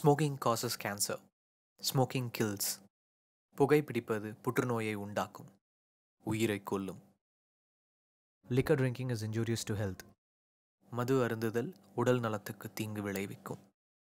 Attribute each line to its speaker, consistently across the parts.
Speaker 1: Smoking causes cancer smoking kills புகைப்பிடிப்பது புற்றுநோயை உண்டாக்கும் உயிரை கொல்லும் liquor drinking is injurious to health மது அருந்துதல் உடல் நலத்துக்கு தீங்கு விளைவிக்கும்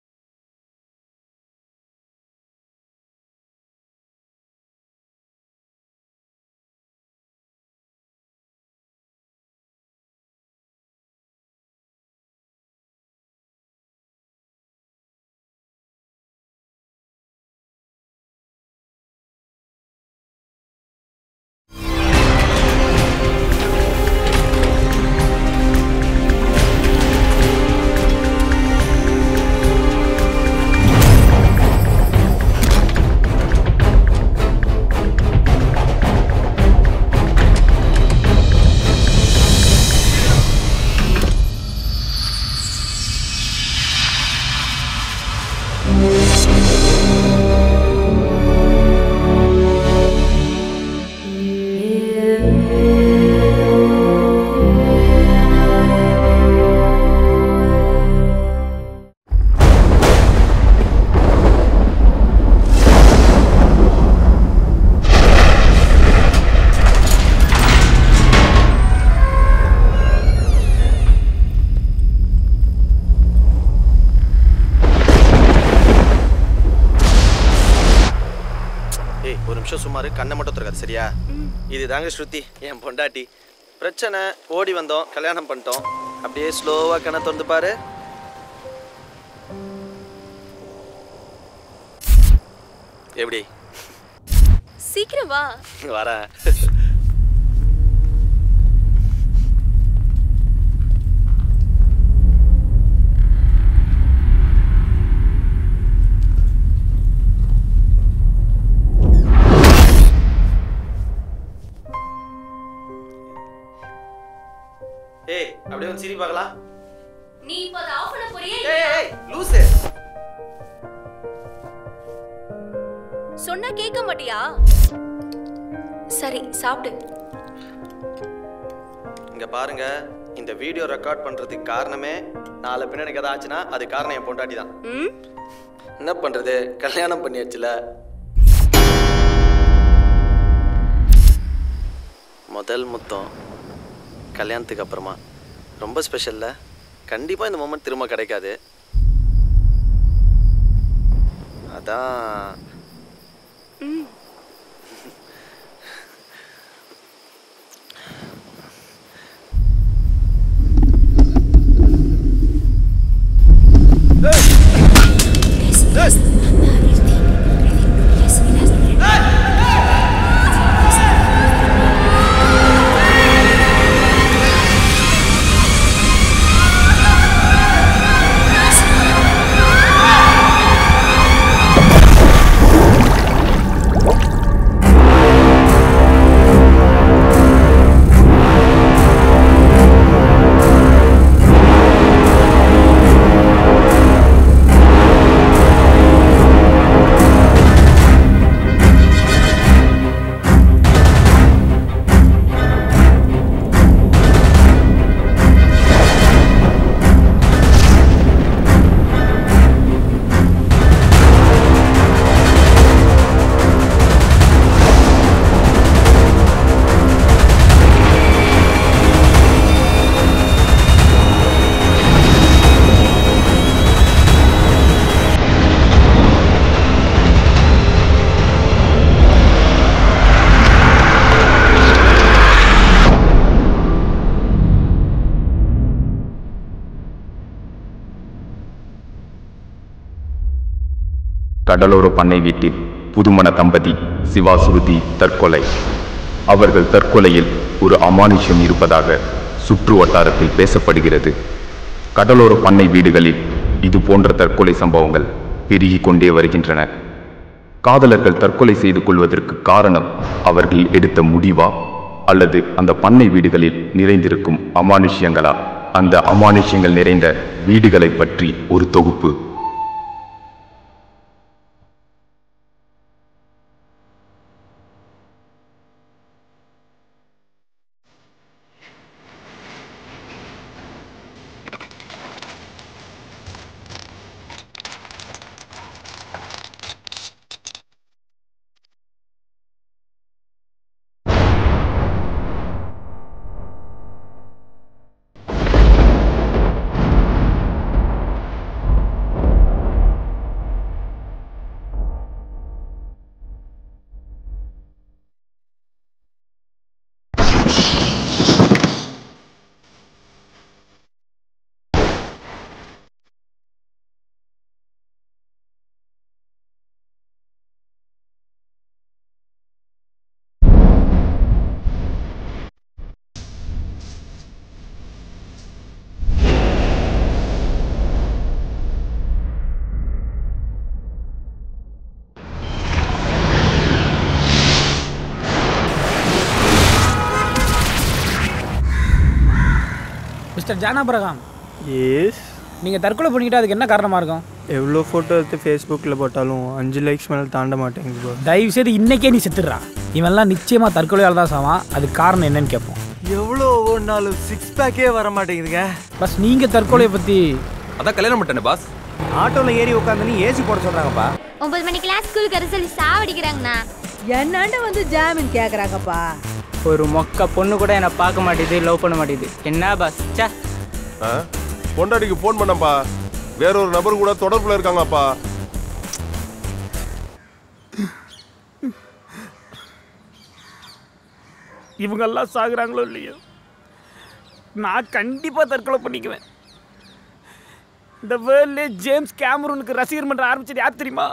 Speaker 2: ஏய் ஒரு நிமிஷம் சுமாரு கண்ணை மட்டும் திறக்காது சரியா இது தாங்க ஸ்ருதி என் பொண்டாட்டி பிரச்சனை ஓடி வந்தோம் கல்யாணம் பண்ணிட்டோம் அப்படியே ஸ்லோவாக கண்ணை திறந்து பாரு எப்படி
Speaker 3: சீக்கிரம் வா
Speaker 2: வரேன் ஏய் அப்படியே வந்து சிரி பார்க்கலாம்
Speaker 3: நீ இப்ப அதை ஆஃப் பண்ண போறியே
Speaker 2: ஏய் ஏய் லூசு
Speaker 3: சொன்னா கேட்க மாட்டியா சரி சாப்பிடு
Speaker 2: இங்க பாருங்க இந்த வீடியோ ரெக்கார்ட் பண்றதுக்கு காரணமே நாளை பின்ன எனக்கு ஏதாவது ஆச்சுன்னா அது காரணம் என் பொண்டாட்டி தான்
Speaker 3: ம்
Speaker 2: என்ன பண்றது கல்யாணம் பண்ணியாச்சுல முதல் முத்தம் கல்யாணத்துக்கு அப்புறமா ரொம்ப ஸ்பெஷல்ல கண்டிப்பா இந்த மொமெண்ட் திரும்ப கிடைக்காது அதான்
Speaker 3: ம்
Speaker 4: கடலோர பண்ணை வீட்டில் புதுமண தம்பதி சிவா சுருதி தற்கொலை அவர்கள் தற்கொலையில் ஒரு அமானுஷ்யம் இருப்பதாக சுற்று வட்டாரத்தில் பேசப்படுகிறது கடலோர பண்ணை வீடுகளில் இது போன்ற தற்கொலை சம்பவங்கள் பெருகிக் கொண்டே வருகின்றன காதலர்கள் தற்கொலை செய்து கொள்வதற்கு காரணம் அவர்கள் எடுத்த முடிவா அல்லது அந்த பண்ணை வீடுகளில் நிறைந்திருக்கும் அமானுஷ்யங்களா அந்த அமானுஷ்யங்கள் நிறைந்த வீடுகளை பற்றி ஒரு தொகுப்பு
Speaker 5: மிஸ்டர் ஜானாபிரகாம்
Speaker 6: எஸ்
Speaker 5: நீங்கள் தற்கொலை பண்ணிக்கிட்டு அதுக்கு என்ன காரணமாக இருக்கும்
Speaker 6: எவ்வளோ ஃபோட்டோ எடுத்து ஃபேஸ்புக்கில் போட்டாலும் அஞ்சு லைக்ஸ் மேலே தாண்ட மாட்டேங்குது bro.
Speaker 5: தயவு செய்து இன்னைக்கே நீ செத்துடுறா இவன்லாம் நிச்சயமாக தற்கொலையால் தான் சாவான் அதுக்கு காரணம் என்னன்னு கேட்போம்
Speaker 7: எவ்வளோ ஒவ்வொன்றாலும் சிக்ஸ் பேக்கே வர மாட்டேங்குதுங்க
Speaker 5: பஸ் நீங்கள் தற்கொலையை பற்றி
Speaker 8: அதான் கல்யாணம் பண்ணிட்டேனே பாஸ்
Speaker 7: ஆட்டோவில் ஏறி உட்காந்து நீ ஏசி போட சொல்கிறாங்கப்பா
Speaker 3: ஒன்பது மணிக்கெல்லாம் ஸ்கூலுக்கு வர சொல்லி சாவடிக்கிறாங்கண்ணா
Speaker 9: என்னாண்ட வந்து ஜாமீன் கேக்குறாங்கப்பா
Speaker 10: ஒரு மொக்க பொண்ணு கூட என்னை பார்க்க மாட்டேது லவ் பண்ண மாட்டேது என்ன பாஸ் சே
Speaker 11: பொண்டாட்டிக்கு ஃபோன் பண்ணப்பா வேற ஒரு நபர் கூட தொடர்புல இருக்காங்கப்பா
Speaker 5: இவங்கெல்லாம் சாகுறாங்களோ இல்லையோ நான் கண்டிப்பாக தற்கொலை பண்ணிக்குவேன் இந்த வேர்ல்ட்லே ஜேம்ஸ் கேமரூனுக்கு ரசிகர் மன்றம் ஆரம்பிச்சது யார் தெரியுமா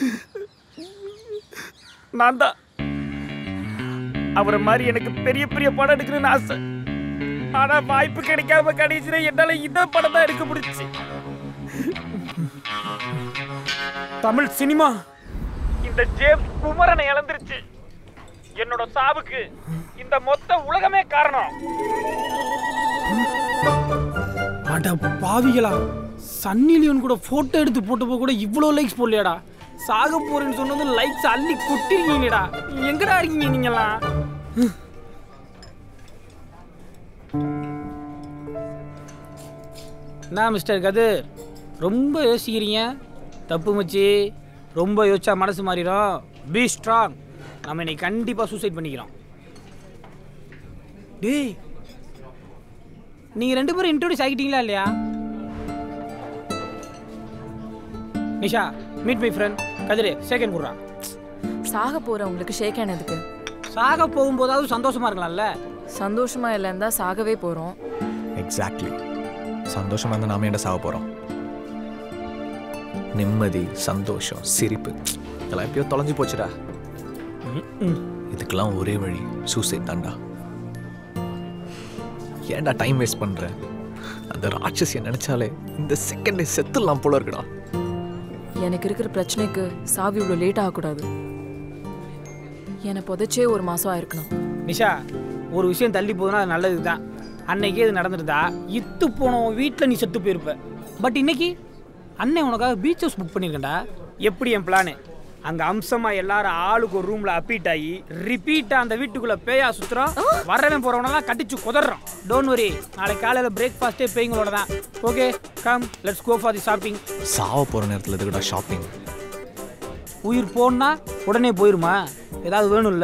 Speaker 5: நான் தான் அவரை மாதிரி எனக்கு பெரிய பெரிய படம் எடுக்கணும்னு ஆசை ஆனா வாய்ப்பு கிடைக்காம கடைசியில் என்னால இந்த படம் தான் எடுக்க முடிச்சு தமிழ் சினிமா இந்த ஜேம்ஸ் குமரனை இழந்துருச்சு என்னோட சாவுக்கு இந்த மொத்த உலகமே காரணம் அட பாவிகளா சன்னி லியோன் கூட போட்டோ எடுத்து போட்டப்போ கூட இவ்வளோ லைக்ஸ் போடலையாடா சாக போறேன்னு சொன்னது லைக்ஸ் அள்ளி கொட்டிருக்கீங்கடா எங்கடா இருக்கீங்க நீங்கெல்லாம் நான் மிஸ்டர் கதிர் ரொம்ப யோசிக்கிறீங்க தப்பு மச்சி ரொம்ப யோசிச்சா மனசு மாறிடும் பி ஸ்ட்ராங் நம்ம இன்னைக்கு கண்டிப்பாக சூசைட் பண்ணிக்கிறோம் டேய் நீங்கள் ரெண்டு பேரும் இன்ட்ரோடியூஸ் ஆகிட்டீங்களா இல்லையா நிஷா மீட் மை ஃப்ரெண்ட் கதிரே செகண்ட் குடுறா
Speaker 9: சாக போறவங்களுக்கு ஷேக் ஆனதுக்கு
Speaker 5: சாக போகும்போதாவது சந்தோஷமா இருக்கலாம்ல
Speaker 9: சந்தோஷமா இல்லைன்னு தான் சாகவே போறோம்
Speaker 1: எக்ஸாக்ட்லி சந்தோஷமாக இருந்தால் நாம என்ன சாக போகிறோம் நிம்மதி சந்தோஷம் சிரிப்பு இதெல்லாம் எப்பயோ தொலைஞ்சு போச்சுடா இதுக்கெல்லாம் ஒரே வழி சூசைட் தான்டா ஏன்டா டைம் வேஸ்ட் பண்ற அந்த ராட்சசியை நினைச்சாலே இந்த செகண்டே செத்துடலாம் போல இருக்குடா
Speaker 9: எனக்கு இருக்கிற பிரச்சனைக்கு சாவி இவ்வளோ லேட் ஆகக்கூடாது என்னை புதைச்சே ஒரு மாசம் ஆயிருக்கணும்
Speaker 5: நிஷா ஒரு விஷயம் தள்ளி போகுதுன்னா அது நல்லது தான் அன்னைக்கே இது நடந்துருந்தா இத்து போனோம் வீட்டில் நீ செத்து போயிருப்ப பட் இன்னைக்கு அண்ணன் உனக்காக பீச் ஹவுஸ் புக் பண்ணியிருக்கேன்டா எப்படி என் பிளானு அங்கே அம்சமாக எல்லாரும் ஆளுக்கு ஒரு ரூமில் அப்பீட் ஆகி ரிப்பீட்டாக அந்த வீட்டுக்குள்ளே பேயா சுற்றுறோம் வரவன் போகிறவனெல்லாம் கட்டிச்சு குதறோம் டோன்ட் வரி நாளைக்கு காலையில் பிரேக்ஃபாஸ்ட்டே பேய்ங்களோட தான் okay come let's go for the shopping
Speaker 1: சாவ போகிற நேரத்தில் எதுக்குடா ஷாப்பிங்
Speaker 5: உயிர் போனா உடனே போயிருமா ஏதாவது வேணும்ல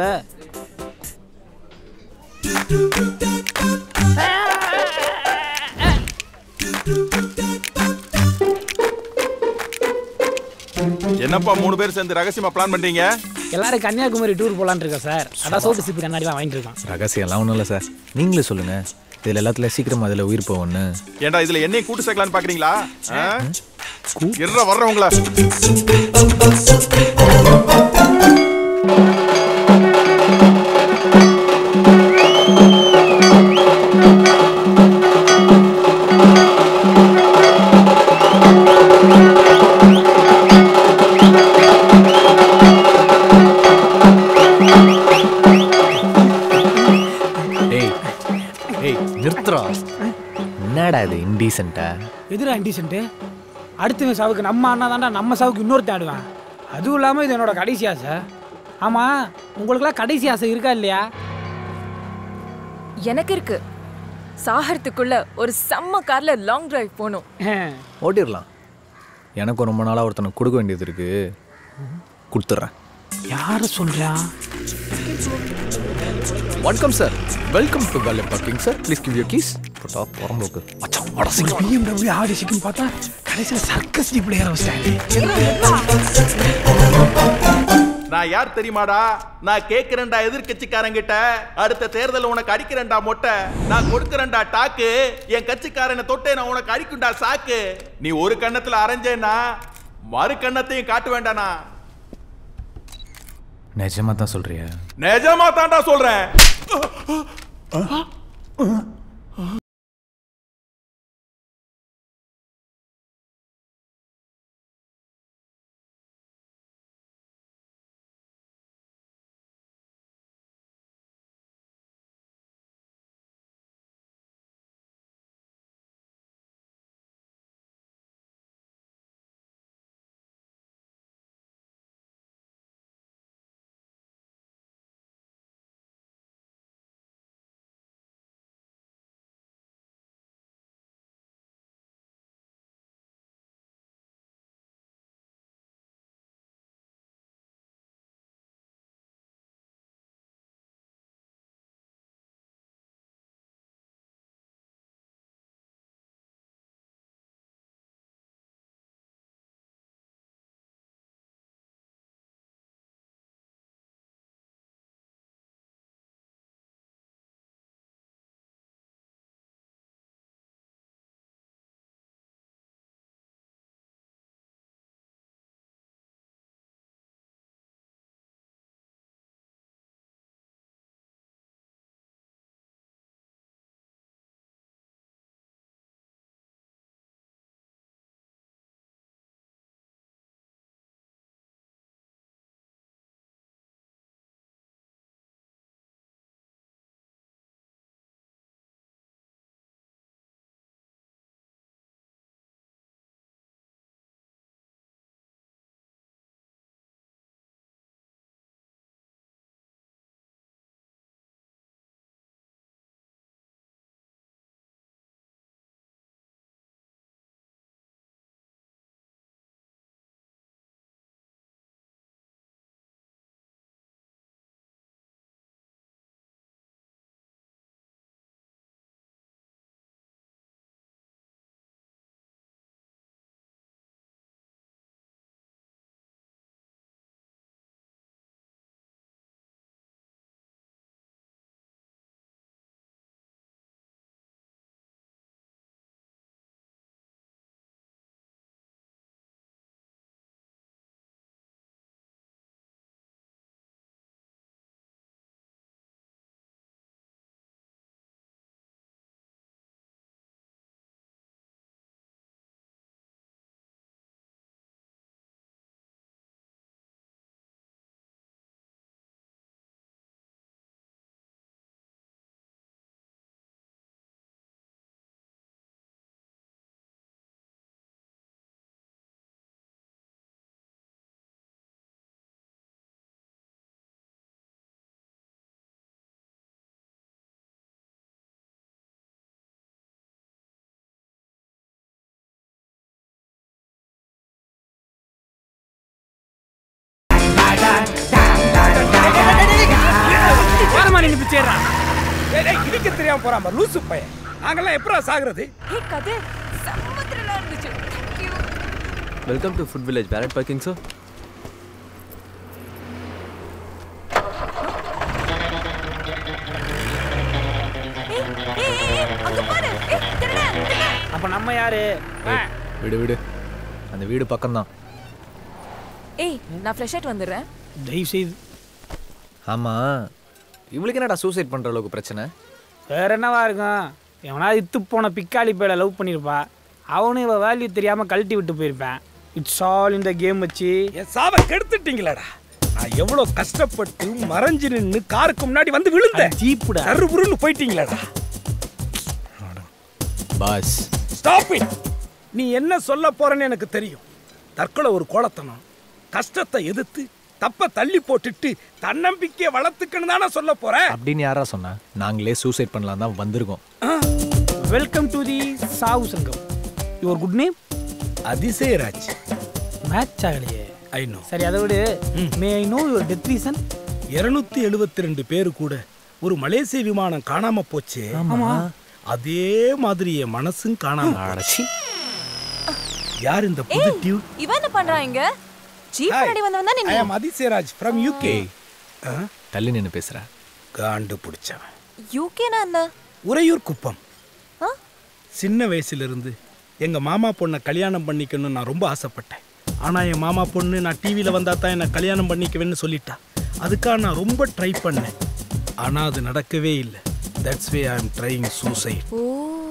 Speaker 11: என்னப்பா மூணு பேர் சேர்ந்து ரகசியமா பிளான் பண்றீங்க
Speaker 5: எல்லாரும் கன்னியாகுமரி டூர் போலான்னு இருக்கோம் சார் அதான் சோட்டு சிப்பி கண்ணாடிலாம் வாங்கிட்டு இருக்கோம்
Speaker 1: ரகசியம்லாம் ஒன்றும் இல்லை சார் நீங்களே சொல்லுங்கள் இதில் எல்லாத்துல சீக்கிரமா அதில் உயிர் போவோன்னு
Speaker 11: ஏன்டா இதுல என்னையும் கூட்டு சேர்க்கலான்னு பாக்குறீங்களா இருற வர்றவங்கள
Speaker 1: ஏய் ஏய் நிறுத்துறா என்னடா இது இன்டீசென்ட்டா
Speaker 5: எதிரா இன்டிசென்ட்டு அடுத்தவன் சாவுக்கு நம்ம அண்ணா தாண்டா நம்ம சாவுக்கு இன்னொருத்தன் ஆடுவேன் அதுவும் இல்லாமல் இது என்னோட கடைசி ஆசை ஆமாம் உங்களுக்குலாம் கடைசி ஆசை இருக்கா இல்லையா
Speaker 9: எனக்கு இருக்கு சாகறதுக்குள்ள ஒரு செம்ம கார்ல லாங் டிரைவ் போகணும்
Speaker 1: ஓட்டிடலாம் எனக்கும் ரொம்ப நாளாக ஒருத்தனை கொடுக்க வேண்டியது இருக்கு கொடுத்துட்றேன்
Speaker 5: யாரை சொல்கிறா
Speaker 1: வணக்கம் சார் வெல்கம் டு வேலை parking sir please give you keys போட்டா புறம்போக்கு மச்சான் வாடா சீக்கிரம்
Speaker 5: பிஎம்டபிள்யூ ஆடி சிக்கன் பார்த்தா கடைசியில் சர்க்கஸ் ஜீப்பில் ஏற வச்சிட்டாங்க
Speaker 11: நான் யார் தெரியுமாடா நான் கேக்குறேன்டா எதிர்கட்சிக்காரங்கிட்ட அடுத்த தேர்தல் உனக்கு அடிக்கிறேன்டா மொட்டை நான் கொடுக்கறேன்டா டாக்கு என் கட்சிக்காரனை தொட்டே நான் உனக்கு அடிக்கும்டா சாக்கு நீ ஒரு கண்ணத்துல அரைஞ்சேன்னா மறு கண்ணத்தையும் காட்ட வேண்டானா
Speaker 1: நிஜமா தான் சொல்றியா
Speaker 11: நிஜமா தான்டா சொல்றேன்
Speaker 12: குதிச்சேறான் இடிக்க தெரியாம போறான் லூசு பையன் நாங்கெல்லாம் எப்படா சாகுறது
Speaker 13: ஹே கதிர் செம்ம த்ரில்லா இருந்துச்சு Thank you.
Speaker 14: Welcome to food village பேரட் பார்க்கிங் சார்
Speaker 5: அப்ப நம்ம யாரு ஆ,
Speaker 1: விடு விடு அந்த வீடு பக்கம்தான்
Speaker 13: ஏய் நான் ஃப்ரெஷ் ஆயிட்டு வந்துடுறேன்
Speaker 5: தயவு செய்து
Speaker 1: ஆமாம் இவளுக்கு என்னடா சூசைட் பண்ணுற அளவுக்கு பிரச்சனை
Speaker 5: வேற என்னவா இருக்கும் எவனா இத்து போன பிக்காளி பேட லவ் பண்ணியிருப்பா அவனும் இவ வேல்யூ தெரியாம கழட்டி விட்டு போயிருப்பேன் இட்ஸ் ஆல் இந்த கேம் வச்சு
Speaker 12: என் சாவை கெடுத்துட்டீங்களேடா நான் எவ்வளவு கஷ்டப்பட்டு மறைஞ்சு நின்னு காருக்கு முன்னாடி வந்து விழுந்தேன்
Speaker 5: ஜீப்புடா
Speaker 12: சருபுருன்னு போயிட்டீங்களேடா
Speaker 1: பாஸ்
Speaker 12: ஸ்டாப் இட் நீ என்ன சொல்ல போறேன்னு எனக்கு தெரியும் தற்கொலை ஒரு கோலத்தனம் கஷ்டத்தை எதிர்த்து தப்ப தள்ளி போட்டுட்டு தன்னம்பிக்கையை வளர்த்துக்கணும் தானே சொல்ல போறேன்
Speaker 1: அப்படின்னு யாரா சொன்னா நாங்களே சூசைட் பண்ணலாம் தான் வந்திருக்கோம்
Speaker 5: வெல்கம் டு தி சாவு சங்கம் your good name
Speaker 12: Athisayaraj
Speaker 5: match ஆகலையே
Speaker 12: ஐ நோ
Speaker 5: சரி அதை விடு may I know your death reason
Speaker 12: இருநூத்தி எழுபத்தி ரெண்டு பேரு கூட ஒரு மலேசிய விமானம் காணாம போச்சு
Speaker 5: ஆமா.
Speaker 12: அதே மாதிரி என் மனசும் காணாம போச்சு. யார் இந்த புது
Speaker 13: ஏய்
Speaker 12: டியூட்
Speaker 13: இவன் என்ன பண்றான் இங்க ஜீப் முன்னாடி வந்தவன் தானே
Speaker 12: ஐ
Speaker 13: நீ
Speaker 12: அம் அதிசயராஜ் ஃப்ரம் யூகே
Speaker 1: தள்ளி நின்று பேசுற
Speaker 12: காண்டு பிடிச்சவன்
Speaker 13: யூகேனா என்ன
Speaker 12: உறையூர் குப்பம்
Speaker 13: ஆ?
Speaker 12: சின்ன வயசுல இருந்து எங்க மாமா பொண்ணை கல்யாணம் பண்ணிக்கணும்னு நான் ரொம்ப ஆசைப்பட்டேன் ஆனா என் மாமா பொண்ணு நான் டிவியில வந்தா தான் என்ன கல்யாணம் பண்ணிக்குவேன்னு சொல்லிட்டா அதுக்காக நான் ரொம்ப ட்ரை பண்ணேன் ஆனா அது நடக்கவே இல்லை that's way I am trying suicide
Speaker 13: ஓ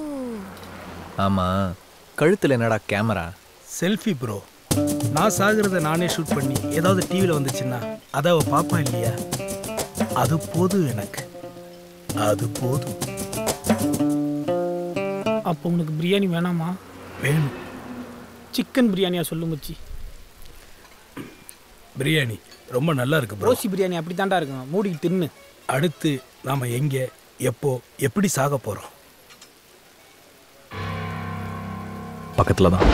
Speaker 1: ஆமாம் கழுத்தில் என்னடா கேமரா
Speaker 12: செல்ஃபி ப்ரோ நான் சாகிறத நானே ஷூட் பண்ணி ஏதாவது டிவியில் வந்துச்சுன்னா அதை அவ பாப்பா இல்லையா அது போதும் எனக்கு அது போதும்
Speaker 5: அப்போ உனக்கு பிரியாணி வேணாமா
Speaker 12: வேணும்
Speaker 5: சிக்கன் பிரியாணியா சொல்லு மச்சி
Speaker 12: பிரியாணி ரொம்ப நல்லா இருக்கு ப்ரோ
Speaker 5: ரோசி பிரியாணி அப்படி தாண்டா இருக்கும் மூடிக்கு தின்னு
Speaker 12: அடுத்து நாம எங்க எப்போ எப்படி சாக போறோம்
Speaker 1: பக்கத்தில் தான்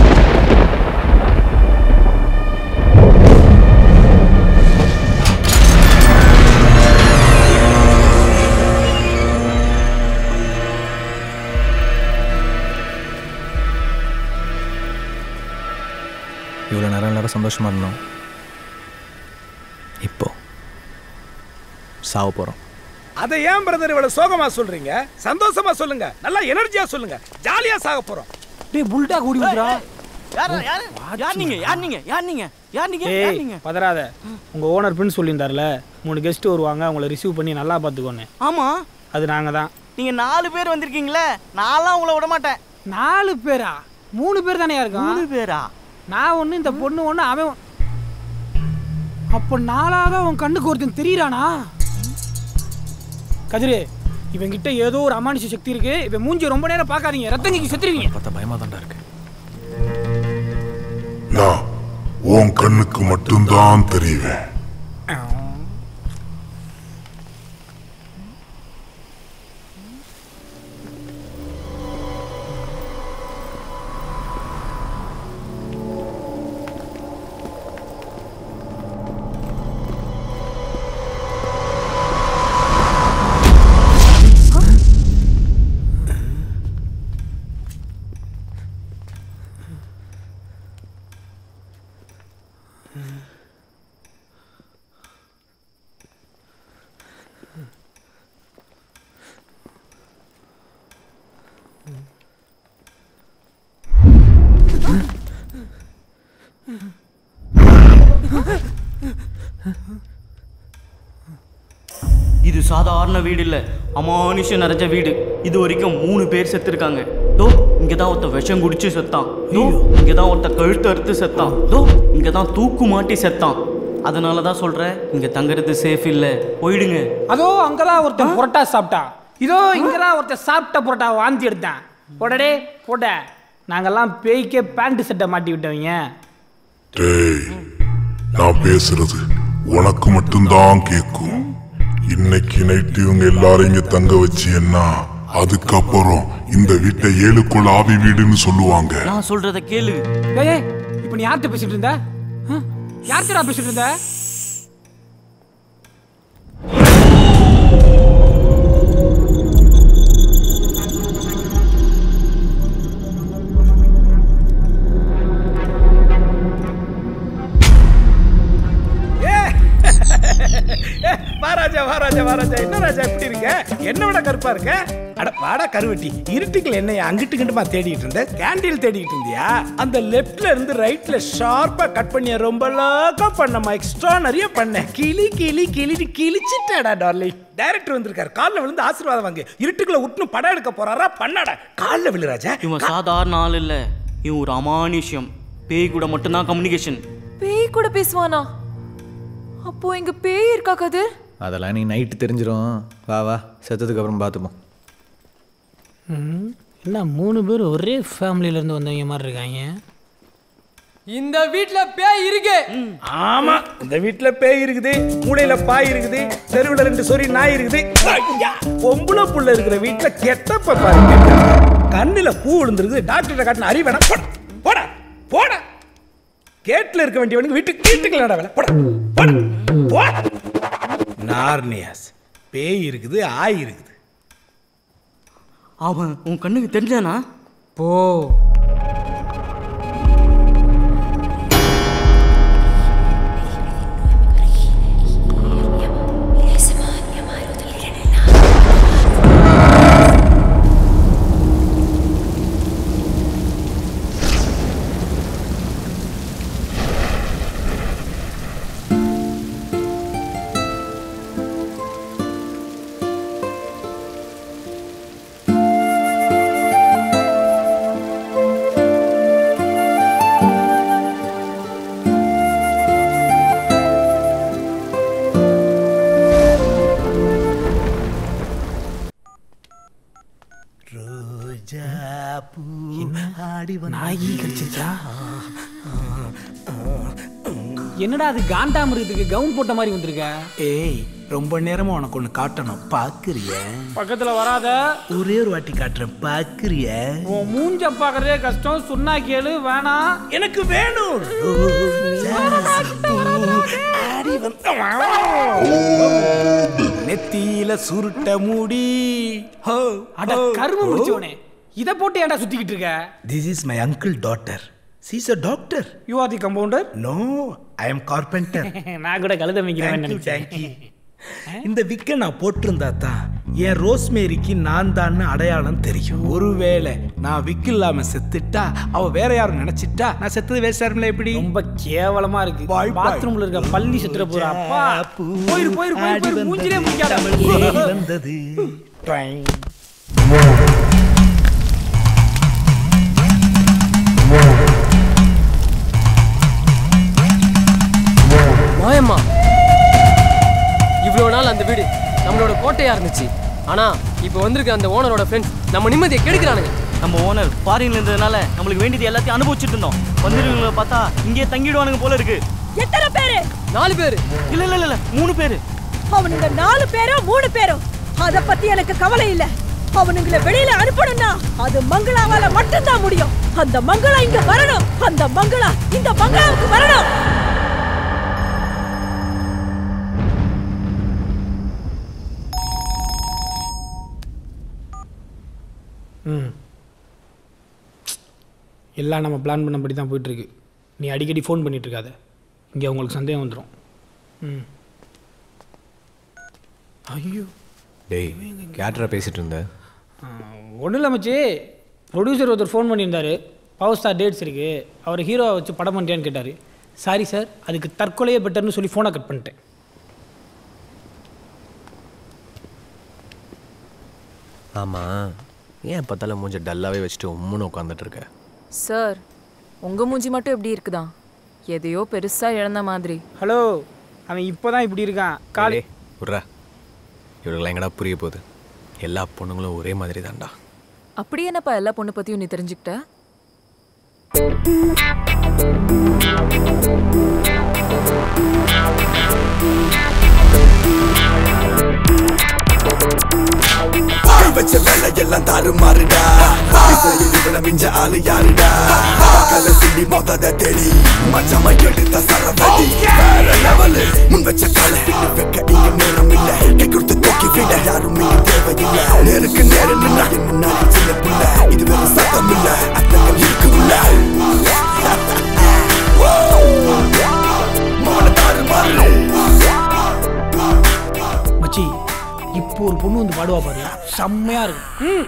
Speaker 1: இவ்வளோ நேரம் எல்லாரும் சந்தோஷமாக இருந்தோம் இப்போ சாவ போகிறோம்
Speaker 12: அதை ஏன் பிரதர் இவ்வளவு சோகமா சொல்றீங்க சந்தோஷமா சொல்லுங்க நல்லா எனர்ஜியா சொல்லுங்க ஜாலியா சாக போறோம்
Speaker 5: டேய் புல்டா கூடி விடுறா
Speaker 15: யார் யார் யார் நீங்க யார் நீங்க யார் நீங்க யார் நீங்க யார்
Speaker 5: ஏய்
Speaker 15: நீங்க
Speaker 5: பதறாத உங்க ஓனர் பிரின்ஸ் சொல்லியிருந்தார்ல மூணு கெஸ்ட் வருவாங்க அவங்கள ரிசீவ் பண்ணி நல்லா பார்த்துக்கோன்னு
Speaker 15: ஆமா
Speaker 5: அது நாங்க தான்
Speaker 15: நீங்க நாலு பேர் வந்திருக்கீங்களே நான்லாம் உங்களை விட மாட்டேன்
Speaker 5: நாலு பேரா மூணு பேர் தானே இருக்கோம்
Speaker 15: மூணு பேரா
Speaker 5: நான் ஒன்று இந்த பொண்ணு ஒன்று அவன் ஒண்ணு. அப்போ நாலாவது உன் கண்ணுக்கு ஒருத்தன் தெரியறானா கதிரு இவங்கிட்ட ஏதோ ஒரு அமானுஷ சக்தி இருக்கு இவன் மூஞ்சி ரொம்ப நேரம் பார்க்காதீங்க ரத்தங்கிக்கு செத்துருவீங்க
Speaker 1: பார்த்தா பயமாக தான்டா இருக்கு
Speaker 16: நான் உன் கண்ணுக்கு மட்டும்தான் தெரிவேன்
Speaker 15: இது சாதாரண வீடு இல்ல அமானுஷம் நிறைஞ்ச வீடு இது வரைக்கும் மூணு பேர் செத்துருக்காங்க தோ இங்க தான் ஒருத்த விஷம் குடிச்சு செத்தான் தோ இங்க தான் ஒருத்த கழுத்து அறுத்து செத்தான் தோ இங்க தான் தூக்கு மாட்டி செத்தான் அதனால தான் சொல்றேன் இங்க தங்குறது சேஃப் இல்ல போயிடுங்க
Speaker 5: அதோ அங்கதான் ஒருத்தன் புரோட்டா சாப்பிட்டான் இதோ இங்கதான் ஒருத்தன் சாப்பிட்ட புரோட்டா வாந்தி எடுத்தான் போடடே போட நாங்கெல்லாம் பேய்க்கே பேண்ட் சட்டை மாட்டி விட்டவங்க
Speaker 16: டேய் நான் பேசுறது உனக்கு மட்டும்தான் கேட்கும் இன்னைக்கு நைட்டு இவங்க எல்லாரும் இங்க தங்க வச்சியன்னா அதுக்கப்புறம் இந்த வீட்டை ஏழுக்குள்ள ஆவி வீடுன்னு சொல்லுவாங்க
Speaker 15: நான் சொல்றத கேளு
Speaker 5: ஏய் ஏய், இப்ப நீ யார்கிட்ட பேசிட்டு இருந்த ஹம்? யார்கிட்டடா பேசிட்டு இருந்த
Speaker 12: என்ன ராஜா எப்படி இருக்க என்ன விட கருப்பா இருக்க அட வாடா கருவட்டி இருட்டுக்குள்ள என்ன அங்கிட்டு கிண்டுமா தேடிட்டு இருந்த கேண்டீன் தேடிட்டு இருந்தியா அந்த லெஃப்ட்ல இருந்து ரைட்ல ஷார்ப்பா கட் பண்ணிய ரொம்ப லாக்கா பண்ணமா எக்ஸ்ட்ரா நிறைய பண்ண கிளி கிளி கிளி கிழிச்சிட்டடா டார்லி டைரக்டர் வந்திருக்காரு கால்ல விழுந்து ஆசீர்வாதம் வாங்க இருட்டுக்குள்ள விட்டுன்னு படம் எடுக்க போறாரா பண்ணாடா கால்ல விழு ராஜா
Speaker 15: இவன் சாதாரண ஆள் இல்ல இவன் ஒரு அமானுஷ்யம் பேய் கூட மட்டும்தான் கம்யூனிகேஷன்
Speaker 9: பேய் கூட பேசுவானா அப்போ இங்க பேய் இருக்கா கதிர்
Speaker 1: அதெல்லாம் நீ நைட்டு தெரிஞ்சிரும் வா வா செத்ததுக்கு அப்புறம் பார்த்துப்போம்
Speaker 5: ம், என்ன மூணு பேர் ஒரே ஃபேமிலியில இருந்து வந்தவங்க மாதிரி இருக்காங்க
Speaker 17: இந்த வீட்ல பேய் இருக்கு
Speaker 12: ஆமா இந்த வீட்ல பேய் இருக்குது மூளையில பாய் இருக்குது தெருவுல ரெண்டு சொறி நாய் இருக்குது ஐயா, பொம்பளை புள்ள இருக்கிற வீட்ல கெட்டப்ப பாருங்க கண்ணுல பூ விழுந்துருக்குது டாக்டர் காட்டின அறிவேணா போட போட போட கேட்ல இருக்க வேண்டியவனுக்கு வீட்டுக்கு வீட்டுக்கு நட வேலை போட போட போட நார்னியாஸ் பேய் இருக்குது ஆய் இருக்குது
Speaker 15: அவன் உன் கண்ணுக்கு தெரிஞ்சானா
Speaker 17: போ
Speaker 12: ரோஜா பூ ஆடி
Speaker 5: நாயி கடிச்சிருச்சா என்னடா அது காண்டாமிருகத்துக்கு கவுன் போட்ட மாதிரி வந்திருக்க
Speaker 12: ஏய் ரொம்ப நேரமா உனக்கு ஒண்ணு காட்டணும் பாக்குறிய
Speaker 5: பக்கத்துல வராத
Speaker 12: ஒரே ஒரு வாட்டி காட்டுறேன் பாக்குறிய
Speaker 5: உன் மூஞ்ச பாக்குறதே கஷ்டம் சொன்னா கேளு வேணாம்
Speaker 12: எனக்கு வேணும் ஆடி வந்த நெத்தியில சுருட்ட முடி ஹோ
Speaker 5: அட கரும முடிச்சவனே இத போட்டு ஏன்டா சுத்திக்கிட்டு இருக்க
Speaker 12: this is my uncle daughter she's a doctor
Speaker 5: you are the compounder
Speaker 12: no I am carpenter
Speaker 5: நான் கூட கழுத வைக்கிறேன் நினைச்சேன்
Speaker 12: இந்த விக்க நான் போட்டிருந்தா தான் என் ரோஸ்மேரிக்கு நான் தான் அடையாளம் தெரியும் ஒருவேளை நான் விக்கு இல்லாம செத்துட்டா அவ வேற யாரும் நினைச்சிட்டா நான் செத்தது வேஸ்டாருமில்ல எப்படி
Speaker 5: ரொம்ப கேவலமா இருக்கு பாத்ரூம்ல இருக்க பள்ளி சுத்துற போறா அப்பா போயிரு போயிரு போயிரு போயிரு மூஞ்சிலே முடிக்காத
Speaker 12: வந்தது
Speaker 17: மாயம்மா இவ்வளோ நாள் அந்த வீடு நம்மளோட கோட்டையா இருந்துச்சு ஆனா இப்போ வந்திருக்க அந்த ஓனரோட ஃப்ரெண்ட்ஸ் நம்ம நிம்மதியை கெடுக்கிறானுங்க
Speaker 15: நம்ம ஓனர் ஃபாரின்ல இருந்ததுனால நம்மளுக்கு வேண்டியது எல்லாத்தையும் அனுபவிச்சுட்டு இருந்தோம் வந்துருவங்களை பார்த்தா இங்கேயே தங்கிடுவானுங்க போல இருக்கு
Speaker 13: எத்தனை பேரு
Speaker 17: நாலு பேரு
Speaker 15: இல்ல இல்ல இல்ல மூணு பேரு
Speaker 13: அவனுங்க நாலு பேரோ மூணு பேரோ அத பத்தி எனக்கு கவலை இல்ல அவனுங்களை வெளியில அனுப்பணும்னா அது மங்களாவால மட்டும்தான் முடியும் அந்த மங்களா இங்க வரணும் அந்த மங்களா இந்த மங்களாவுக்கு வரணும்
Speaker 5: ம் எல்லாம் நம்ம பிளான் பண்ணபடி தான் போயிட்டுருக்கு நீ அடிக்கடி ஃபோன் பண்ணிட்டு இருக்காத இங்கே உங்களுக்கு சந்தேகம் வந்துடும் ம் ஐயோ
Speaker 1: டேய் கேட்டரா பேசிட்டு இருந்த
Speaker 5: ஒன்றும் இல்லை மச்சி ப்ரொடியூசர் ஒருத்தர் ஃபோன் பண்ணியிருந்தாரு பவர் ஸ்டார் டேட்ஸ் இருக்குது அவர் ஹீரோவை வச்சு படம் பண்ணிட்டேன்னு கேட்டார் சாரி சார் அதுக்கு தற்கொலையே பெட்டர்னு சொல்லி ஃபோனை கட் பண்ணிட்டேன்
Speaker 1: ஆமாம் ஏன் பார்த்தாலும் மூஞ்ச டல்லாவே வச்சுட்டு உம்முன்னு உட்காந்துட்டு இருக்க
Speaker 9: சார் உங்க மூஞ்சி மட்டும் எப்படி இருக்குதா எதையோ பெருசா இழந்த மாதிரி
Speaker 5: ஹலோ அவன் இப்போ தான் இப்படி இருக்கான் காலை
Speaker 1: விட்றா இவளுக்கெல்லாம் எங்கடா புரிய போகுது எல்லா பொண்ணுங்களும் ஒரே மாதிரி தான்டா
Speaker 9: அப்படி என்னப்பா எல்லா பொண்ணு பத்தியும் நீ தெரிஞ்சுக்கிட்ட
Speaker 18: கை வச்ச வேலை எல்லாம் தாறுமாறுடா இசையில் இவனை மிஞ்ச ஆளு யாருடா கலை சிண்டி மொதத தேடி மச்சமா எடுத்த சரவடி வேற லெவலு முன் வச்ச காலை பின்னு வைக்க இங்க நேரம் இல்ல கை கொடுத்து தூக்கி விட யாரும் இங்க தேவையில்லை நேருக்கு நேரம் நின்னா என் முன்னாடி சின்ன புள்ள இது வெறும் சத்தம் இல்ல அர்த்தங்கள் இருக்கு உள்ள மோன தாறுமாறு
Speaker 12: மச்சி
Speaker 5: இப்போ ஒரு பொண்ணு வந்து பாடுவா பாரு செம்மையா இருக்கும்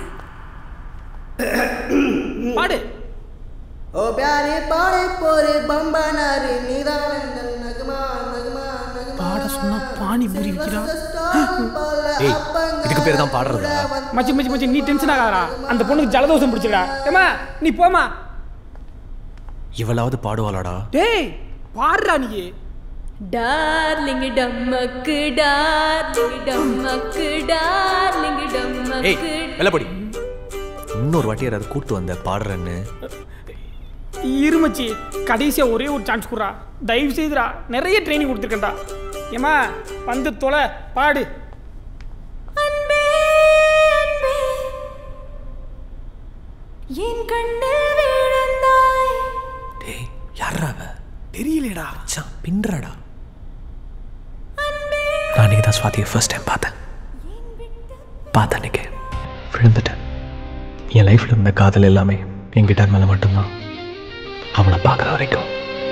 Speaker 5: ம். பாடு
Speaker 19: ஓ பியாரே பாடே போரே பம்பா நாரி நீதானந்தன் நகமா நகமா
Speaker 5: பாட சொன்னா பானி பூரி விற்கிறான்
Speaker 1: ஏய் இதுக்கு பேர் தான் பாடுறதா
Speaker 5: மச்சி மச்சி மச்சி நீ டென்ஷன் ஆகாதடா அந்த பொண்ணுக்கு ஜலதோஷம் பிடிச்சிடா ஏமா நீ போமா
Speaker 1: இவளாவது பாடுவாளாடா
Speaker 5: டேய் பாடுறா நீ
Speaker 3: டார்லிங் டம்மக்கு டார்லிங் டம்மக்கு டார்லிங்
Speaker 1: ஏய்
Speaker 3: டம்மக்கு
Speaker 1: வெள்ளப்படி இன்னொரு வாட்டி யாராவது கூட்டு வந்த பாடுறேன்னு
Speaker 5: இருமச்சி கடைசியா ஒரே ஒரு சான்ஸ் குடுறா தயவு செய்துடா நிறைய ட்ரைனிங் கொடுத்துருக்கேன்டா ஏமா வந்து தொலை பாடு
Speaker 3: என் கண்ணில் விழுந்தாய்
Speaker 1: டேய் யாரா அவ
Speaker 5: தெரியலடா
Speaker 1: மச்சான் பின்றடா நான் அன்னைக்கு தான் சுவாதியை ஃபர்ஸ்ட் டைம் பார்த்தேன் பார்த்த அன்னைக்கு விழுந்துட்டேன் என் லைஃப்ல இருந்த காதல் எல்லாமே என் கிட்டார் மேலே மட்டும்தான் அவளை பார்க்குற வரைக்கும்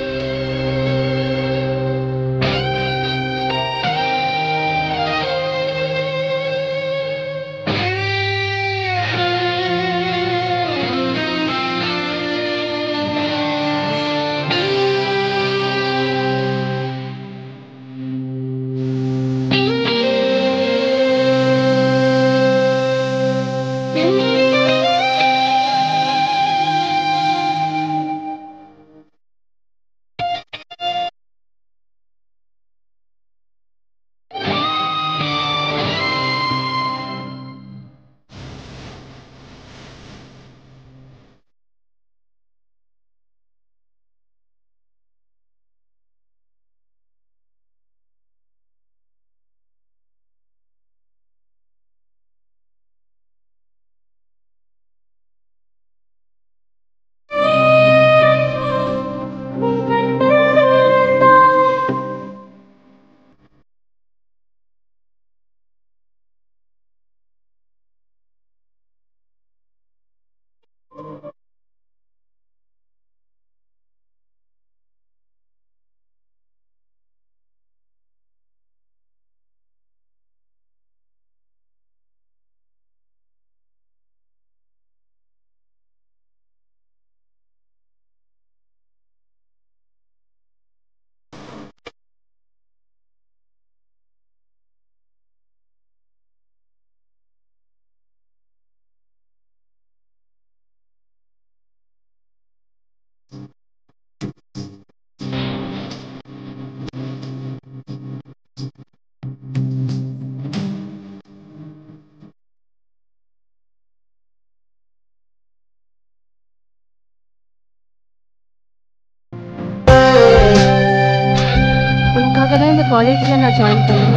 Speaker 20: உனக்காக தான் இந்த காலேஜில் நான் ஜாயின் பண்ணேன்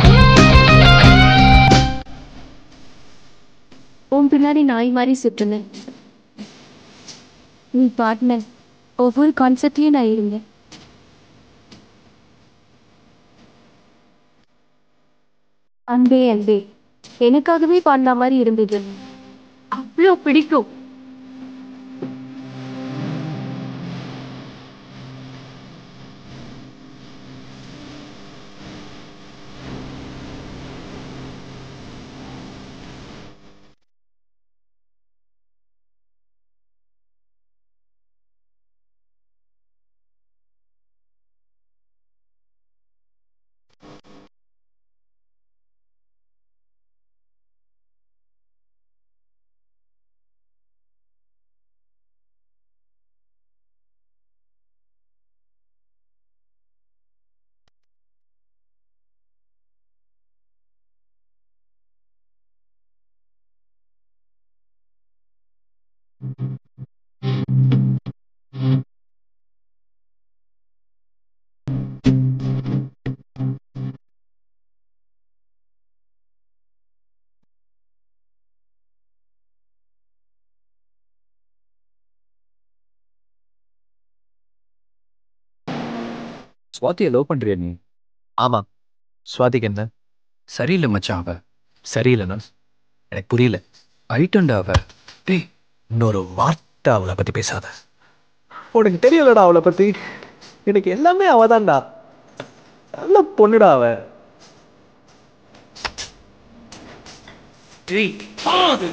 Speaker 20: உன் பின்னாடி நாய் மாதிரி சுற்றுனேன் நீ பார்ட்னர் ஒவ்வொரு கான்செப்ட்லையும் நான் இருந்தேன் அன்பே அன்பே எனக்காகவே பாடின மாதிரி இருந்தது அவ்வளோ பிடிக்கும்
Speaker 14: சுவாத்தியை லவ் பண்றியா நீ
Speaker 1: ஆமாம் சுவாதிக்கு என்ன
Speaker 14: சரியில்லை மச்சான் அவ
Speaker 1: சரியில்லைண்ணா எனக்கு புரியல
Speaker 14: ஐட்டண்டா அவ
Speaker 1: டேய் இன்னொரு வார்த்தை அவளை பற்றி பேசாத
Speaker 21: உனக்கு தெரியலடா அவளை பத்தி எனக்கு எல்லாமே அவதான்டா நல்ல பொண்ணுடா அவ
Speaker 5: வெற்றி ஆது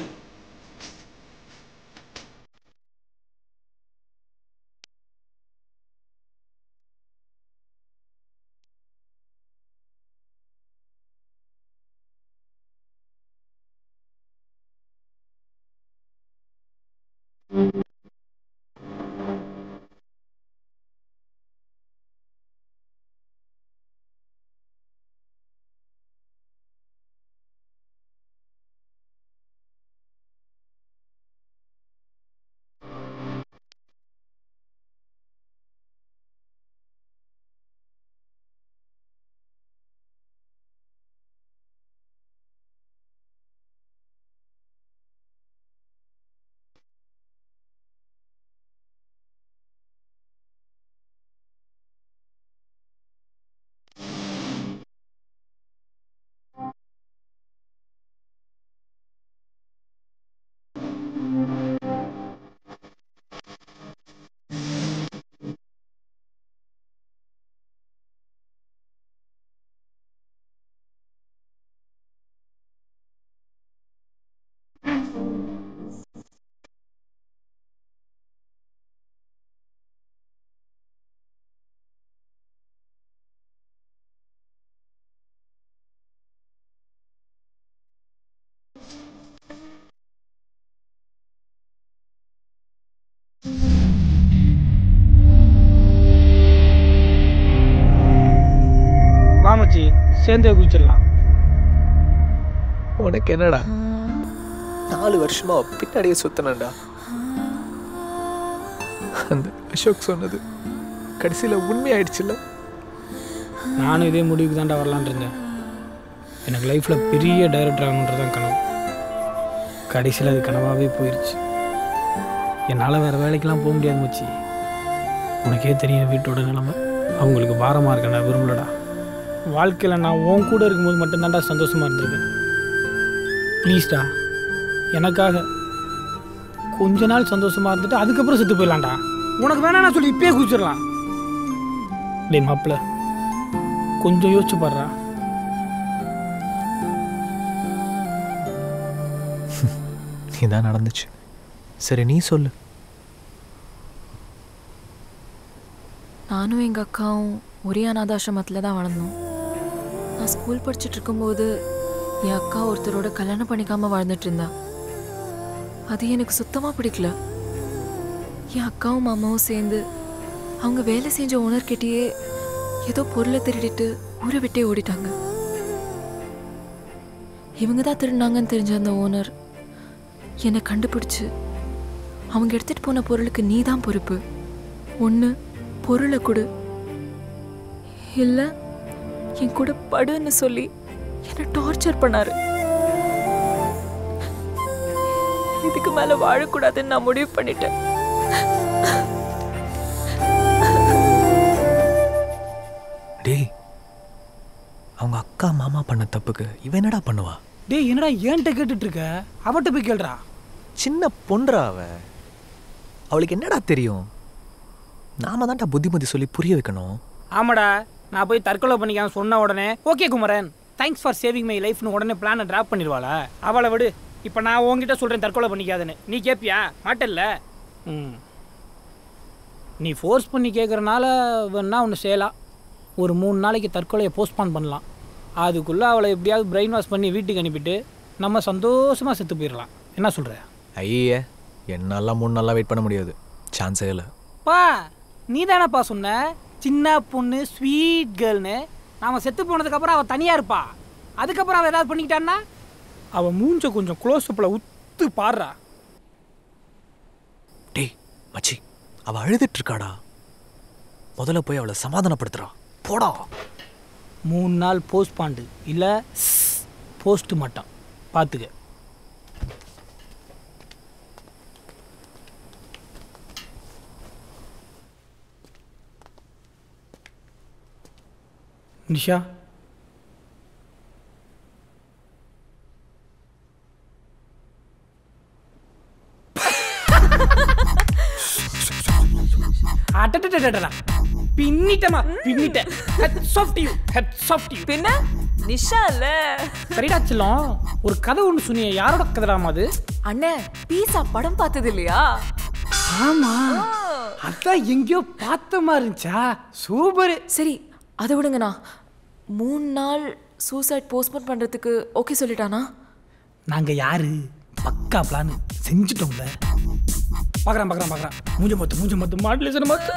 Speaker 5: வாமச்சி சேர்ந்தே குதிச்சிடலாம்
Speaker 1: உனக்கு என்னடா நாலு வருஷமா பின்னாடியே சுத்தினடா அந்த அசோக் சொன்னது கடைசியில உண்மையாயிடுச்சுல்ல
Speaker 5: நானும் இதே முடிவுக்கு தான்டா வரலான் இருந்தேன் எனக்கு லைஃப்பில் பெரிய டைரக்டர் ஆகணுன்றது தான் கனவு கடைசியில் அது கனவாகவே போயிடுச்சு என்னால் வேறு வேலைக்கெல்லாம் போக முடியாது மச்சி உனக்கே தெரியும் வீட்டோட நிலைமை அவங்களுக்கு பாரமாக இருக்க நான் விரும்பலடா வாழ்க்கையில் நான் உன் கூட இருக்கும்போது மட்டும்தான்டா சந்தோஷமாக இருந்திருக்கேன் ப்ளீஸ்டா எனக்காக கொஞ்ச நாள் சந்தோஷமாக இருந்துட்டு அதுக்கப்புறம் செத்து போயிடலாம்டா உனக்கு வேணா நான் சொல்லி இப்பயே குதிச்சிடலாம் டேய் மாப்பிள்ள கொஞ்சம் யோசிச்சு பாடுறா
Speaker 1: இதான் நடந்துச்சு சரி நீ சொல்லு
Speaker 9: நானும் எங்கள் அக்காவும் ஒரே அனாதாசிரமத்தில் தான் வளர்ந்தோம் நான் ஸ்கூல் படிச்சுட்டு இருக்கும்போது என் அக்கா ஒருத்தரோட கல்யாணம் பண்ணிக்காமல் வாழ்ந்துட்டு இருந்தா அது எனக்கு சுத்தமாக பிடிக்கல என் அக்காவும் மாமாவும் சேர்ந்து அவங்க வேலை செஞ்ச ஓனர்கிட்டயே ஏதோ பொருளை திருடிட்டு ஊரை விட்டே ஓடிட்டாங்க இவங்க தான் திருடினாங்கன்னு தெரிஞ்ச அந்த ஓனர் என்னை கண்டுபிடிச்சு அவங்க எடுத்துட்டு போன பொருளுக்கு நீ தான் பொறுப்பு ஒன்று பொருளை கொடு இல்லை என் கூட படுன்னு சொல்லி என்னை டார்ச்சர் பண்ணாரு இதுக்கு மேல வாழக்கூடாதுன்னு நான் முடிவு பண்ணிட்டேன்
Speaker 1: டேய் அவங்க அக்கா மாமா பண்ண தப்புக்கு இவன் என்னடா பண்ணுவா
Speaker 5: டேய் என்னடா ஏன்ட்ட கேட்டுட்டு இருக்க அவட்ட போய் கேளுடா
Speaker 1: சின்ன பொன்றா அவ அவளுக்கு என்னடா தெரியும் நாம தான்டா புத்திமதி சொல்லி புரிய வைக்கணும்
Speaker 5: ஆமாடா நான் போய் தற்கொலை பண்ணிக்காம சொன்ன உடனே okay Kumaran thanks for saving my லைஃப்னு உடனே பிளானை ட்ராப் பண்ணிடுவாளா அவளை விடு இப்போ நான் உன்கிட்ட சொல்கிறேன் தற்கொலை பண்ணிக்காதுன்னு நீ கேட்பியா மாட்டல்ல ம் நீ ஃபோர்ஸ் பண்ணி கேட்குறனால வேணா ஒன்று செய்யலாம் ஒரு மூணு நாளைக்கு தற்கொலையை போஸ்ட்பான் பண்ணலாம் அதுக்குள்ளே அவளை எப்படியாவது பிரெயின் வாஷ் பண்ணி வீட்டுக்கு அனுப்பிட்டு நம்ம சந்தோஷமாக செத்து போயிடலாம் என்ன சொல்கிற
Speaker 1: ஐயே என்னாலாம் மூணு நாளாக வெயிட் பண்ண முடியாது சான்ஸே இல்லை
Speaker 5: பா நீ தானப்பா சொன்ன சின்ன பொண்ணு ஸ்வீட் கேர்ள்னு நாம செத்து போனதுக்கப்புறம் அவள் தனியாக இருப்பா அதுக்கப்புறம் அவள் ஏதாவது பண்ணிக்கிட்டான்னா அவள் மூஞ்ச கொஞ்சம் க்ளோஸ் அப்பில் உத்து பாடுறா
Speaker 1: டேய் மச்சி அவ அழுதுட்டு இருக்காடா முதல்ல போய் அவளை சமாதானப்படுத்துறா போடா
Speaker 5: மூணு நாள் போஸ்ட் பாண்டு இல்லை போஸ்ட் மட்டம் பார்த்துக்க நிஷா அடடடடடா பின்னிட்டமா பின்னிட்டேன் heads off you heads off you
Speaker 9: பின்ன
Speaker 3: நிஷா இல்ல
Speaker 5: சரிடா செல்லம் ஒரு கதை ஒன்று சொன்னியே யாரோட கதைடாமா அது
Speaker 9: அண்ணே பீஸா படம் பார்த்தது இல்லையா
Speaker 5: ஆமா அதான் எங்கேயோ பார்த்த மாதிரி இருந்துச்சா சூப்பர்
Speaker 9: சரி அதை விடுங்கண்ணா மூணு நாள் சூசைட் போஸ்ட்போன் பண்றதுக்கு ஓகே சொல்லிட்டானா
Speaker 5: நாங்க யாரு பக்கா பிளான் செஞ்சுட்டோம்ல பார்க்கறேன் பார்க்கறேன் பார்க்கறேன் மூஞ்ச மத்து மூஞ்ச மத்து மாடுலேஷன் மத்து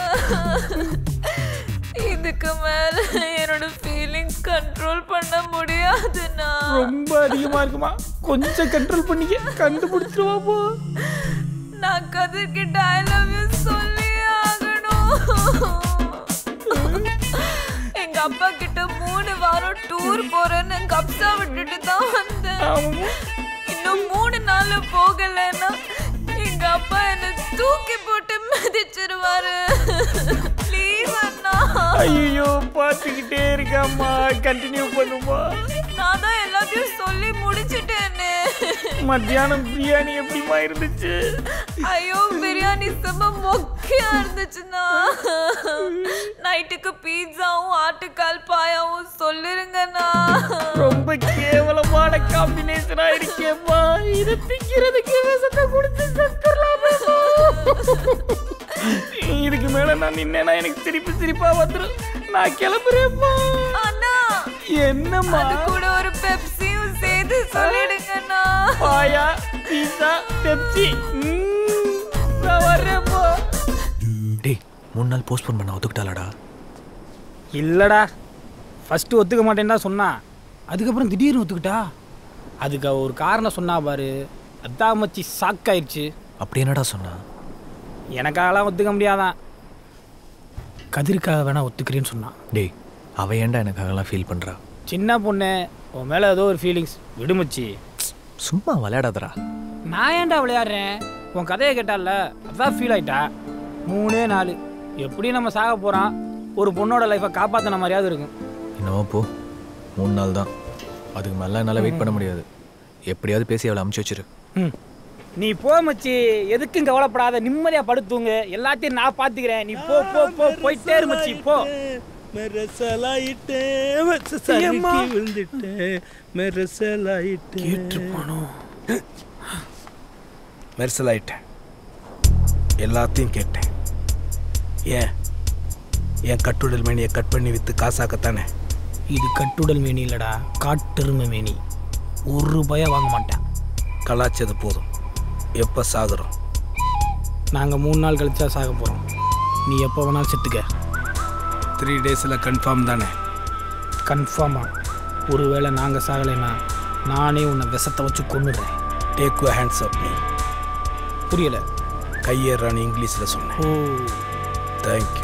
Speaker 3: இதுக்கு மேல என்னோட ஃபீலிங்ஸ் கண்ட்ரோல் பண்ண முடியாதுண்ணா
Speaker 5: ரொம்ப அதிகமா இருக்குமா கொஞ்சம் கண்ட்ரோல் பண்ணிக்க கண்டுபிடிச்சிருவா போ
Speaker 3: நான் கதிர்கிட்ட ஐ லவ் யூ சொல்லி ஆகணும் எங்க அப்பா கிட்ட மூணு வாரம் டூர் போறேன்னு கப்சா விட்டுட்டு தான் வந்தேன் இன்னும் மூணு நாள்ல போகலைன்னா எங்க அப்பா என்ன தூக்கி போட்டு மிதிச்சிருவாரு ப்ளீஸ் அண்ணா
Speaker 5: ஐயோ பார்த்துக்கிட்டே இருக்காம்மா கண்டினியூ பண்ணுமா
Speaker 3: நான் தான் எல்லாத்தையும் சொல்லி முடிச்சிட்டேனே
Speaker 5: மத்தியானம் பிரியாணி எப்படிமா இருந்துச்சு
Speaker 3: ஐயோ பிரியாணி செம்ம மொக்கையா இருந்துச்சுண்ணா நைட்டுக்கு பீட்சாவும் ஆட்டுக்கால் பாயாவும் சொல்லிருங்கண்ணா
Speaker 5: ரொம்ப கேவலமான காம்பினேஷனா இருக்கேம்மா இது திங்கிறதுக்கு விஷத்தை கொடுத்து செத்துடலாமேம்மா. இதுக்கு மேல நான் நின்னேனா எனக்கு திருப்பி சிரிப்பா வந்துடும் நான் கிளம்புறேன்மா
Speaker 3: அண்ணா
Speaker 5: என்னம்மா
Speaker 3: அது கூட ஒரு பெப்சியும் சேர்த்து சொல்லிடுங்கண்ணா
Speaker 5: பாயா பீஸா பெப்சி ம்ம். நான் வர்றேன்ப்பா
Speaker 1: டேய் மூணு நாள் போஸ்ட்போன் பண்ண ஒத்துக்கிட்டாலடா
Speaker 5: இல்லடா ஃபஸ்ட்டு ஒத்துக்க மாட்டேன்னு தான் சொன்னா அதுக்கப்புறம் திடீர்னு ஒத்துக்கிட்டா அதுக்கு அவ ஒரு காரணம் சொன்னா பாரு அதான் மச்சி ஷாக் ஆயிடுச்சு
Speaker 1: அப்படி என்னடா சொன்னா
Speaker 5: எனக்காகலாம் ஒத்துக்க முடியாதான் கதிர்க்காக வேணா ஒத்துக்கிறேன்னு சொன்னான்
Speaker 1: டேய் அவ ஏன்டா எனக்காகலாம் ஃபீல் பண்றா
Speaker 5: சின்ன பொண்ணு உன் மேலே ஏதோ ஒரு ஃபீலிங்ஸ் விடுமச்சி
Speaker 1: சும்மா விளையாடாதடா
Speaker 5: நான் ஏன்டா விளையாடுறேன் உன் கதையை கேட்டால அதான் ஃபீல் ஆயிட்டா மூணே நாலு எப்படி நம்ம சாக போகிறான் ஒரு பொண்ணோட லைஃப்பை காப்பாற்றின மாதிரியாவது இருக்கும்
Speaker 1: என்னவோ போ மூணு நாள் தான் அதுக்கு மேலே என்னால் வெயிட் பண்ண முடியாது எப்படியாவது பேசி அவளை அமுச்சு வச்சிரு
Speaker 5: ம் நீ போ மச்சி எதுக்கும் கவலைப்படாத நிம்மதியா படுத்துங்க எல்லாத்தையும் நான் பாத்துக்கிறேன் நீ போ போ போ போயிட்டே இரு மச்சி போ
Speaker 12: மெரசலாயிட்டேன்
Speaker 5: ஏம்மா?
Speaker 12: விழுந்துட்டேன் மெரசலாயிட்டேன்
Speaker 5: கேட்டிருப்பானோ?
Speaker 12: மெர்சலாயிட்டேன் எல்லாத்தையும் கேட்டேன் ஏன் என் கட்டுடல் மேனியை கட் பண்ணி விற்று காசாக்கத்தானே
Speaker 5: இது கட்டுடல் மேனி இல்லடா காட்டெருமை மேனி ஒரு ரூபாயா வாங்க மாட்டேன்
Speaker 12: கலாச்சது போதும் எப்போ சாகுறோம்
Speaker 5: நாங்கள் மூணு நாள் கழிச்சா சாக போகிறோம் நீ எப்போ வேணாலும் செத்துக்க
Speaker 12: த்ரீ டேஸில் கன்ஃபார்ம் தானே
Speaker 5: கன்ஃபார்மா ஒருவேளை நாங்கள் சாகலைன்னா நானே உன்னை விஷத்தை வச்சு கொன்னுடுறேன்
Speaker 12: take you hands up me
Speaker 5: புரியல
Speaker 12: கையேறான்னு இங்கிலீஷில் சொன்னேன்
Speaker 5: ஓ
Speaker 12: தேங்க்யூ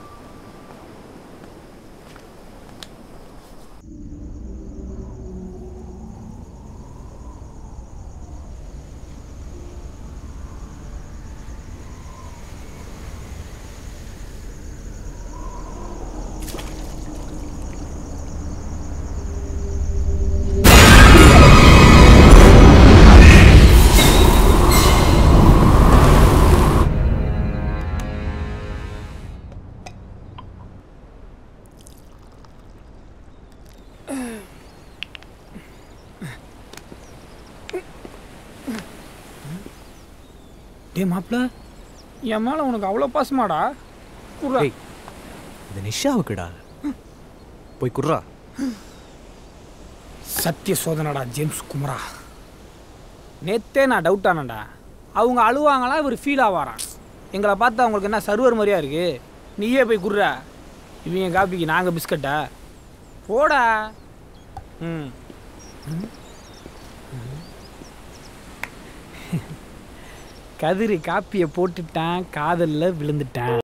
Speaker 5: டே மாப்பிள்ள என் மேலே உனக்கு அவ்வளோ பாசமாடா குர்ரா
Speaker 1: டேய் இது நிஷாவுக்குடா போய் குர்ரா
Speaker 5: சத்திய சோதனடா ஜேம்ஸ் குமரா நேத்தே நான் டவுட் ஆனேன்டா அவங்க அழுவாங்களா இவர் ஃபீல் ஆவாராம் எங்களை பார்த்தா அவங்களுக்கு என்ன சர்வர் மாதிரியா இருக்கு நீயே போய் குடுறா இவங்க காப்பிக்கு நாங்கள் பிஸ்கட்டா போடா ம் ம். கதிர் காப்பியை போட்டுட்டான் காதலில் விழுந்துட்டான்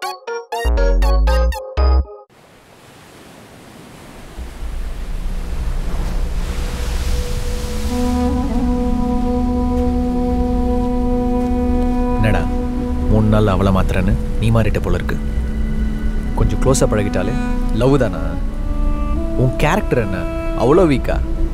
Speaker 1: என்னடா மூணு நாள் அவளை மாத்திரன்னு நீ மாறிட்ட போல இருக்கு கொஞ்சம் க்ளோஸாக பழகிட்டாலே லவ் தானா உன் கேரக்டர் என்ன அவ்வளோ வீக்கா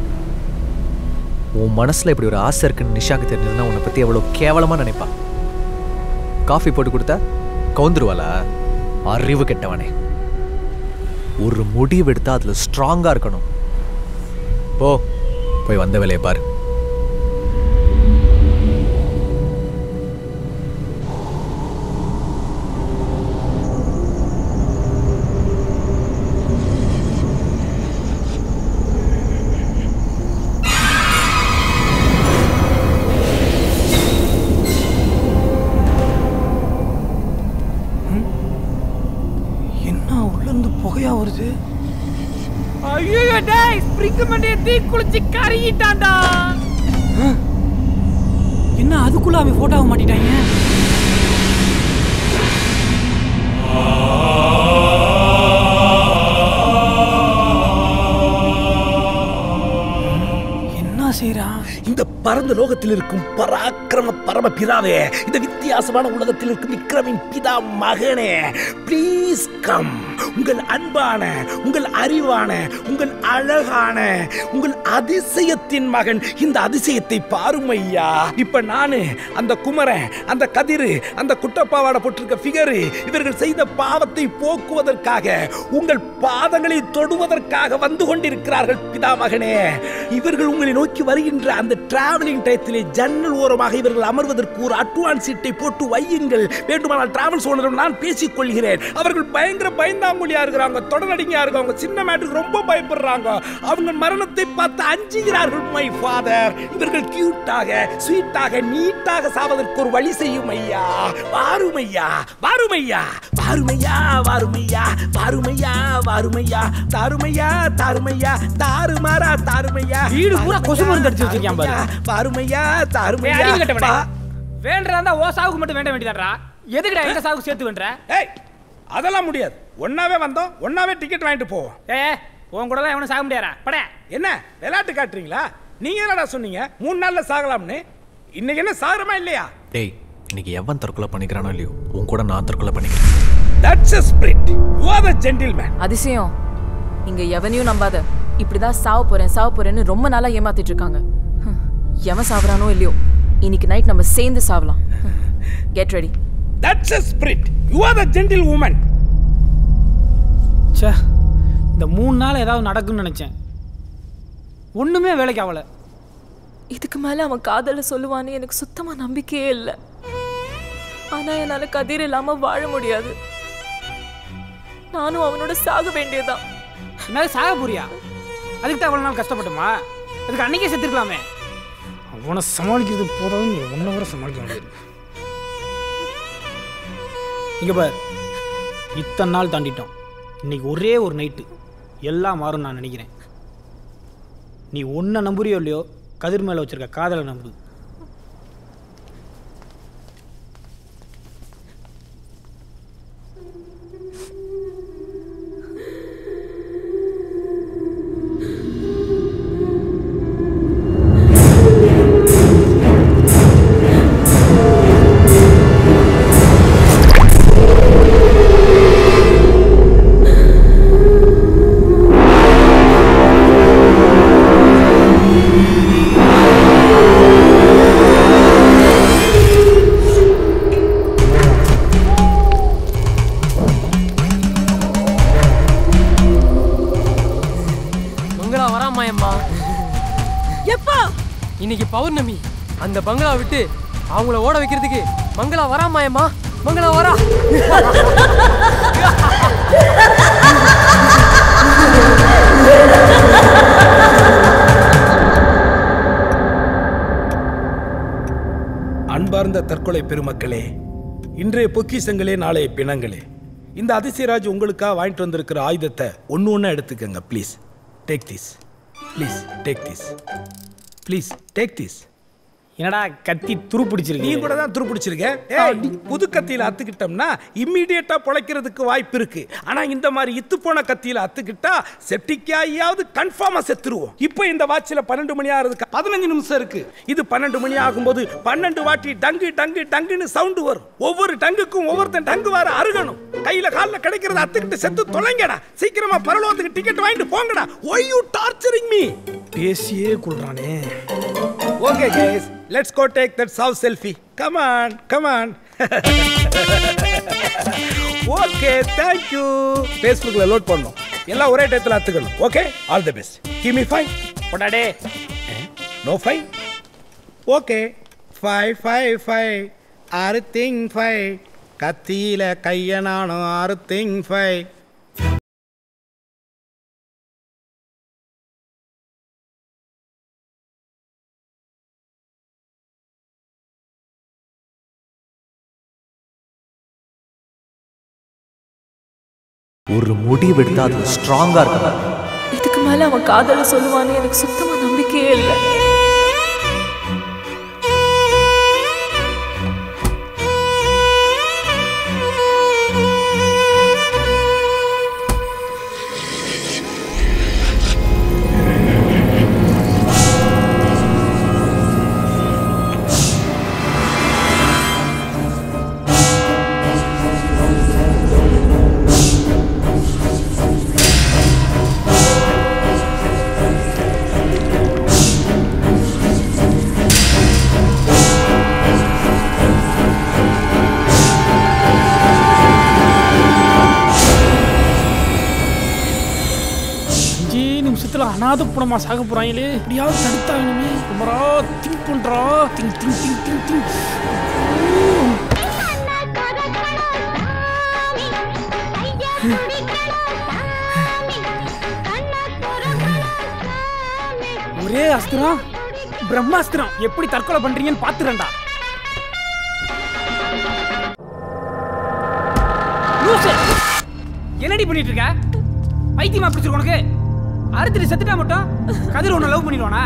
Speaker 1: உன் மனசில் இப்படி ஒரு ஆசை இருக்குன்னு நிஷாக்கு தெரிஞ்சதுன்னா உன்னை பற்றி எவ்வளோ கேவலமாக நினைப்பா காஃபி போட்டு கொடுத்தா கவுந்துருவாளா அறிவு கெட்டவனே ஒரு முடிவு எடுத்தா அதில் ஸ்ட்ராங்காக இருக்கணும் போ போய் வந்த வேலையை பாரு
Speaker 5: என்ன உள்ள இருந்து புகையா வருது ஐயோ டேய் ஸ்ப்ரிங் மண்டைய தீ குளிச்சு கருகிட்டான்டா என்ன அதுக்குள்ள அவன் போட்டோவை மாட்டிட்டாங்க என்ன செய்றான்
Speaker 12: இந்த பரந்த லோகத்தில் இருக்கும் பராக்கிரம பரம பிதாவே இந்த வித்தியாசமான உலகத்தில் இருக்கும் விக்ரமின் பிதா மகனே ப்ளீஸ் கம் உங்கள் அன்பான உங்கள் அறிவான உங்கள் அழகான உங்கள் அதிசயத்தின் மகன் இந்த அதிசயத்தை பாரும் ஐயா இப்ப நானு அந்த குமரன் அந்த கதிரு அந்த குட்டப்பாவாட போட்டிருக்க ஃபிகரு இவர்கள் செய்த பாவத்தை போக்குவதற்காக உங்கள் பாதங்களை தொடுவதற்காக வந்து கொண்டிருக்கிறார்கள் பிதா மகனே இவர்கள் உங்களை நோக்கி வருகின்ற அந்த டிராவலிங் டயத்திலே ஜன்னல் ஓரமாக இவர்கள் அமர்வதற்கு ஒரு அட்வான்ஸ் சீட்டை போட்டு வையுங்கள் வேண்டுமானால் டிராவல்ஸ் ஓனரும் நான் பேசிக் கொள்கிறேன் அவர்கள் பயங்கர பயந்தாங்குழியா இருக்கிறாங்க தொடரடிங்கயா இருக்காங்க சின்ன மேட்டுக்கு ரொம்ப பயப்படுறாங்க அவங்க மரணத்தை பார்த்து அஞ்சுகிறார்கள் மை ஃபாதர் இவர்கள் கியூட்டாக ஸ்வீட்டாக நீட்டாக சாவதற்கு ஒரு வழி செய்யும் ஐயா வாருமையா வாருமையா வாருமையா வாருமையா வாருமையா வாருமையா தாருமையா தாருமையா தாறுமாறா தாருமையா
Speaker 5: வீடு பூரா கொசு மருந்து அடிச்சு வச்சிருக்கான் பாரு.
Speaker 12: வாருமையா
Speaker 5: ஏய்,
Speaker 12: தாருமையா
Speaker 5: அறிவு கெட்டவனே.
Speaker 12: வா-
Speaker 5: வேண்டா இருந்தா ஓ சாவுக்கு மட்டும் வேண்ட வேண்டியதாடா எதுக்குடா எங்க சாவுக்கு சேர்த்து வேண்ட
Speaker 12: ஏய் அதெல்லாம் முடியாது ஒன்னாவே வந்தோம் ஒன்னாவே டிக்கெட் வாங்கிட்டு போவோம்
Speaker 5: ஏ உன் கூட எவனும் சாக முடியாதா பட
Speaker 12: என்ன விளையாட்டு காட்டுறீங்களா நீங்க என்னடா சொன்னீங்க மூணு நாள்ல சாகலாம்னு இன்னைக்கு என்ன சாகுறமா இல்லையா
Speaker 1: டேய் இன்னைக்கு எவன் தற்கொலை பண்ணிக்கிறானோ இல்லையோ உன் கூட நான் தற்கொலை பண்ணிக்கிறேன்
Speaker 12: that's a spirit you are the gentleman
Speaker 9: அதிசயம் இங்க எவனையும் நம்பாத இப்படிதான் சாவ போறேன் சாவ போறேன்னு ரொம்ப நாளா ஏமாத்திட்டு இருக்காங்க ஹம், எவன் சாவறானோ இல்லையோ இன்னைக்கு நைட் நம்ம சேர்ந்து சாவலாம் get ready
Speaker 12: that's a spirit you are the gentle woman
Speaker 5: ச்சே இந்த மூணு நாள் ஏதாவது நடக்கும்னு நினைச்சேன் ஒண்ணுமே வேலைக்கு ஆகல
Speaker 9: இதுக்கு மேல அவன் காதல சொல்லுவான்னு எனக்கு சுத்தமா நம்பிக்கையே இல்லை ஆனா என்னால கதிர் இல்லாம வாழ முடியாது நானும் அவனோட சாக வேண்டியதுதான்
Speaker 5: என்ன சாக போறியா அதுக்கு தான் அவ்வளோ நாள் கஷ்டப்பட்டுமா அதுக்கு அன்னைக்கே செத்துருக்கலாமே அவனை சமாளிக்கிறது போதும் ஒன்றை வர சமாளிக்க முடியாது இங்க பார் இத்தனை நாள் தாண்டிட்டோம் இன்னைக்கு ஒரே ஒரு நைட்டு எல்லாம் மாறும் நான் நினைக்கிறேன் நீ ஒன்றை நம்புறியோ இல்லையோ கதிர் மேலே வச்சிருக்க காதலை நம்பு
Speaker 17: மங்களா வராமாயம்மா
Speaker 13: எப்போ
Speaker 17: இன்னைக்கு பௌர்ணமி அந்த பங்களா விட்டு அவங்கள ஓட வைக்கிறதுக்கு மங்களா வராமாயம்மா மங்களா வரா
Speaker 12: அன்பார்ந்த தற்கொலை பெருமக்களே இன்றைய பொக்கிஷங்களே நாளைய பிணங்களே இந்த அதிசயராஜ் உங்களுக்காக வாங்கிட்டு வந்திருக்கிற ஆயுதத்தை ஒன்று ஒன்றா எடுத்துக்கங்க please take this please take this please take this
Speaker 5: என்னடா கத்தி துரு பிடிச்சிருக்கு
Speaker 12: நீ கூட தான் துருப்பிடிச்சிருக்க ஏய் புது கத்தியில அத்துக்கிட்டோம்னா இம்மிடியட்டா பொழைக்கிறதுக்கு வாய்ப்பு இருக்கு ஆனா இந்த மாதிரி இத்து போன கத்தியில அத்துக்கிட்டா செப்டிக் ஆகியாவது கன்ஃபார்மா செத்துருவோம் இப்போ இந்த வாட்சில் பன்னெண்டு மணி ஆகிறதுக்கு பதினஞ்சு நிமிஷம் இருக்கு இது பன்னெண்டு மணி ஆகும்போது பன்னெண்டு வாட்டி டங்கு டங்கு டங்குன்னு சவுண்டு வரும் ஒவ்வொரு டங்குக்கும் ஒவ்வொருத்தன் டங்கு வர அருகணும் கையில கால்ல கிடைக்கிறத அத்துக்கிட்டு செத்து தொலைங்கடா சீக்கிரமா பரலோகத்துக்கு டிக்கெட் வாங்கிட்டு போங்கடா ஒய் யூ டார்ச்சரிங் மீ பேசியே கொள்றானே okay guys let's go take that சாவ் selfie come on come on okay thank you ஃபேஸ்புக்கில் லோட் பண்ணோம் எல்லாம் ஒரே டயத்தில் அத்துக்கணும் okay all the best give me five போடாடே no five okay five five five ஆறு திங் ஃபைவ் கத்தியில கைய நானும் ஆறு திங் ஃபைவ்
Speaker 1: ஒரு முடிவெடுத்தா அது ஸ்ட்ராங்கா இருக்கணும்
Speaker 9: இதுக்கு மேல அவன் காதல சொல்லுவான்னு எனக்கு சுத்தமா நம்பிக்கையே இல்லை
Speaker 5: அஞ்சே நிமிஷத்துல அனாதப்புறமா சாக போறாங்களே எப்படியாவது தடுத்தாங்கமே குமரா திங்க் பண்றா think think think think think ஒரே அஸ்திரம் பிரம்மாஸ்திரம் எப்படி தற்கொலை பண்றீங்கன்னு பாத்துறேன்டா லூசு! என்னடி பண்ணிட்டு இருக்க பைத்தியமா பிடிச்சிருக்கு உனக்கு அறுத்துட்டு செத்துட்டா மட்டும் கதிர் உன்னை லவ் பண்ணிடுவானா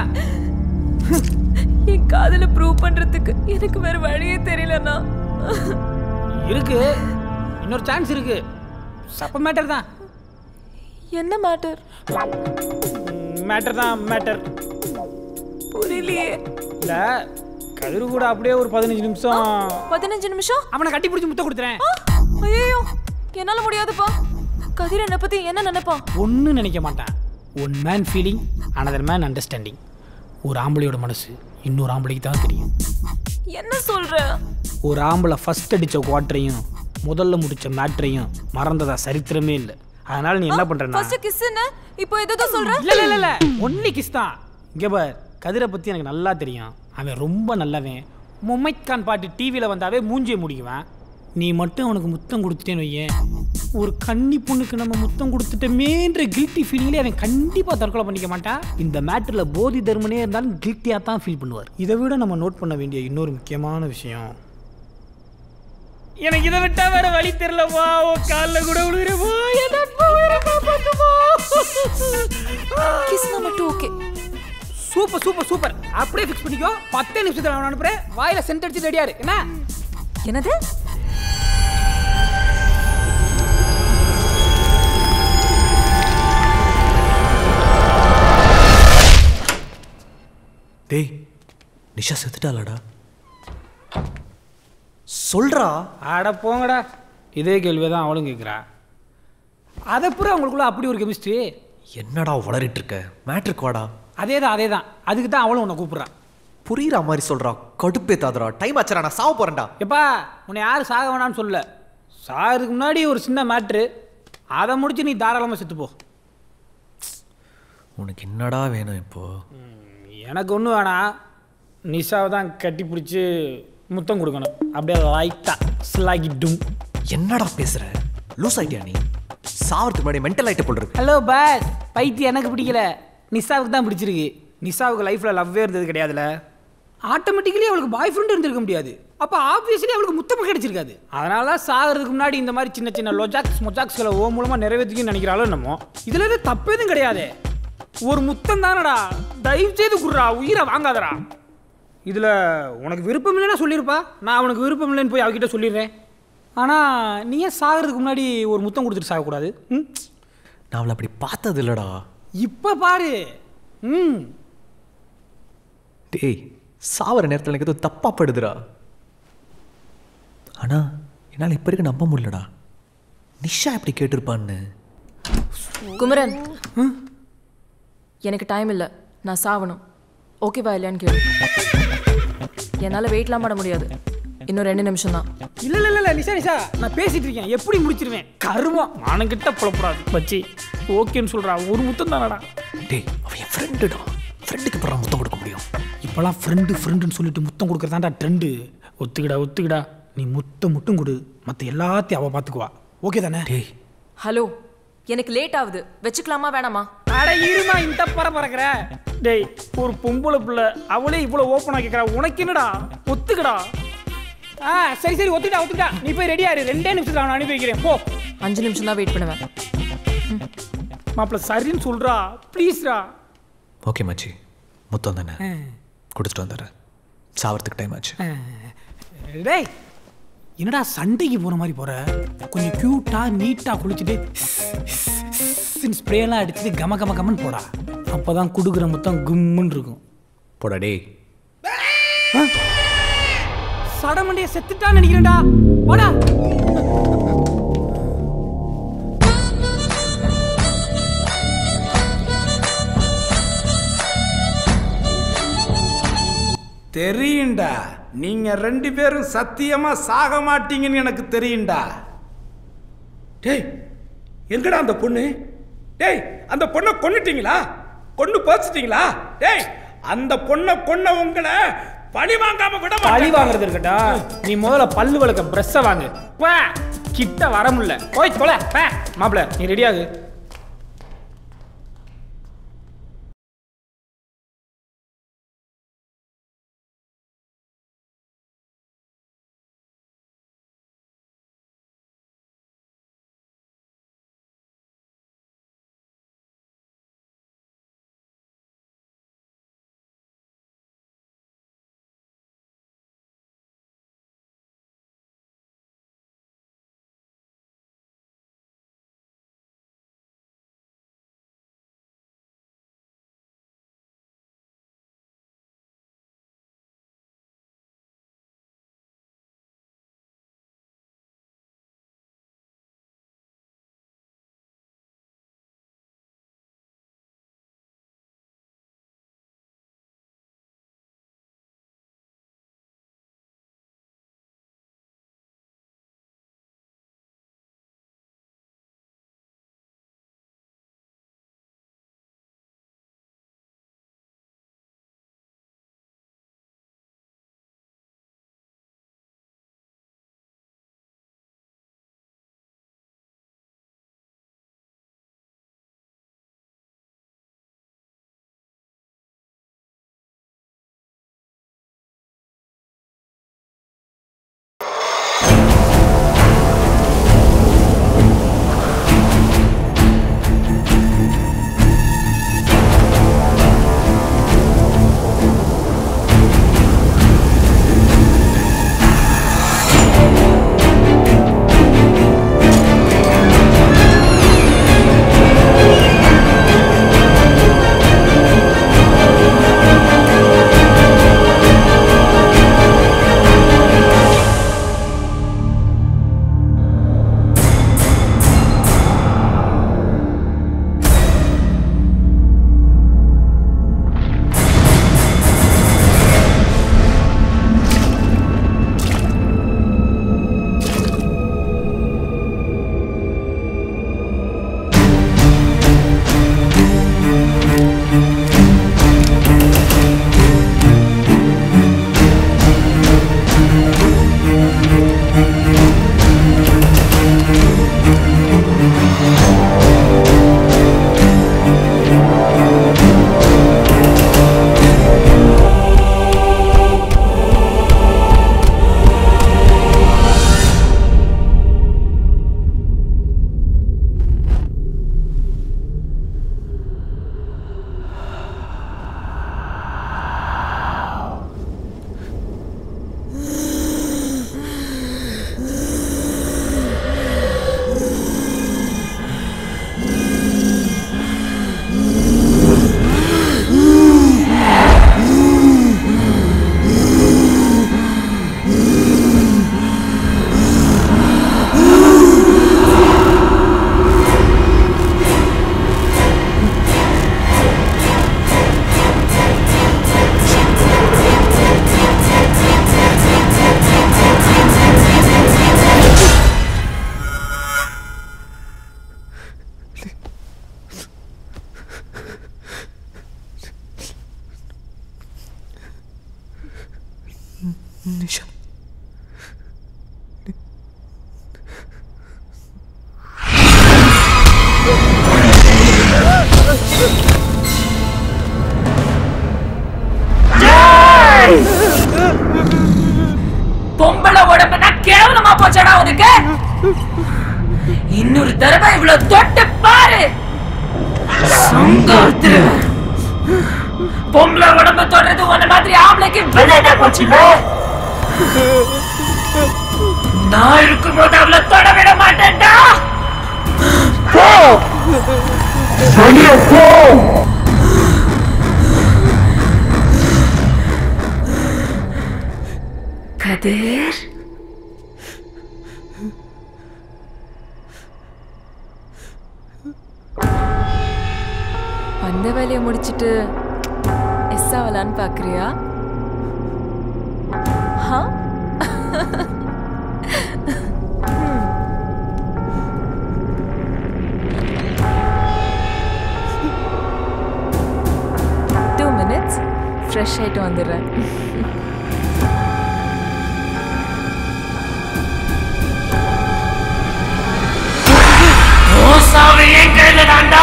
Speaker 3: என் காதல ப்ரூவ் பண்றதுக்கு எனக்கு வேற வழியே தெரியலண்ணா
Speaker 5: இருக்கு இன்னொரு சான்ஸ் இருக்கு சப்ப மேட்டர் தான்
Speaker 3: என்ன மேட்டர்
Speaker 5: மேட்டர் தான் மேட்டர்
Speaker 3: புரியலையே
Speaker 5: இல்ல கதிர் கூட அப்படியே ஒரு பதினஞ்சு நிமிஷம்
Speaker 3: பதினஞ்சு நிமிஷம்
Speaker 5: அவனை கட்டி பிடிச்சி முத்த கொடுத்துறேன்
Speaker 3: ஐயோ என்னால முடியாதுப்பா கதிர் என்னை பத்தி என்ன நினைப்பான்
Speaker 5: ஒன்றும் நினைக்க மாட்டான் one man feeling another man understanding ஒரு ஆம்பளையோட மனசு இன்னொரு ஆம்பளைக்கு தான் தெரியும்
Speaker 3: என்ன சொல்ற
Speaker 5: ஒரு ஆம்பளை ஃபர்ஸ்ட் அடிச்ச குவாட்டரையும் முதல்ல முடிச்ச மேட்ரையும் மறந்ததா சரித்திரமே இல்லை அதனால நீ என்ன பண்றேன்னா
Speaker 3: ஃபர்ஸ்ட் கிஸ்ன்னு இப்போ ஏதோ சொல்ற
Speaker 5: இல்ல இல்ல இல்ல, இல்ல ஒன்லி கிஸ் தான் இங்க பார் கதிரை பத்தி எனக்கு நல்லா தெரியும் அவன் ரொம்ப நல்லவன் மும்மைத் கான் பாட்டு டிவியில் வந்தாவே மூஞ்சியை முடிக்குவேன் நீ மட்டும் அவனுக்கு முத்தம் கொடுத்துட்டேன்னு வையேன் ஒரு கன்னி பொண்ணுக்கு நம்ம முத்தம் கொடுத்துட்டமேன்ற கில்ட்டி ஃபீலிங்லேயே அவன் கண்டிப்பாக தற்கொலை பண்ணிக்க மாட்டான் இந்த மேட்டரில் போதி தர்மனே இருந்தாலும் கில்ட்டியாக தான் ஃபீல் பண்ணுவார் இதை விட நம்ம நோட் பண்ண வேண்டிய இன்னொரு முக்கியமான விஷயம் எனக்கு இதை விட்டா வேற வழி தெரியலப்பா ஓ காலில் கூட விழுகிறப்பா
Speaker 3: கிஸ்னா மட்டும் ஓகே
Speaker 5: சூப்பர் சூப்பர் சூப்பர் அப்படியே ஃபிக்ஸ் பண்ணிக்கோ பத்தே நிமிஷத்துல அவன் அனுப்புறேன் வாயில சென்ட் அடிச்சு ரெடியாரு என்ன
Speaker 3: என்னது
Speaker 1: டேய் நிஷா செத்துட்டாளாடா சொல்றா
Speaker 5: அட போங்கடா இதே கேள்வியை தான் அவளும் கேட்குறா அதை பூரா அவங்களுக்குள்ள அப்படி ஒரு கெமிஸ்ட்ரி
Speaker 1: என்னடா உளறிட்டு இருக்க மேட்ருக்கு வாடா
Speaker 5: அதே தான் அதே தான் அதுக்கு தான் அவளும் உன்னை கூப்பிட்றான்
Speaker 1: புரியுற மாதிரி சொல்றா கடுப்பேத்தாதடா டைம் ஆச்சுடா நான் சாவ போறேன்டா
Speaker 5: எப்பா உன்னை யாரும் சாக வேணாம்னு சொல்லல சாகிறதுக்கு முன்னாடி ஒரு சின்ன மேட்ரு அதை முடிச்சு நீ தாராளமாக செத்துப்போ
Speaker 1: உனக்கு என்னடா வேணும் இப்போ
Speaker 5: எனக்கு ஒன்றும் வேணாம் நிஷாவை தான் கட்டி பிடிச்சி முத்தம் கொடுக்கணும் அப்படியே லைட்டாக ஸ்லாகிட்டும்
Speaker 1: என்னடா பேசுற லூஸ் ஆயிட்டியா நீ சாவறதுக்கு முன்னாடி மென்டல் ஆயிட்ட போல் இருக்கு
Speaker 5: ஹலோ பாஸ் பைத்தியம் எனக்கு பிடிக்கல நிஷாவுக்கு தான் பிடிச்சிருக்கு நிஷாவுக்கு லைஃப்பில் லவ்வே இருந்தது கிடையாதுல ஆட்டோமேட்டிக்கலி அவளுக்கு பாய் ஃப்ரெண்ட் இருந்திருக்க முடியாது அப்போ ஆப்வியஸ்லி அவளுக்கு முத்தம் கிடைச்சிருக்காது அதனால தான் சாகிறதுக்கு முன்னாடி இந்த மாதிரி சின்ன சின்ன லொஜாக்ஸ் மொஜாக்ஸ்களை ஓ மூலமாக நிறைவேற்றிக்கன்னு நினைக்கிறாளோ என்னமோ இதில் எதுவும் தப்பு எதுவும் கிடையாது ஒரு முத்தம் தானடா தயவு செய்து குடுறா உயிரை வாங்காதடா இதில் உனக்கு விருப்பம் இல்லைன்னா சொல்லியிருப்பா நான் அவனுக்கு விருப்பம் இல்லைன்னு போய் அவகிட்ட சொல்லிடுறேன் ஆனால் நீ ஏன் சாகிறதுக்கு முன்னாடி ஒரு முத்தம் கொடுத்துட்டு சாகக்கூடாது ம்
Speaker 1: நான் அவளை அப்படி பார்த்தது இல்லடா
Speaker 5: இப்போ பாரு ம்
Speaker 1: டேய் சாவர நேரத்தில் எனக்கு ஏதோ தப்பா படுதுடா ஆனா என்னால் இப்போ இருக்க நம்ப முடியலடா நிஷா எப்படி கேட்டிருப்பான்னு
Speaker 9: குமரன் எனக்கு டைம் இல்லை நான் சாவணும் ஓகேவா இல்லையான்னு கேளு என்னால் வெயிட்லாம் பண்ண முடியாது இன்னும் ரெண்டு நிமிஷம் தான்
Speaker 5: இல்ல இல்ல இல்ல நிஷா நிஷா நான் பேசிட்டு இருக்கேன் எப்படி முடிச்சிருவேன் கருமம் மானங்கிட்ட புலப்படாது பச்சி ஓகேன்னு சொல்றா ஒரு முத்தம் தானடா
Speaker 1: டேய் அவன் என் ஃப்ரெண்டுடா ஃப்ரெண்டுக்கு அப்புறம் முத்தம் கொடுக்க முடியும்
Speaker 5: இப்போலாம் ஃப்ரெண்டு ஃப்ரெண்டுன்னு சொல்லிட்டு முத்தம் கொடுக்குறதாண்டா ட்ரெண்டு ஒத்துக்கிடா ஒத்துக்கிடா நீ முத்தம் மட்டும் கொடு மற்ற எல்லாத்தையும் அவள் பார்த்துக்குவா ஓகே தானே
Speaker 1: டேய்
Speaker 9: ஹலோ எனக்கு லேட் ஆகுது வச்சுக்கலாமா வேணாமா
Speaker 5: அட இருமா இந்த பற பறக்கிற டேய் ஒரு பொம்பளை பிள்ளை அவளே இவ்வளோ ஓப்பனாக கேட்குறா உனக்கு என்னடா ஒத்துக்கடா ஆ சரி சரி ஒத்துக்கிட்டா ஒத்துக்கிட்டா நீ போய் ரெடியா இரு ரெண்டே நிமிஷத்துல அவனை அனுப்பி வைக்கிறேன் போ
Speaker 9: அஞ்சு நிமிஷம் தான் வெயிட் பண்ணுவேன்
Speaker 5: மாப்பிள்ள சரின்னு சொல்றா ப்ளீஸ்டா
Speaker 1: ஓகே மச்சி முத்தம் தானே கொடுத்துட்டு வந்துடுறேன் சாவறதுக்கு டைம் ஆச்சு
Speaker 5: டேய் என்னடா சண்டைக்கு போற மாதிரி போற கொஞ்சம் கியூட்டா நீட்டா குளிச்சுட்டு ஸ்ப்ரேலாம் அடிச்சுட்டு கம கம கமன்னு போடா அப்பதான் குடுக்குற மொத்தம் கும்முன்னு இருக்கும்
Speaker 1: போடா டேய்
Speaker 5: சடமண்டிய செத்துட்டான்னு நினைக்கிறேன்டா போடா
Speaker 12: தெரியும்டா நீங்க ரெண்டு பேரும் சத்தியமா சாக மாட்டீங்கன்னு எனக்கு தெரியும்டா டேய் எங்கடா அந்த பொண்ணு டேய் அந்த பொண்ணை கொன்னுட்டீங்களா கொன்னு போச்சிட்டீங்களா டேய் அந்த பொண்ணை கொன்ன உங்களை பழி வாங்காம விட
Speaker 5: பழி
Speaker 12: மாட்டேன்.
Speaker 5: வாங்குறது இருக்கட்டா நீ முதல்ல பல்லு வளர்க்க பிரஷ்ஷை வாங்கு வா கிட்ட வர முடியல போய் தொலை மாப்பிள்ள நீ ரெடியாகு
Speaker 1: நிஷா
Speaker 2: பொம்பளை உடம்புனா கேவலமா போச்சடா உனக்கு இன்னொரு தடவை இவ்வளவு தொட்டு பாரு சங்காத்து பொம்பளை உடம்ப தொடுறது உன்ன மாதிரி ஆம்பளைக்கு விளையாட போச்சுல நான் இருக்கும்போது அவளை தொட விட மாட்டேன்டா போ வெளியே போ கதிர்
Speaker 9: வந்த வேலையை முடிச்சிட்டு எஸ் ஆகலான்னு பார்க்குறியா ஹா டூ மினிட்ஸ் ஃப்ரெஷ் ஆகிட்டு வந்துடுறேன்
Speaker 2: ஓசாவை என் கையில தாண்டா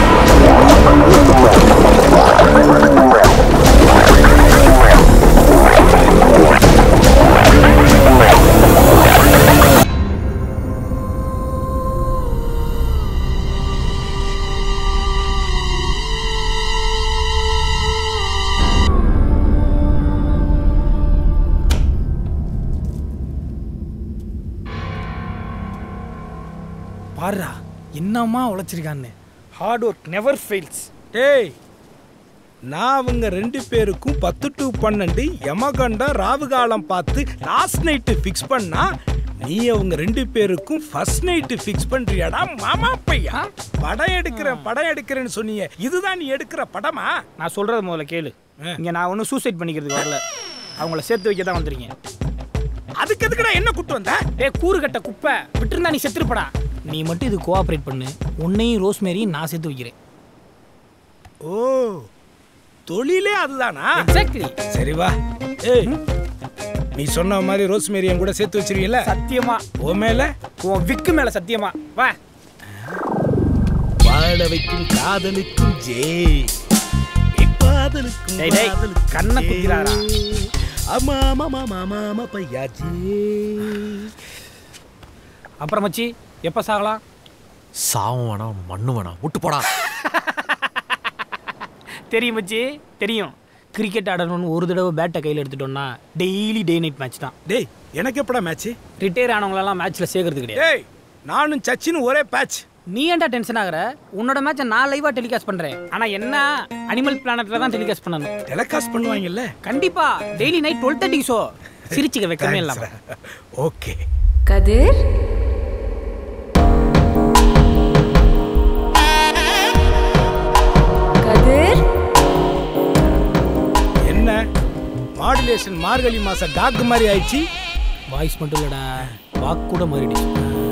Speaker 12: பாருடா என்னம்மா உழைச்சிருக்கான்னு ஹார்ட் ஒர்க் நெவர் ஃபெயில்ஸ் டேய் நான் அவங்க ரெண்டு பேருக்கும் பத்து டு பன்னெண்டு யமகண்டா ராவு காலம் பார்த்து லாஸ்ட் நைட்டு ஃபிக்ஸ் பண்ணா நீ அவங்க ரெண்டு பேருக்கும் ஃபர்ஸ்ட் நைட்டு ஃபிக்ஸ் பண்றியாடா மாமா பையா படம் எடுக்கிறேன் படம் எடுக்கிறேன்னு சொன்னீங்க இதுதான் நீ எடுக்கிற படமா
Speaker 5: நான் சொல்றது முதல்ல கேளு இங்க நான் ஒன்றும் சூசைட் பண்ணிக்கிறதுக்கு வரல அவங்கள சேர்த்து வைக்க தான் வந்திருக்கேன்
Speaker 12: அதுக்கு எதுக்குடா என்ன கூட்டு வந்த
Speaker 5: டே கூறு கட்ட குப்பை விட்டுருந்தா நீ செத்துருப்படா நீ மட்டும் இது கோஆப்ரேட் பண்ணு உன்னையும் ரோஸ்மேரியும் நான் சேர்த்து வைக்கிறேன்
Speaker 12: ஓ தொழிலே அதுதானா
Speaker 5: எக்ஸாக்ட்லி
Speaker 12: சரி வா ஏய் நீ சொன்ன மாதிரி ரோஸ்மேரி என் கூட சேர்த்து வச்சிருவீல்ல
Speaker 5: சத்தியமா
Speaker 12: உன் மேல
Speaker 5: உன் விக்கு மேல சத்தியமா வா
Speaker 12: வாழ வைக்கும் காதலுக்கும் ஜெய் காதலுக்கும்
Speaker 5: டேய், டேய், கண்ணை குத்திராதடா.
Speaker 12: ஆமா ஆமா ஆமா ஆமா ஆமா பையா ஜெய்
Speaker 5: அப்புறம் மச்சி எப்போ சாகலாம்
Speaker 1: சாவும் வேணாம் மண்ணு வேணாம் விட்டு போடா
Speaker 5: தெரியும் மச்சி தெரியும் கிரிக்கெட் ஆடணும்னு ஒரு தடவை பேட்டை கையில் எடுத்துட்டோம்னா டெய்லி டே நைட் மேட்ச் தான்
Speaker 12: டேய் எனக்கு எப்படா மேட்ச்
Speaker 5: ரிட்டையர் ஆனவங்களெல்லாம் மேட்ச்ல சேர்க்கறது கிடையாது
Speaker 12: டேய் நானும் சச்சினும் ஒரே பேட்ச்
Speaker 5: நீ ஏன்டா டென்ஷன் ஆகுற உன்னோட மேட்சை நான் லைவா டெலிகாஸ்ட் பண்றேன் ஆனா என்ன அனிமல் பிளானட்ல தான் டெலிகாஸ்ட் பண்ணணும்
Speaker 12: டெலிகாஸ்ட் பண்ணுவாங்கல்ல
Speaker 5: கண்டிப்பா daily night twelve thirty show சிரிச்சுக்க வைக்கவே இல்லாம
Speaker 12: ஓகே
Speaker 9: கதிர் கதிர்
Speaker 12: என்ன மாடுலேஷன் மார்கழி மாச டாக் மாதிரி ஆயிடுச்சு
Speaker 5: வாய்ஸ் மட்டும் இல்லடா வாக் கூட மாறிடுச்சு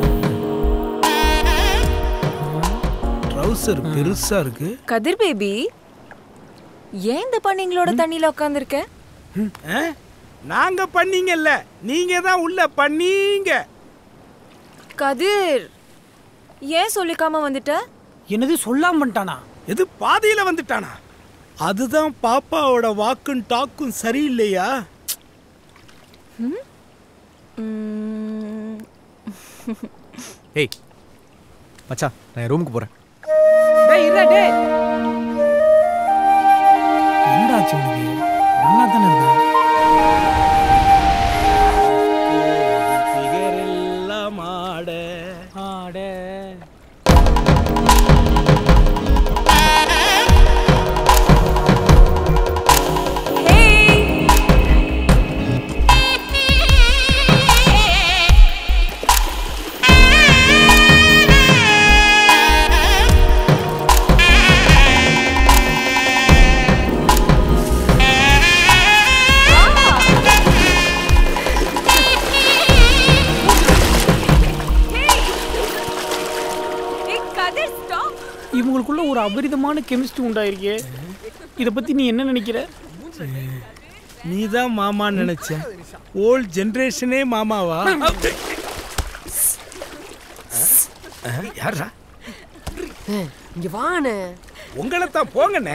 Speaker 12: ட்ரௌசர் பெருசா இருக்கு
Speaker 9: கதிர் பேபி ஏன் இந்த பண்ணிங்களோட தண்ணியில உட்காந்துருக்க
Speaker 12: ஆ? நாங்க பண்ணீங்கல்ல நீங்க தான் உள்ள பண்ணீங்க
Speaker 9: கதிர் ஏன் சொல்லிக்காம வந்துட்ட
Speaker 5: என்னது சொல்லாம பண்ணிட்டானா
Speaker 12: எது பாதியில வந்துட்டானா அதுதான் பாப்பாவோட வாக்கும் டாக்கும் சரியில்லையா
Speaker 1: ஏய் மச்சான் நான் என் ரூமுக்கு போகிறேன்
Speaker 5: டேய் இருடா டேய் என்னடாச்சு உனக்கு நல்லா தானே இருந்தா
Speaker 12: எல்லாம் ஆட
Speaker 5: ஆட
Speaker 3: ஏய் கதிர் ஸ்டாப்
Speaker 5: இவங்களுக்குள்ள ஒரு அபரிதமான கெமிஸ்ட்ரி உண்டாயிருக்கே இதை பத்தி நீ என்ன நினைக்கிற
Speaker 12: நீ தான் மாமான்னு நினைச்சேன் ஓல்ட் ஜெனரேஷனே மாமாவா அஹ், யார்ரா
Speaker 17: இங்க வாண்ணே
Speaker 12: உங்களை தான் போங்கண்ணே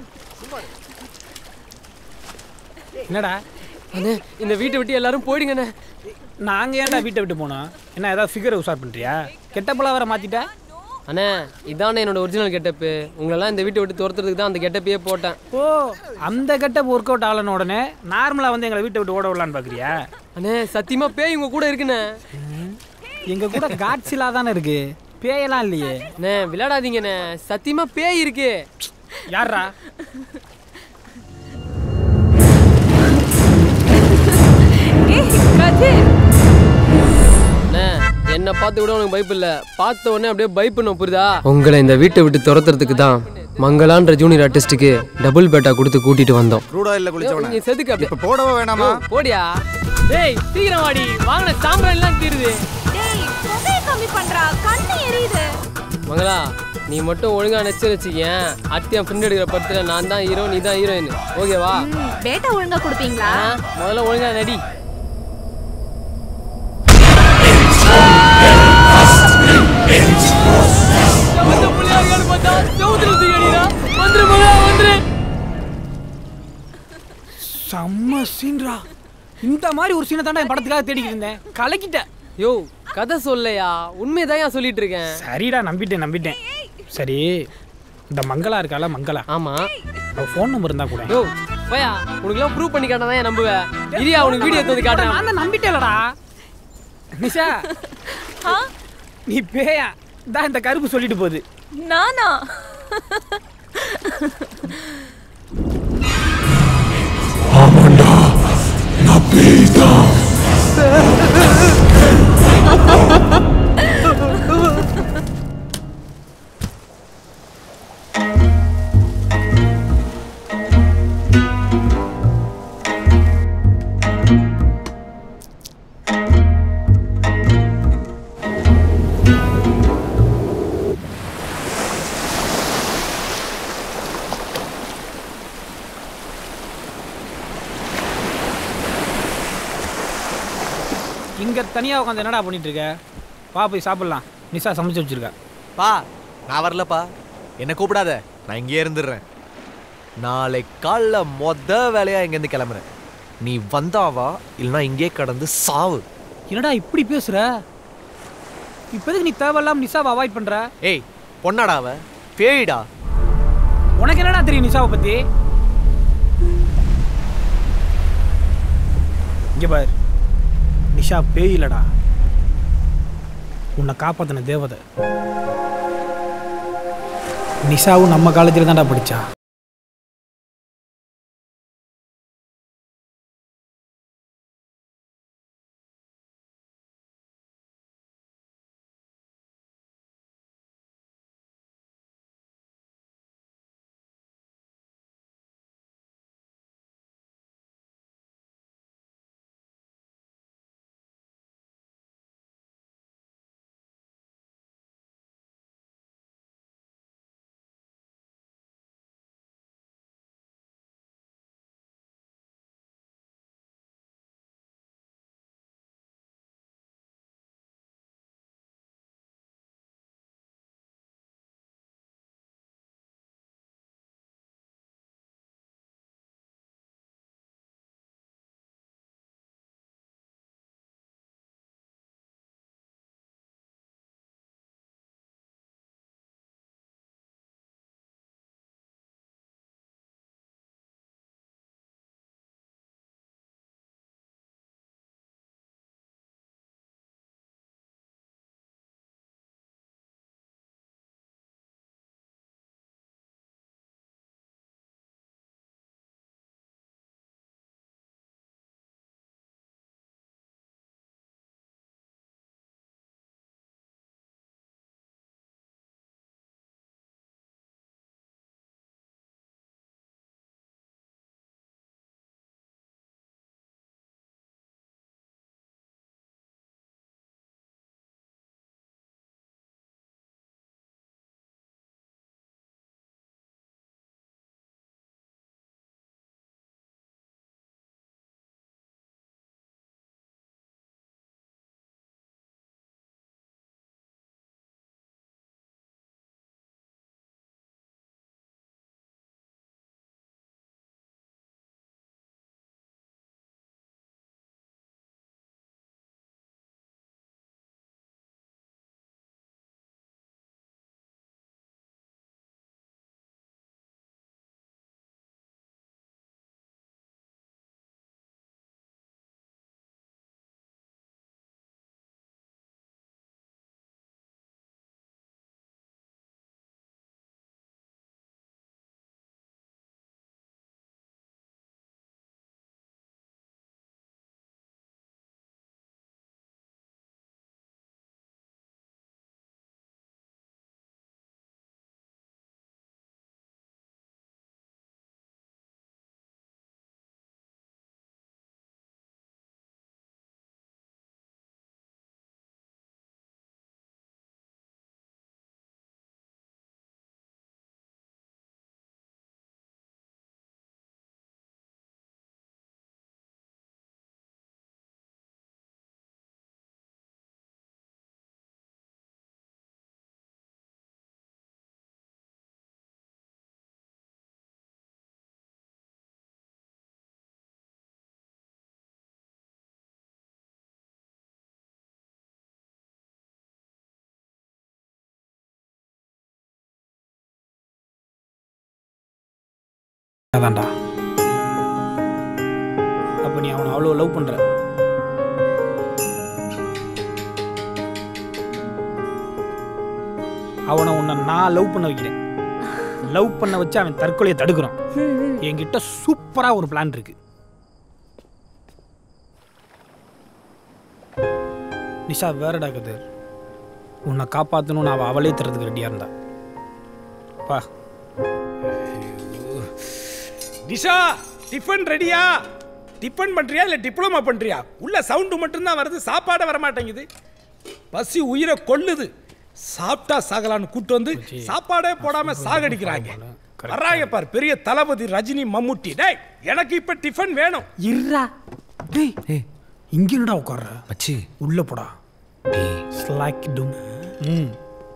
Speaker 5: என்னடா
Speaker 17: அண்ணே இந்த வீட்டை விட்டு எல்லாரும் போயிடுங்கண்ணே
Speaker 5: நாங்க ஏன்டா வீட்டை விட்டு போனோம் என்ன ஏதாவது ஃபிகரை உஷார் பண்றியா கெட்டப்பெல்லாம் வேற மாத்திட்ட
Speaker 17: அண்ணே இதானே என்னோட ஒரிஜினல் கெட்டப்பு உங்களெல்லாம் இந்த வீட்டை விட்டு துரத்துறதுக்கு தான் அந்த கெட்டப்பையே போட்டேன்
Speaker 5: ஓ அந்த கெட்டப் ஒர்க் அவுட் ஆகலன உடனே நார்மலா வந்து எங்களை வீட்டை விட்டு ஓட விடலான்னு பாக்குறியா
Speaker 17: அண்ணே சத்தியமா பேய் உங்க கூட இருக்குண்ணே
Speaker 5: எங்க கூட காட்சிலா தானே இருக்கு பேயெல்லாம் இல்லையே
Speaker 17: அண்ணே விளையாடாதீங்கண்ணே சத்தியமா பேய் இருக்கு
Speaker 5: யாரா
Speaker 17: அண்ணே என்ன பார்த்து கூட உனக்கு பயப்பு இல்ல பார்த்த உடனே அப்படியே பயப்படணும் புரியுதா உங்களை இந்த வீட்டை விட்டு துரத்துறதுக்கு தான் மங்களான்ற ஜூனியர் ஆர்டிஸ்ட்டுக்கு டபுள் பேட்டா கொடுத்து கூட்டிட்டு வந்தோம்
Speaker 7: ரூடா இல்ல குளிச்சவன
Speaker 17: நீ செதுக்கு அப்படியே
Speaker 7: இப்ப போடவா வேணாமா
Speaker 17: யோ, போடியா டேய் சீக்கிரம் வாடி வாங்கின சாம்பிராணி எல்லாம் தீருது
Speaker 3: டேய் புகையை கம்மி பண்றா கண்ணு எரியுது
Speaker 17: மங்களா நீ மட்டும் ஒழுங்கா நச்சு வச்சுக்கேன் அடுத்து என் ஃப்ரெண்ட் எடுக்கிற படத்துல நான் தான் ஹீரோ நீ தான் ஹீரோயின் ஓகேவா
Speaker 3: பேட்டா ஒழுங்கா கொடுப்பீங்களா
Speaker 17: ஆ, முதல்ல ஒழுங்கா நடி
Speaker 5: செம்ம சீன்ரா இந்த மாதிரி ஒரு சீனை தாண்டா என் படத்துக்காக தேடிக்கிட்டு இருந்தேன் கலக்கிட்ட
Speaker 17: யோ கதை சொல்லையா உண்மையதான் ஏன் சொல்லிட்டு இருக்கேன்
Speaker 5: சரிடா நம்பிட்டேன் நம்பிட்டேன் சரி இந்த மங்களா இருக்கால மங்களா
Speaker 17: ஆமா
Speaker 5: அவ ஃபோன் நம்பர் இருந்தா கூட
Speaker 17: யோ பையா உனக்குலாம் ப்ரூவ் பண்ணி காட்டினா தான் நம்புவேன் இரியா உனக்கு வீடியோ எடுத்து வந்து காட்டுறேன்
Speaker 5: நான் தான் நம்பிட்டேலடா நிஷா நீ பேயா தான் இந்த கருப்பு சொல்லிட்டு போகுது
Speaker 3: நானா
Speaker 16: ஆமாண்டா நான் பேய் தான்
Speaker 5: இங்க தனியா உட்காந்து என்னடா பண்ணிட்டு இருக்க வா போய் சாப்பிடலாம் நிஷா சமைச்சு வச்சிருக்கா
Speaker 1: பா நான் வரலப்பா என்ன கூப்பிடாத நான் இங்கேயே இருந்துடுறேன் நாளை காலைல மொத வேலையா இங்கேருந்து கிளம்புறேன் நீ வந்தாவா இல்லைன்னா இங்கே கடந்து சாவு
Speaker 5: என்னடா இப்படி பேசுற இப்போதைக்கு நீ தேவையில்லாம நிஷாவை அவாய்ட் பண்ற
Speaker 1: ஏய் பொண்ணாடா அவ பேய்டா
Speaker 5: உனக்கு என்னடா தெரியும் நிஷாவை பத்தி இங்க பார் நிஷா பேய் இல்லடா உன்னை காப்பாத்தின தேவதை நிஷாவும் நம்ம காலேஜில் தான்டா படிச்சா அதான்டா அப்ப நீ அவனை அவ்வளோ லவ் பண்ற அவனை உன்னை நான் லவ் பண்ண வைக்கிறேன் லவ் பண்ண வச்சு அவன் தற்கொலையை தடுக்கிறான் என்கிட்ட சூப்பரா ஒரு பிளான் இருக்கு நிஷா வேறடா கதிர் உன்னை காப்பாற்றணும்னு அவள் அவளே தரதுக்கு ரெடியாக இருந்தா வா
Speaker 12: நிஷா டிஃபன் ரெடியா டிஃபன் பண்றியா இல்ல டிப்ளமா பண்றியா உள்ள சவுண்டு மட்டும்தான் வருது சாப்பாடே வர மாட்டேங்குது பசி உயிரை கொல்லுது சாப்பிட்டா சாகலான்னு கூட்டு வந்து சாப்பாடே போடாம சாகடிக்கிறாங்க வர்றாங்க பார் பெரிய தளபதி ரஜினி மம்முட்டி டேய் எனக்கு இப்ப டிஃபன் வேணும்
Speaker 5: இருடா டேய் இங்க என்னடா உட்கார்ற
Speaker 1: மச்சி
Speaker 5: உள்ள போடா ஸ்லாக் டும் ம்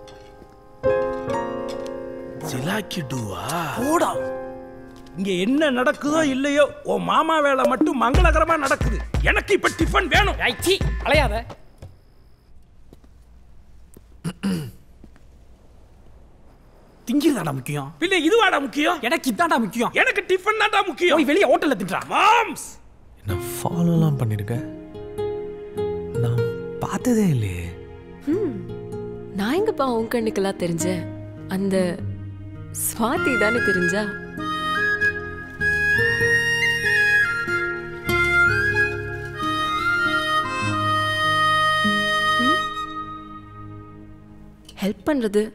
Speaker 12: சிலாக்கி டூவா போடா இங்க என்ன நடக்குதோ இல்லையோ உன் மாமா வேலை மட்டும் மங்களகரமா நடக்குது எனக்கு இப்ப டிஃபன் வேணும்
Speaker 5: ஐச்சி அலையாத திங்கிறதாடா முக்கியம்
Speaker 12: பின்ன இதுவாடா முக்கியம்
Speaker 5: எனக்கு இதான்டா முக்கியம்
Speaker 12: எனக்கு டிஃபன் தான்டா முக்கியம்
Speaker 5: போய் வெளியே ஹோட்டல்ல தின்றா
Speaker 12: மாம்ஸ்
Speaker 1: நான் ஃபாலோலாம் பண்ணியிருக்கேன் நான் பார்த்ததே இல்லையே
Speaker 9: ம் நான் எங்கப்பா உன் கண்ணுக்கெல்லாம் தெரிஞ்சேன் அந்த ஸ்வாதி தானே தெரிஞ்சா ஹெல்ப் பண்றது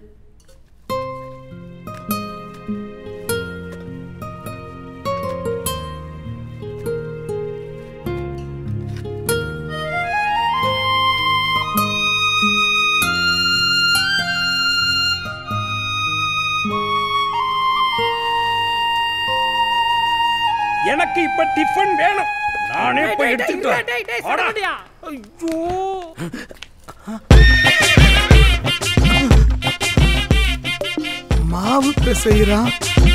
Speaker 12: எனக்கு இப்ப டிஃபன் வேணும் நானே போய் எடுத்துட்டு வரேன். வாடா.
Speaker 5: ஐயோ
Speaker 6: மாவு பிசைறான்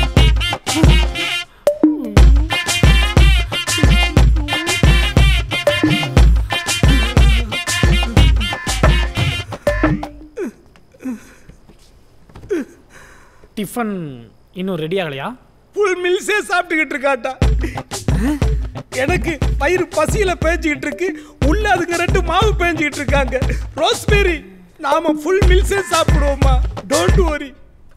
Speaker 5: டிஃபன் இன்னும் ரெடி ஆகலையா
Speaker 12: ஃபுல் மில்ஸே சாப்பிட்டுக்கிட்டு இருக்காட்டா எனக்கு பயிர் பசியில பேஞ்சுக்கிட்டு இருக்கு உள்ள அதுங்க ரெண்டு மாவு பேஞ்சுக்கிட்டு இருக்காங்க ரோஸ்பெரி நாம ஃபுல் மில்ஸே சாப்பிடுவோமா டோன்ட் வரி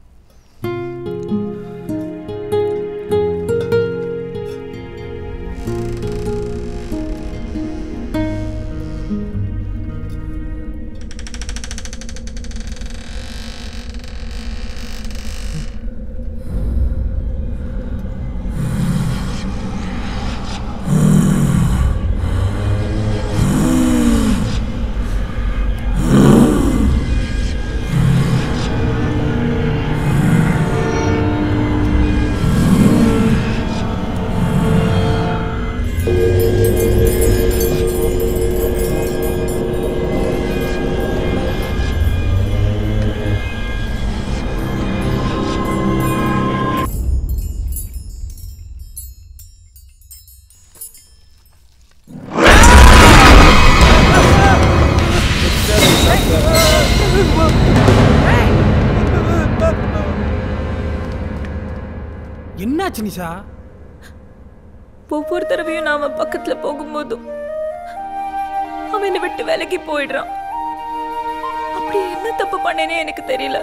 Speaker 5: என்னாச்சு நிஷா
Speaker 3: ஒவ்வொரு தடவையும் நான் அவன் பக்கத்துல போகும்போதும் அவன் என்னை விட்டு விலகி போயிடுறான் அப்படி என்ன தப்பு பண்ணேனே எனக்கு தெரியல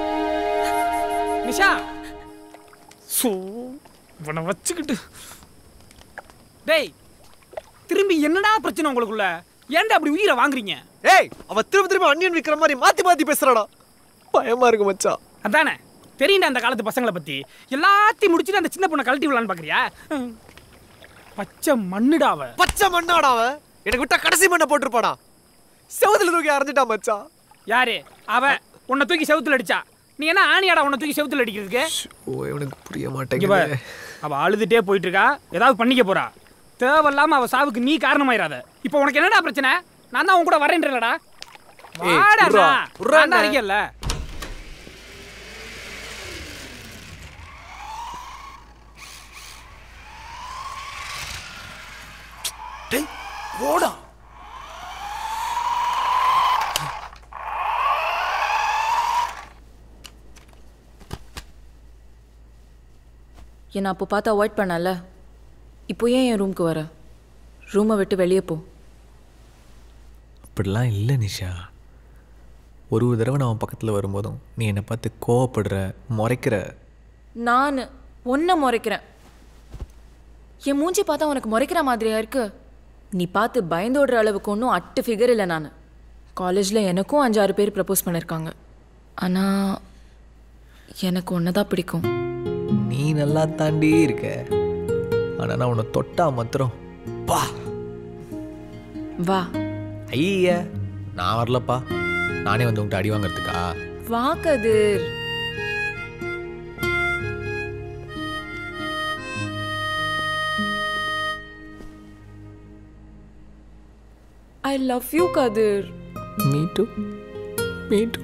Speaker 5: நிஷா சோ இவனை வச்சுக்கிட்டு டேய் திரும்பி என்னடா பிரச்சனை உங்களுக்குள்ள ஏன்டா அப்படி உயிரை வாங்குறீங்க
Speaker 7: ஏய் அவ திரும்ப திரும்ப அன்னியன் விக்கிற மாதிரி மாத்தி மாத்தி பேசுறாடா பயமா இருக்கு மச்சான்
Speaker 5: அதானே தெரியுண்டா அந்த காலத்து பசங்களை பத்தி எல்லாத்தையும் முடிச்சுட்டு அந்த சின்ன பொண்ணை கழட்டி விடலான்னு பாக்குறியா ம். பச்சை மண்ணுடா அவ
Speaker 7: பச்சை மண்ணாடா அவ எனக்கு விட்டா கடைசி மண்ணை போட்டிருப்பாடா செவத்துல தூக்கி அரைஞ்சிட்டா மச்சான்
Speaker 5: யாரு அவ உன்னை தூக்கி செவுத்துல அடிச்சா நீ என்ன ஆணியாடா உன்னை தூக்கி செவுத்துல அடிக்கிறதுக்கு
Speaker 1: ஓ இவனுக்கு புரிய
Speaker 5: இங்க பாரு,
Speaker 1: மாட்டேங்குது
Speaker 5: அவ அழுதுட்டே போயிட்டு இருக்கா ஏதாவது பண்ணிக்க போறா தேவையில்லாம அவ சாவுக்கு நீ காரணமாயிராத இப்போ உனக்கு என்னடா பிரச்சனை நான் தான் உன் கூட வரேன்றலடா
Speaker 7: ஏய்,
Speaker 5: வாடா
Speaker 7: புர்ரா,
Speaker 5: அண்ணா.
Speaker 7: புர்ரா
Speaker 5: நான் தான்
Speaker 7: அண்ணா.
Speaker 5: இருக்கேன்ல
Speaker 12: டேய் போடா
Speaker 9: என்னை அப்போ பார்த்து அவாய்ட் பண்ணல இப்போ ஏன் என் ரூம்க்கு வர ரூமை விட்டு வெளியே போ
Speaker 1: அப்படிலாம் இல்லை நிஷா ஒரு ஒரு தடவை நான் உன் பக்கத்தில் வரும்போதும் நீ என்னை பார்த்து கோவப்படுற முறைக்கிற
Speaker 9: நான் ஒன்றை முறைக்கிறேன் என் மூஞ்சி பார்த்தா உனக்கு முறைக்கிற மாதிரியா இருக்கு நீ பார்த்து பயந்தோடுற அளவுக்கு ஒன்றும் அட்டு ஃபிகர் இல்லை நான் காலேஜில் எனக்கும் அஞ்சாறு பேர் ப்ரப்போஸ் பண்ணியிருக்காங்க ஆனால் எனக்கு ஒன்று தான் பிடிக்கும்
Speaker 1: நீ நல்லா தாண்டி இருக்க ஆனால் நான் உன்னை தொட்டா மாத்திரம் பா
Speaker 9: வா
Speaker 1: ஐய நான் வரலப்பா நானே வந்து உங்கள்கிட்ட அடி வாங்குறதுக்கா
Speaker 9: வா Kathir I love you Kathir
Speaker 1: me too me too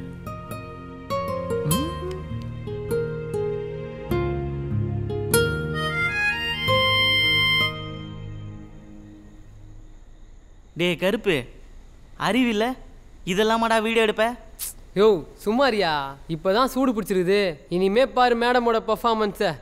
Speaker 15: டேய் கருப்பு அறிவில்ல இதெல்லாமாடா வீடியோ எடுப்ப
Speaker 17: யோ சும்மாரியா இப்போதான் சூடு பிடிச்சிருக்குது இனிமே பாரு மேடமோட பர்ஃபார்மன்ஸை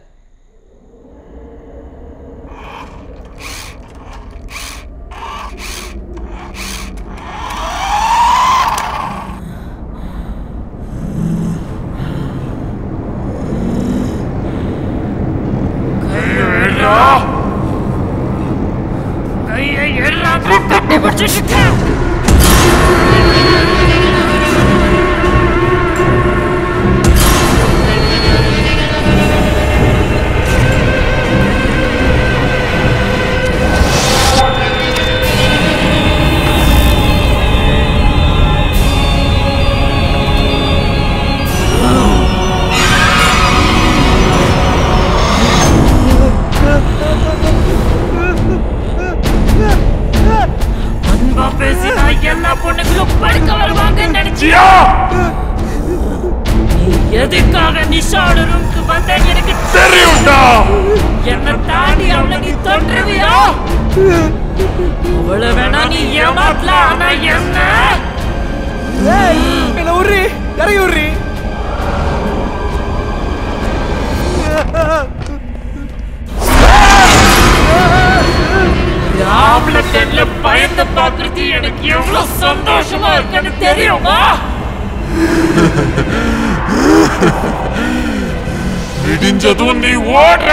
Speaker 2: கையை எல்லாம் கட்டி பிடிச்சிட்டு அன்பா பேசினா எல்லா பொண்ணுங்களும் படுக்க வருவாங்கன்னு நினைச்சியா நீ எதுக்காக நிஷாவோட ரூம்க்கு வந்த எனக்கு தெரியும்டா என்ன தாண்டி அவளை நீ தொற்றுவியா அவளை வேணா நீ ஏமாத்தலாம் ஆனா என்ன
Speaker 7: என்ன உர்றி இறங்கி உர்றி
Speaker 2: ஆம்பளை கண்ணுல பயந்து பாக்குறது எனக்கு எவ்வளவு சந்தோஷமா இருக்குன்னு தெரியுமா விடிஞ்சதும் நீ ஓடுற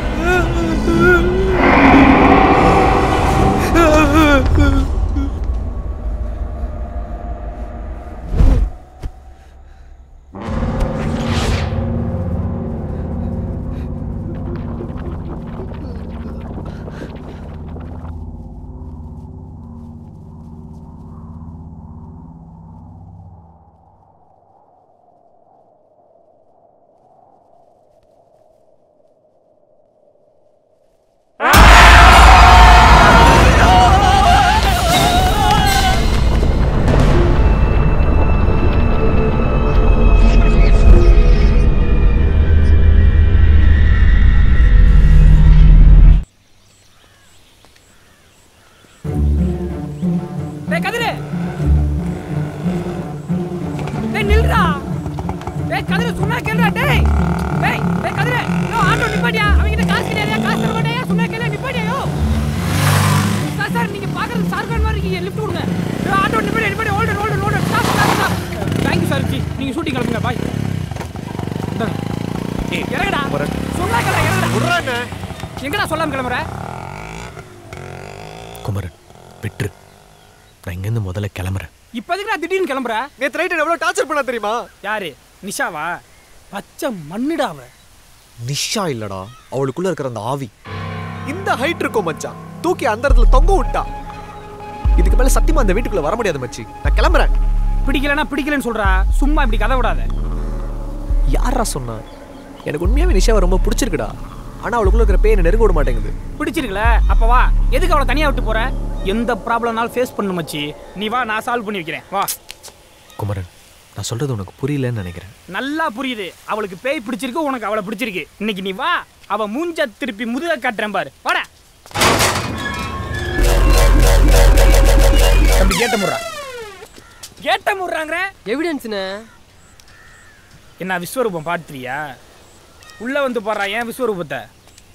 Speaker 5: டேய் கதிரு டேய் நில்றா டேய் கதிரு சொன்னா கேளுடா டேய் டேய் டேய் கதிரு யோ ஆட்டோ நிப்பாட்டியா அவங்க கிட்ட காசு கிடையாதா காசு தர மாட்டாயா சொன்னா கேளு நிப்பாட்டியா யோ சார் சார் நீங்க பாக்குறது சார்கார் மாதிரி இருக்கீங்க லிஃப்ட் கொடுங்க யோ ஆட்டோ நிப்பாட்டி நிப்பாட்டி holder holder holder stop stop stop thank you sir ji நீங்க ஷூட்டிங் கிளம்புங்க பாய் இறங்கடா சொன்னா கேளு இறங்கடா விடுறாங்க எங்கடா சொல்லாம கிளம்புற
Speaker 1: குமரன் விட்டுரு நான் இங்கேருந்து முதல்ல கிளம்புறேன்
Speaker 5: இப்போ எதுக்கு நான் திடீர்னு கிளம்புற
Speaker 7: நேத்து நைட்டு எவ்வளவு டார்ச்சர் பண்ணா தெரியுமா
Speaker 5: யாரு நிஷாவா பச்சை மண்ணுடாவ
Speaker 7: நிஷா இல்லடா அவளுக்குள்ள இருக்கிற அந்த ஆவி இந்த ஹைட் இருக்கும் மச்சான் தூக்கி அந்த இடத்துல தொங்க விட்டா இதுக்கு மேல சத்தியமா அந்த வீட்டுக்குள்ள வர முடியாது மச்சி நான் கிளம்புறேன்
Speaker 5: பிடிக்கலனா பிடிக்கலன்னு சொல்றா சும்மா இப்படி கதை விடாத
Speaker 7: யாரா சொன்னா எனக்கு உண்மையாவே நிஷாவை ரொம்ப பிடிச்சிருக்குடா ஆனா அவளுக்குள்ள இருக்கிற பேய் என்ன நெருங்க விட மாட்டேங்குது
Speaker 5: பிடிச்சிருக்கல அப்ப வா எதுக்கு அவளை தனியா விட்டு போற எந்த ப்ராப்ளம்னாலும் ஃபேஸ் பண்ணு மச்சி நீ வா நான் சால்வ் பண்ணி வைக்கிறேன் வா
Speaker 1: குமரன் நான் சொல்றது உனக்கு புரியலன்னு நினைக்கிறேன்
Speaker 5: நல்லா புரியுது அவளுக்கு பேய் பிடிச்சிருக்கு உனக்கு அவளை பிடிச்சிருக்கு இன்னைக்கு நீ வா அவ மூஞ்ச திருப்பி முதுக காட்டுறேன் பாரு வாடா தம்பி கேட்ட முறா கேட்ட முறாங்கற
Speaker 17: எவிடன்ஸ்ண்ணே
Speaker 5: என்ன விஸ்வரூபம் பாத்துறியா உள்ள வந்து பாடுறா ஏன் விஸ்வரூபத்தை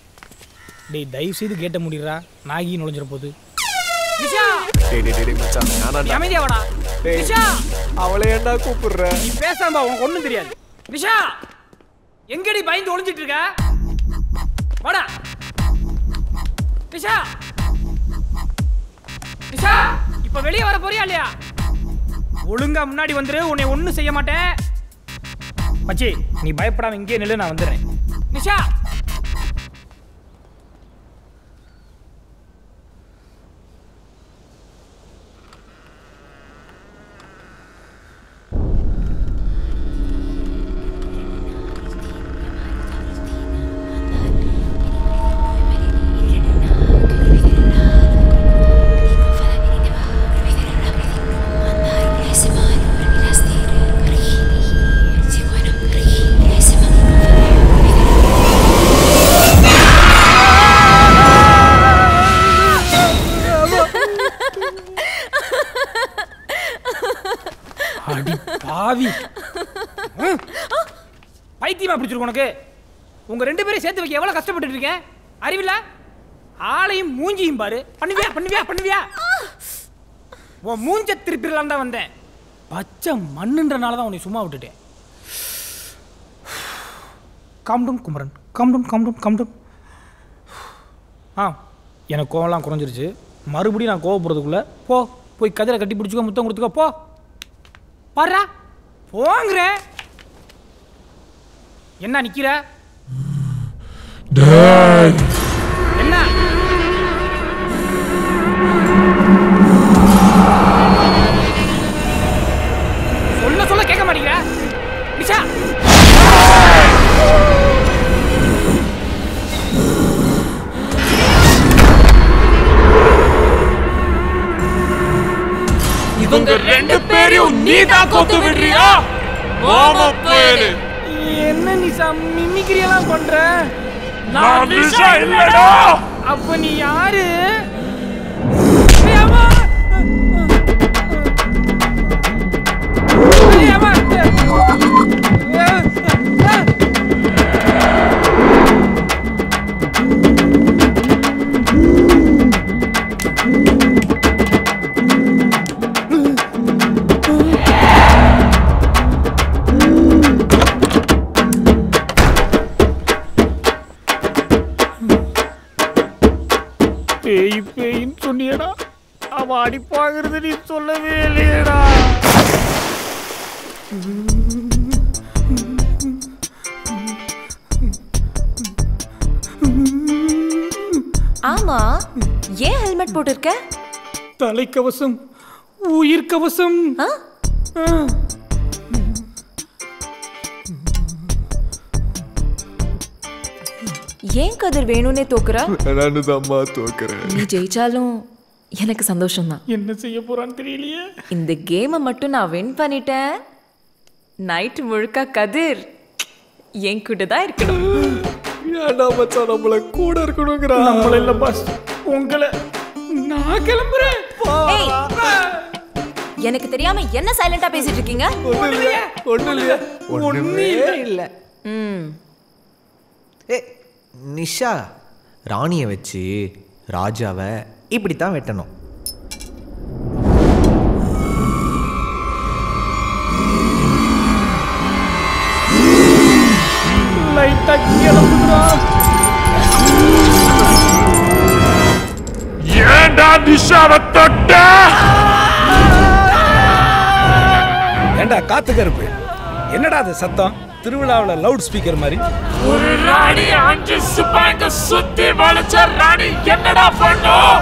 Speaker 5: டேய் தயவு செய்து கேட்ட முடியறா நாகி நுழைஞ்சிட போகுது நிஷா
Speaker 7: டேய் டேய் டேய் மச்சான்
Speaker 5: நீ
Speaker 7: நானா
Speaker 5: அமைதியா வாடா
Speaker 7: டேய்.
Speaker 5: நிஷா
Speaker 7: அவளை ஏன்டா கூப்பிடுற
Speaker 5: நீ பேசாம உனக்கு ஒண்ணும் தெரியாது நிஷா எங்கடி பயந்து ஒளிஞ்சிட்டு இருக்க வாடா நிஷா நிஷா இப்ப வெளியே வர போறியா இல்லையா ஒழுங்கா முன்னாடி வந்துரு உன்னை ஒண்ணும் செய்ய மாட்டேன் மச்சி நீ பயப்படாம இங்கே நில்லு நான் வந்துடுறேன் நிஷா அடி பாவி ம். பைத்தியமா பிடிச்சிருக்கு உனக்கு உங்க ரெண்டு பேரையும் சேர்த்து வைக்க எவ்வளவு கஷ்டப்பட்டு இருக்கேன் அறிவில்ல ஆளையும் மூஞ்சியும் பாரு பண்ணுவியா பண்ணுவியா பண்ணுவியா உன் மூஞ்ச திருப்பிடலாம் தான் வந்தேன் பச்சை மண்ணுன்றனால தான் உன்னை சும்மா விட்டுட்டேன் காம்டும் குமரன் காம்டும் காம்டும் காம்டும் ஆ எனக்கு கோவம்லாம் குறைஞ்சிருச்சு மறுபடியும் நான் கோவப்படுறதுக்குள்ள போ போய் கதிரை கட்டி பிடிச்சிக்கோ முத்தம் கொடுத்துக்கோ போ பாருடா போங்கிறேன் என்ன நிக்கிற என்ன சொல்ல சொல்ல கேட்க மாட்டேங்கிற நிஷா
Speaker 2: இவங்க ரெண்டு பேரையும் நீ தான் கொத்து விடுறியா மாமா பேரு
Speaker 5: என்ன நிஷா மிமிக்ரி எல்லாம் பண்ற
Speaker 2: நான் நிஷா இல்லடா.
Speaker 5: அப்ப நீ யாரு பேய் பேயின்னு சொன்னியடா அவன் அடிப்பாங்கிறது நீ சொல்லவே இல்லையடா
Speaker 3: ஆமா ஏன் ஹெல்மெட் போட்டிருக்க
Speaker 5: தலைக்கவசம் உயிர் கவசம் ஆ.
Speaker 3: ஏன் கதிர் வேணும்னே தோக்குற
Speaker 7: நானு தான்மா தோக்குறேன்
Speaker 3: நீ ஜெயிச்சாலும் எனக்கு சந்தோஷம்தான்
Speaker 5: என்ன செய்ய போறான்னு தெரியலையே
Speaker 3: இந்த கேமை மட்டும் நான் வின் பண்ணிட்டேன் நைட் முழுக்க கதிர் என் கூட தான் இருக்கணும்
Speaker 7: ஏன்டா மச்சான் நம்மள கூட இருக்கணுங்கிறா
Speaker 5: நம்மள இல்ல பாஸ் உங்களை நான் கிளம்புறேன்
Speaker 3: ஏய், எனக்கு தெரியாம என்ன சைலண்டா பேசிட்டு இருக்கீங்க
Speaker 7: ஒண்ணு இல்லையா ஒண்ணு இல்லையா ஒண்ணுமே
Speaker 1: இல்ல
Speaker 3: ம்
Speaker 1: ஏ நிஷா ராணியை வச்சு ராஜாவை இப்படி தான் வெட்டணும்
Speaker 5: லைட்டா கிளம்புறா
Speaker 2: ஏன்டா நிஷாவை தொட்ட
Speaker 12: ஏண்டா காத்து கருப்பு என்னடா அது சத்தம் திருவிழாவில் லவுட் ஸ்பீக்கர் மாதிரி
Speaker 2: ஒரு ராணி அஞ்சு சிப்பாய்க்கு சுத்தி வளைச்ச ராணி என்னடா பண்ணும்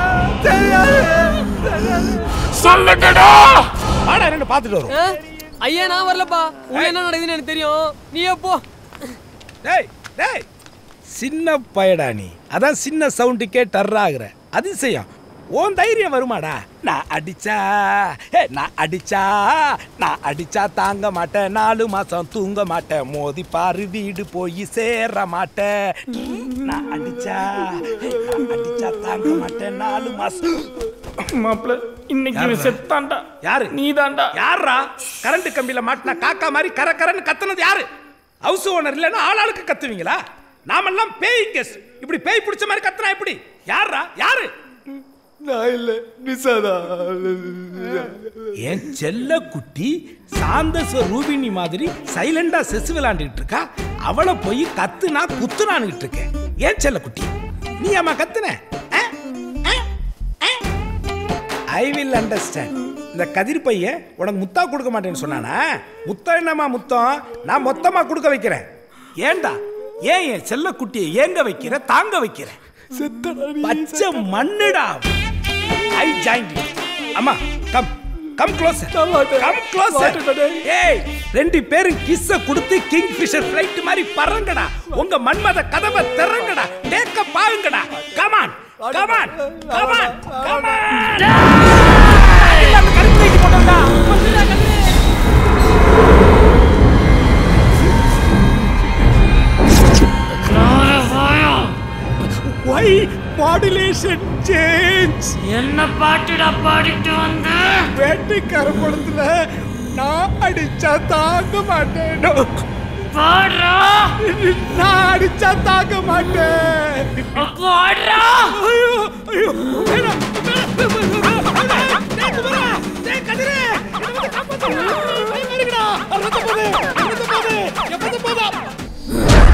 Speaker 2: சொல்லுங்கடா
Speaker 12: ஆடா ரெண்டு பார்த்துட்டு வரும்
Speaker 17: ஐயா நான் வரலப்பா உள்ள என்ன நடக்குதுன்னு எனக்கு தெரியும் நீ எப்போ
Speaker 12: டேய் டேய் சின்ன பயடா நீ அதான் சின்ன சவுண்டுக்கே டர்ராகிற அதிசயம் உன் தைரியம் வருமாடா நான் அடிச்சா ஏ நான் அடிச்சா நான் அடிச்சா தாங்க மாட்டேன் நாலு மாசம் தூங்க மாட்டேன் மோதி பாரு வீடு போய் சேர மாட்டேன் நான் அடிச்சா நான் அடிச்சா தாங்க மாட்டேன் நாலு மாசம்
Speaker 5: மாப்பிள்ள இன்னைக்கு இவன் செத்தான்டா
Speaker 12: யாரு
Speaker 5: நீதான்டா
Speaker 12: யாரா கரண்ட் கம்பியில மாட்டின காக்கா மாதிரி கர கரன்னு கத்துனது யாரு ஹவுஸ் ஓனர் இல்லைன்னா ஆளாளுக்கு கத்துவீங்களா நாமெல்லாம் பேய் கெஸ் இப்படி பேய் பிடிச்ச மாதிரி கத்துனா எப்படி யாரா யாரு
Speaker 6: நான் இல்ல நிசாதா
Speaker 12: என் செல்ல குட்டி சாந்தச ரூபினி மாதிரி சைலண்டா செஸ் விளையாண்டுட்டு இருக்கா அவளை போய் கத்துனா குத்துனான்னுட்டு இருக்கேன் ஏன் செல்ல குட்டி நீ அம்மா கத்துன ஐ வில் அண்டர்ஸ்டாண்ட் இந்த கதிர் பையன் உனக்கு முத்தா கொடுக்க மாட்டேன்னு சொன்னானா முத்தம் என்னம்மா முத்தம் நான் மொத்தமா கொடுக்க வைக்கிறேன் ஏண்டா ஏன் என் செல்ல குட்டியை ஏங்க வைக்கிற தாங்க வைக்கிற பச்சை மண்ணுடா ஐ ஜாயின் அம்மா come come close come close ஏய் ரெண்டு பேரும் கிஸ்ஸ கொடுத்து கிங் ஃபிஷர் ஃப்ளைட் மாதிரி பறங்கடா உங்க மன்மத கதவை திறங்கடா டேக்க பாருங்கடா கமான் கமான் கமான் கமான் அந்த கருப்பு லைட் போட்டோம்டா Why modulation change?
Speaker 2: என்ன பாட்டுடா பாடிட்டு வந்த
Speaker 12: வேட்டைக்கார படத்துல நான் அடிச்சா தாங்க மாட்டேன்
Speaker 2: பாடுறா
Speaker 12: நான் அடிச்சா தாங்க மாட்டேன்
Speaker 2: அப்போ ஆடுறா
Speaker 12: ஐயோ ஐயோ வேணாம், வேணாம், வேணாம். டேய், குமரா, டேய், கதிரு, என்னை வந்து காப்பாத்து. பயமா இருக்குடா. ரத்தம் போகுது, ரத்தம் போகுது, ரத்தம் போகுது.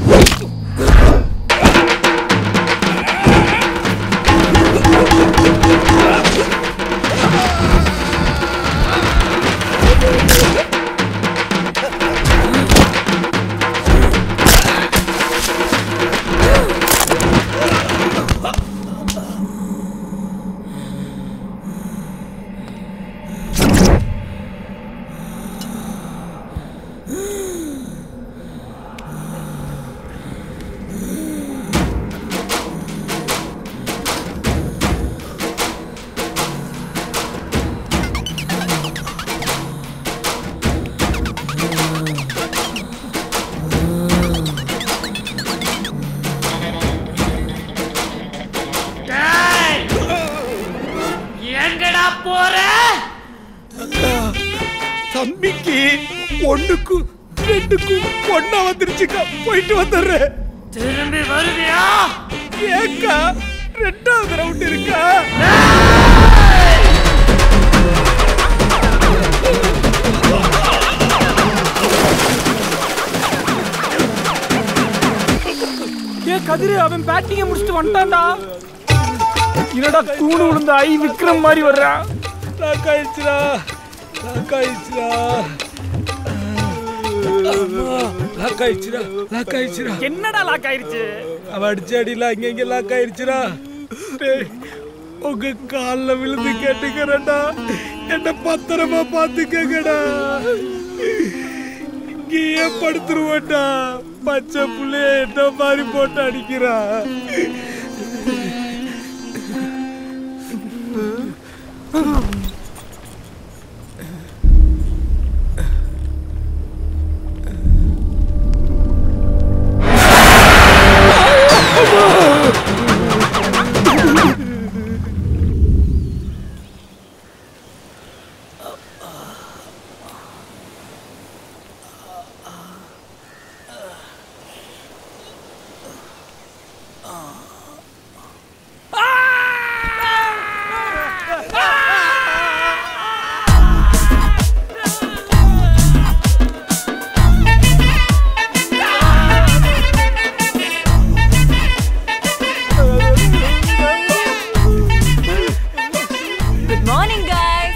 Speaker 2: டேய் எங்கடா போற
Speaker 12: தம்பிக்கு ஒண்ணுக்கு ரெண்டுக்கு ஒண்ணா வந்துருச்சுக்கா போயிட்டு வந்துடுறேன்
Speaker 2: திரும்பி வருவியா
Speaker 12: ஏக்கா ரெண்டாவது ரவுண்ட் இருக்கா
Speaker 5: ஏ கதிரு அவன் பேட்டிங்க முடிச்சுட்டு வந்துட்டான்டா என்னடா தூணு விழுந்த ஐ விக்ரம் மாதிரி வர்றான்
Speaker 12: லாக் ஆயிடுச்சுடா லாக் ஆயிடுச்சுடா லாக் ஆயிடுச்சுடா லாக் ஆயிடுச்சுடா
Speaker 5: என்னடா லாக் ஆயிருச்சு
Speaker 12: அவ அடிச்ச அடியில அங்க இங்க லாக் ஆயிடுச்சுடா டேய் உங்க கால்ல விழுந்து கேட்டுக்கிறேன்டா என்ன பத்திரமா பாத்துக்கங்கடா இங்கேயே படுத்துருவேன்டா பச்சை புள்ளைய என்ன மாதிரி போட்டு அடிக்கிறா
Speaker 3: good morning guys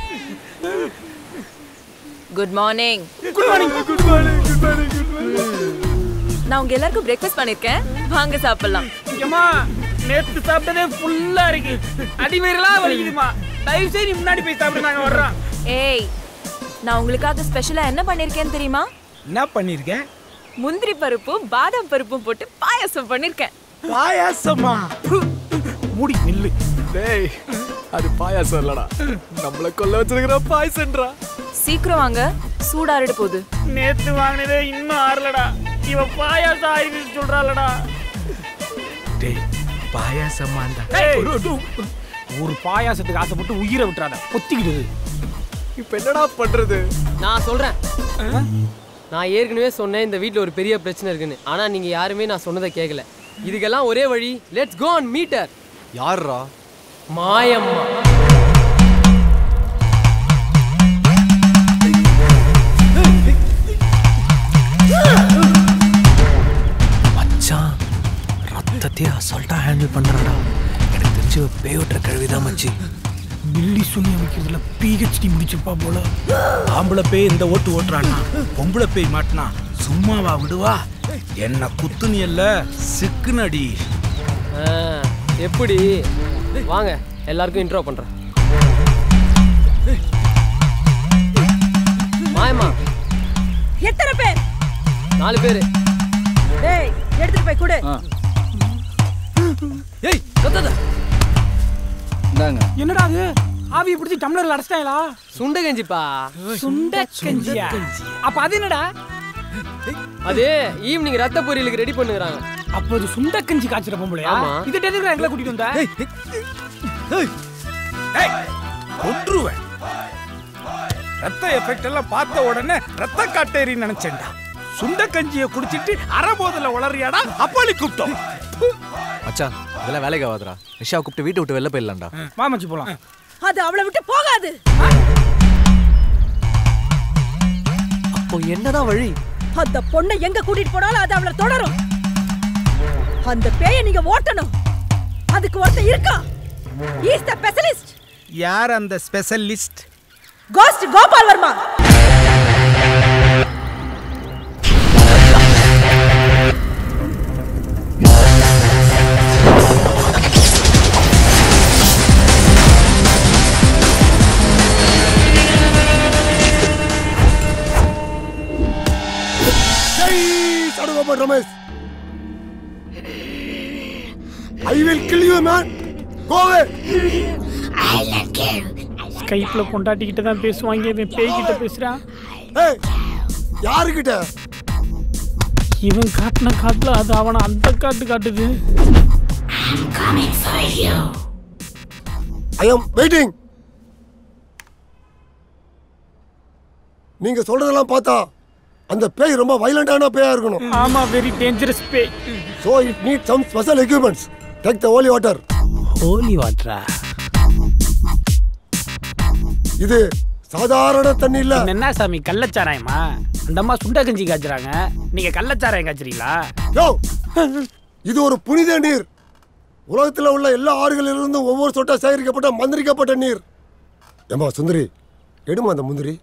Speaker 3: good morning
Speaker 5: good morning good morning good morning good
Speaker 3: நான் உங்க எல்லாருக்கும் பிரேக்ஃபாஸ்ட் பண்ணிருக்கேன் வாங்க சாப்பிடலாம்
Speaker 5: ஏமா நேத்து சாப்பிட்டதே ஃபுல்லா இருக்கு அடிவயிறலாம் வலிக்குதுமா தயவு செய்து நீ முன்னாடி போய் சாப்பிடு நாங்க வர்றோம்
Speaker 3: ஏய் நான் உங்களுக்காக ஸ்பெஷலா என்ன பண்ணிருக்கேன்னு தெரியுமா
Speaker 12: என்ன பண்ணிருக்க
Speaker 3: முந்திரி பருப்பும் பாதாம் பருப்பும் போட்டு பாயாசம் பண்ணிருக்கேன்
Speaker 12: பாயாசமா மூடி நில்லு
Speaker 7: டேய் அது பாயாசம் இல்லடா நம்மள கொல்ல வச்சிருக்கிற பாயசன்றா
Speaker 3: சீக்கிரம் வாங்க சூடாறிட போகுது
Speaker 5: நேத்து வாங்கினதே இன்னும் ஆறலடா இவ பாயாசம் ஆயிடுச்சு சொல்றாளடா
Speaker 12: டேய் பாயாசமாண்டா
Speaker 5: ஒரு பாயாசத்துக்கு ஆசைப்பட்டு உயிரை விட்டுறாத பொத்திக்கிடுது
Speaker 7: இப்ப என்னடா பண்றது
Speaker 17: நான் சொல்றேன் நான் ஏற்கனவே சொன்னேன் இந்த வீட்டில் ஒரு பெரிய பிரச்சனை இருக்குன்னு ஆனால் நீங்கள் யாருமே நான் சொன்னதை கேட்கல இதுக்கெல்லாம் ஒரே வழி லெட்ஸ் கோ அண்ட் மீட்டர்
Speaker 7: யார்ரா
Speaker 17: மாயம்மா
Speaker 1: மச்சான் ரத்தத்தையே அசால்ட்டா ஹேண்டில் பண்றாடா எனக்கு தெரிஞ்சு இவ பேய் ஓட்டுற கழுவிதான் மச்சி
Speaker 12: பில்லி சொல்லி வைக்கிறதுல பிஹெச்டி முடிச்சிருப்பா போல ஆம்பளை பேய் இந்த ஓட்டு ஓட்டுறான்னா பொம்பளை பேய் மாட்டினா சும்மாவா விடுவா என்ன குத்துனியல்ல சிக்குனடி
Speaker 17: ஆ, எப்படி வாங்க எல்லாருக்கும் இன்ட்ரோ பண்றேன் மாயம்மா
Speaker 13: எத்தனை பேர்
Speaker 17: நாலு பேரு
Speaker 13: டேய் எடுத்துட்டு போய் கொடு
Speaker 17: ஏய் கத்தாத
Speaker 14: இந்தாங்க
Speaker 5: என்னடா அது ஆவியை பிடிச்சி டம்ளர்ல அடைச்சிட்டாங்களா
Speaker 17: சுண்ட கஞ்சிப்பா
Speaker 5: சுண்ட கஞ்சியா அப்ப அது என்னடா
Speaker 17: அது ஈவினிங் ரத்த பொரியலுக்கு ரெடி பண்ணுறாங்க
Speaker 5: அப்போ அது சுண்ட கஞ்சி காய்ச்சிட பொம்பளையா
Speaker 17: ஆமா.
Speaker 5: இது எதுக்கு எங்களை கூட்டிட்டு வந்தா
Speaker 12: கொன்றுவேன் ரத்த எஃபெக்ட் எல்லாம் பார்த்த உடனே ரத்த காட்டேரி நினைச்சேன்டா சுண்ட கஞ்சியை குடிச்சிட்டு அரை போதில் உளறியாடா அப்பாளி கூப்பிட்டோம்
Speaker 1: மச்சான் இதெல்லாம் வேலைக்கு ஆகாதுடா நிஷா கூப்பிட்டு வீட்டை விட்டு வெளில போயிடலாம்டா
Speaker 5: வா மச்சி போலாம்
Speaker 13: அது அவளை விட்டு போகாது
Speaker 1: அப்போ என்னதான் வழி
Speaker 13: அந்த பொண்ணை எங்க கூட்டிட்டு போனாலும் அது அவளை தொடரும் அந்த பேயை நீங்க ஓட்டணும் அதுக்கு ஒருத்தன் இருக்கா இஸ் த ஸ்பெஷலிஸ்ட்
Speaker 12: யார் அந்த specialist
Speaker 13: ghost Gopal Varma
Speaker 4: Jai Sadugopal Ramesh. I will kill you, man. Go away.
Speaker 5: ஸ்கைப்ல கொண்டாட்டிக்கிட்ட தான் பேசுவாங்க இவன் பேய்கிட்ட பேசுறான்
Speaker 4: ஏய் யாருக்கிட்ட
Speaker 5: இவன் காட்டின காட்டுல அது அவனை அந்த காட்டு காட்டுது
Speaker 4: ஐ அம் வெயிட்டிங் நீங்க சொல்றதெல்லாம் பார்த்தா அந்த பேய் ரொம்ப வைலண்டான பேயா இருக்கணும்
Speaker 5: ஆமா வெரி டேஞ்சரஸ் பேய்
Speaker 4: so it need some special equipments take the holy water
Speaker 5: holy வாட்டரா
Speaker 4: இது சாதாரண தண்ணி இல்ல
Speaker 5: என்ன சாமி கள்ளச்சாராயமா அந்த அம்மா சுண்ட கஞ்சி காய்ச்சறாங்க நீங்க கள்ளச்சாராயம் காய்ச்சறீங்களா
Speaker 4: யோ இது ஒரு புனித நீர் உலகத்துல உள்ள எல்லா ஆறுகளிலிருந்தும் ஒவ்வொரு சொட்டா சேகரிக்கப்பட்ட மந்திரிக்கப்பட்ட நீர் ஏமா சுந்தரி எடுமா அந்த முந்திரி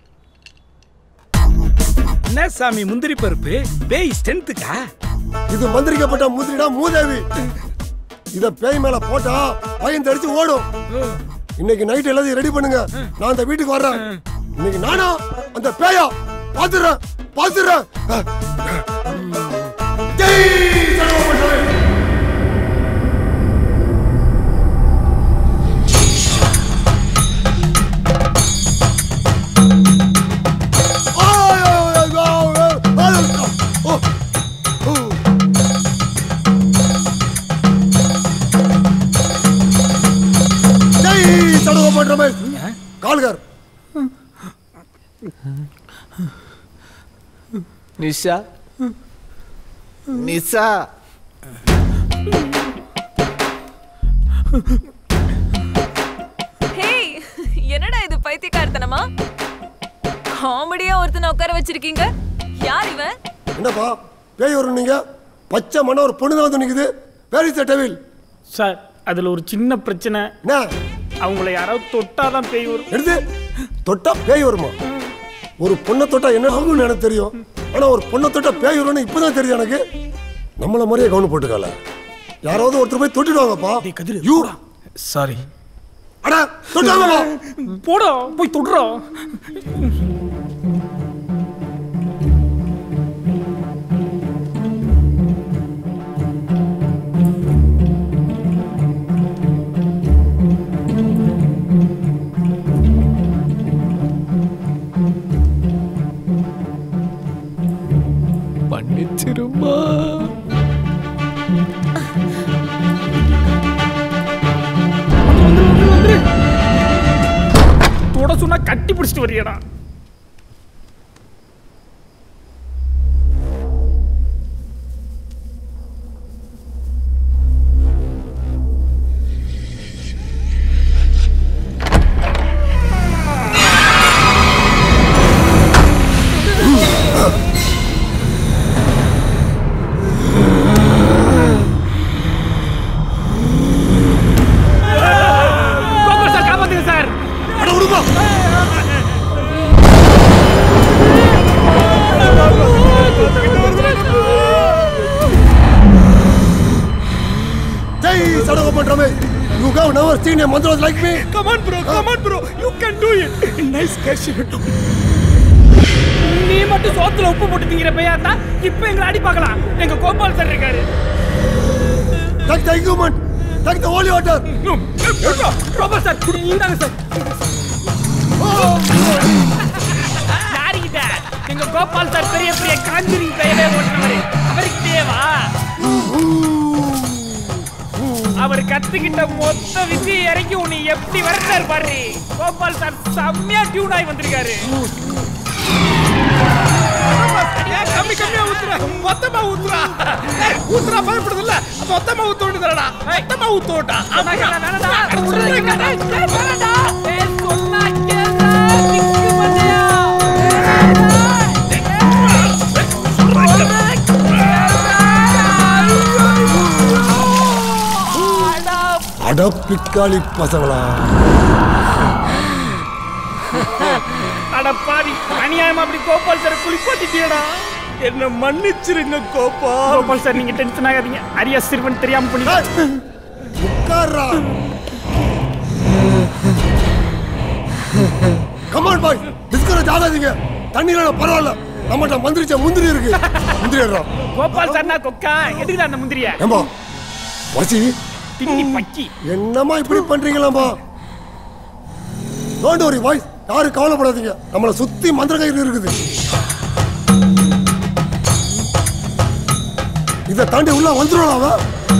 Speaker 12: என்ன சாமி முந்திரி பருப்பு பேய் ஸ்ட்ரென்த்துக்கா
Speaker 4: இது மந்திரிக்கப்பட்ட முந்திரிடா மூதேவி இத பேய் மேல போட்டா பயந்து அடிச்சு ஓடும் இன்னைக்கு நைட் எல்லாத்தையும் ரெடி பண்ணுங்க நான் அந்த வீட்டுக்கு வர்றேன் இன்னைக்கு நானா அந்த பேயா பாத்துறேன் பாத்துறேன் ஜெய் சர்வமண்டலே. ஆய், ஆய், ஆய், ஆய், ஆய், ஆய், ஓ, ஓ. ஜெய் சடுகோபன் ரமேஷ் கால்கர்
Speaker 1: நிஷா நிஷா
Speaker 3: ஹேய் என்னடா இது பைத்தியக்காரத்தனமா காமெடியா ஒருத்தனை உட்கார வச்சிருக்கீங்க யார் இவன்
Speaker 4: என்னப்பா பேய் வரும் நீங்க பச்சை மன ஒரு பொண்ணு தான் வந்து நிக்குது where is the devil
Speaker 5: sir அதுல ஒரு சின்ன பிரச்சனை
Speaker 4: என்ன
Speaker 5: அவங்கள யாராவது தொட்டாதான் பேய் வரும்
Speaker 4: எடுத்து தொட்டா பேய் வருமா ஒரு பொண்ணை தொட்டா என்ன ஆகும்னு எனக்கு தெரியும் ஆனா ஒரு பொண்ணை தொட்டா பேய் வரும்னு இப்பதான் தெரியும் எனக்கு நம்மள மாதிரியே கவனம் போட்டுக்கல யாராவது ஒருத்தர் போய் தொட்டுடுவாங்கப்பா யூ
Speaker 12: சாரி
Speaker 4: அடா தொட்டாங்கப்பா
Speaker 5: போடா போய் தொடுறோம்
Speaker 1: பண்ணிச்சிருமா
Speaker 5: தொட சொன்னா கட்டி பிடிச்சிட்டு வரியடா
Speaker 4: never seen a mandras like me.
Speaker 12: Come on, bro. Come on, bro. You can do it. Nice catch.
Speaker 5: நீ மட்டும் சோத்துல உப்பு போட்டு திங்கிற பையா இருந்தா இப்ப எங்களை அடி பார்க்கலாம் எங்க கோபால் சார் இருக்காரு
Speaker 4: Take the equipment. Take the holy water.
Speaker 5: Gopal sir இந்தாங்க சார் யாருக்கிட்ட எங்க கோபால் சார் பெரிய பெரிய காஞ்சிரிங் பெயரே ஓட்டுனவரு அவருக்கிட்டே வா அவர் கத்துக்கிட்ட மொத்த வித்தியை இறக்கி உன்னை எப்படி வரட்டார் பாரு கோபால் சார் செம்மையா டியூன் ஆகி வந்திருக்காரு
Speaker 12: ஏன் கம்மி கம்மியா ஊத்துற மொத்தமா ஊத்துறா ஏய், ஊத்துறா பயப்படுதுல்ல அப்ப மொத்தமா ஊத்த வேண்டியதுடா மொத்தமா ஊத்த விட்டா
Speaker 4: அட பிக்காளி பசங்களா
Speaker 5: அட பாவி அநியாயமா அப்படி கோபால் சார் குளிப்பாட்டிட்டியடா
Speaker 12: என்ன மன்னிச்சிருங்க கோபா
Speaker 5: கோபால் சார் நீங்க டென்ஷன் ஆகாதீங்க அரியா சிறுவன் தெரியாம பண்ணி
Speaker 4: உட்கார்றா கமான் பாய் டிஸ்கரேஜ் ஆகாதீங்க தண்ணியில பரவாயில்ல நம்மகிட்ட மந்திரிச்ச முந்திரி இருக்கு முந்திரி எடுறோம்
Speaker 5: கோபால் சார்னா கொக்கா எதுக்குடா அந்த முந்திரிய
Speaker 4: ஏம்பா வசி
Speaker 5: திண்ணி பக்கி
Speaker 4: என்னம்மா இப்படி பண்றீங்களாம்மா டோன்ட் வரி பாய் யாரும் கவலைப்படாதீங்க நம்மளை சுத்தி மந்திர கயிறு இருக்குது இதை தாண்டி உள்ள வந்துடும் அவன்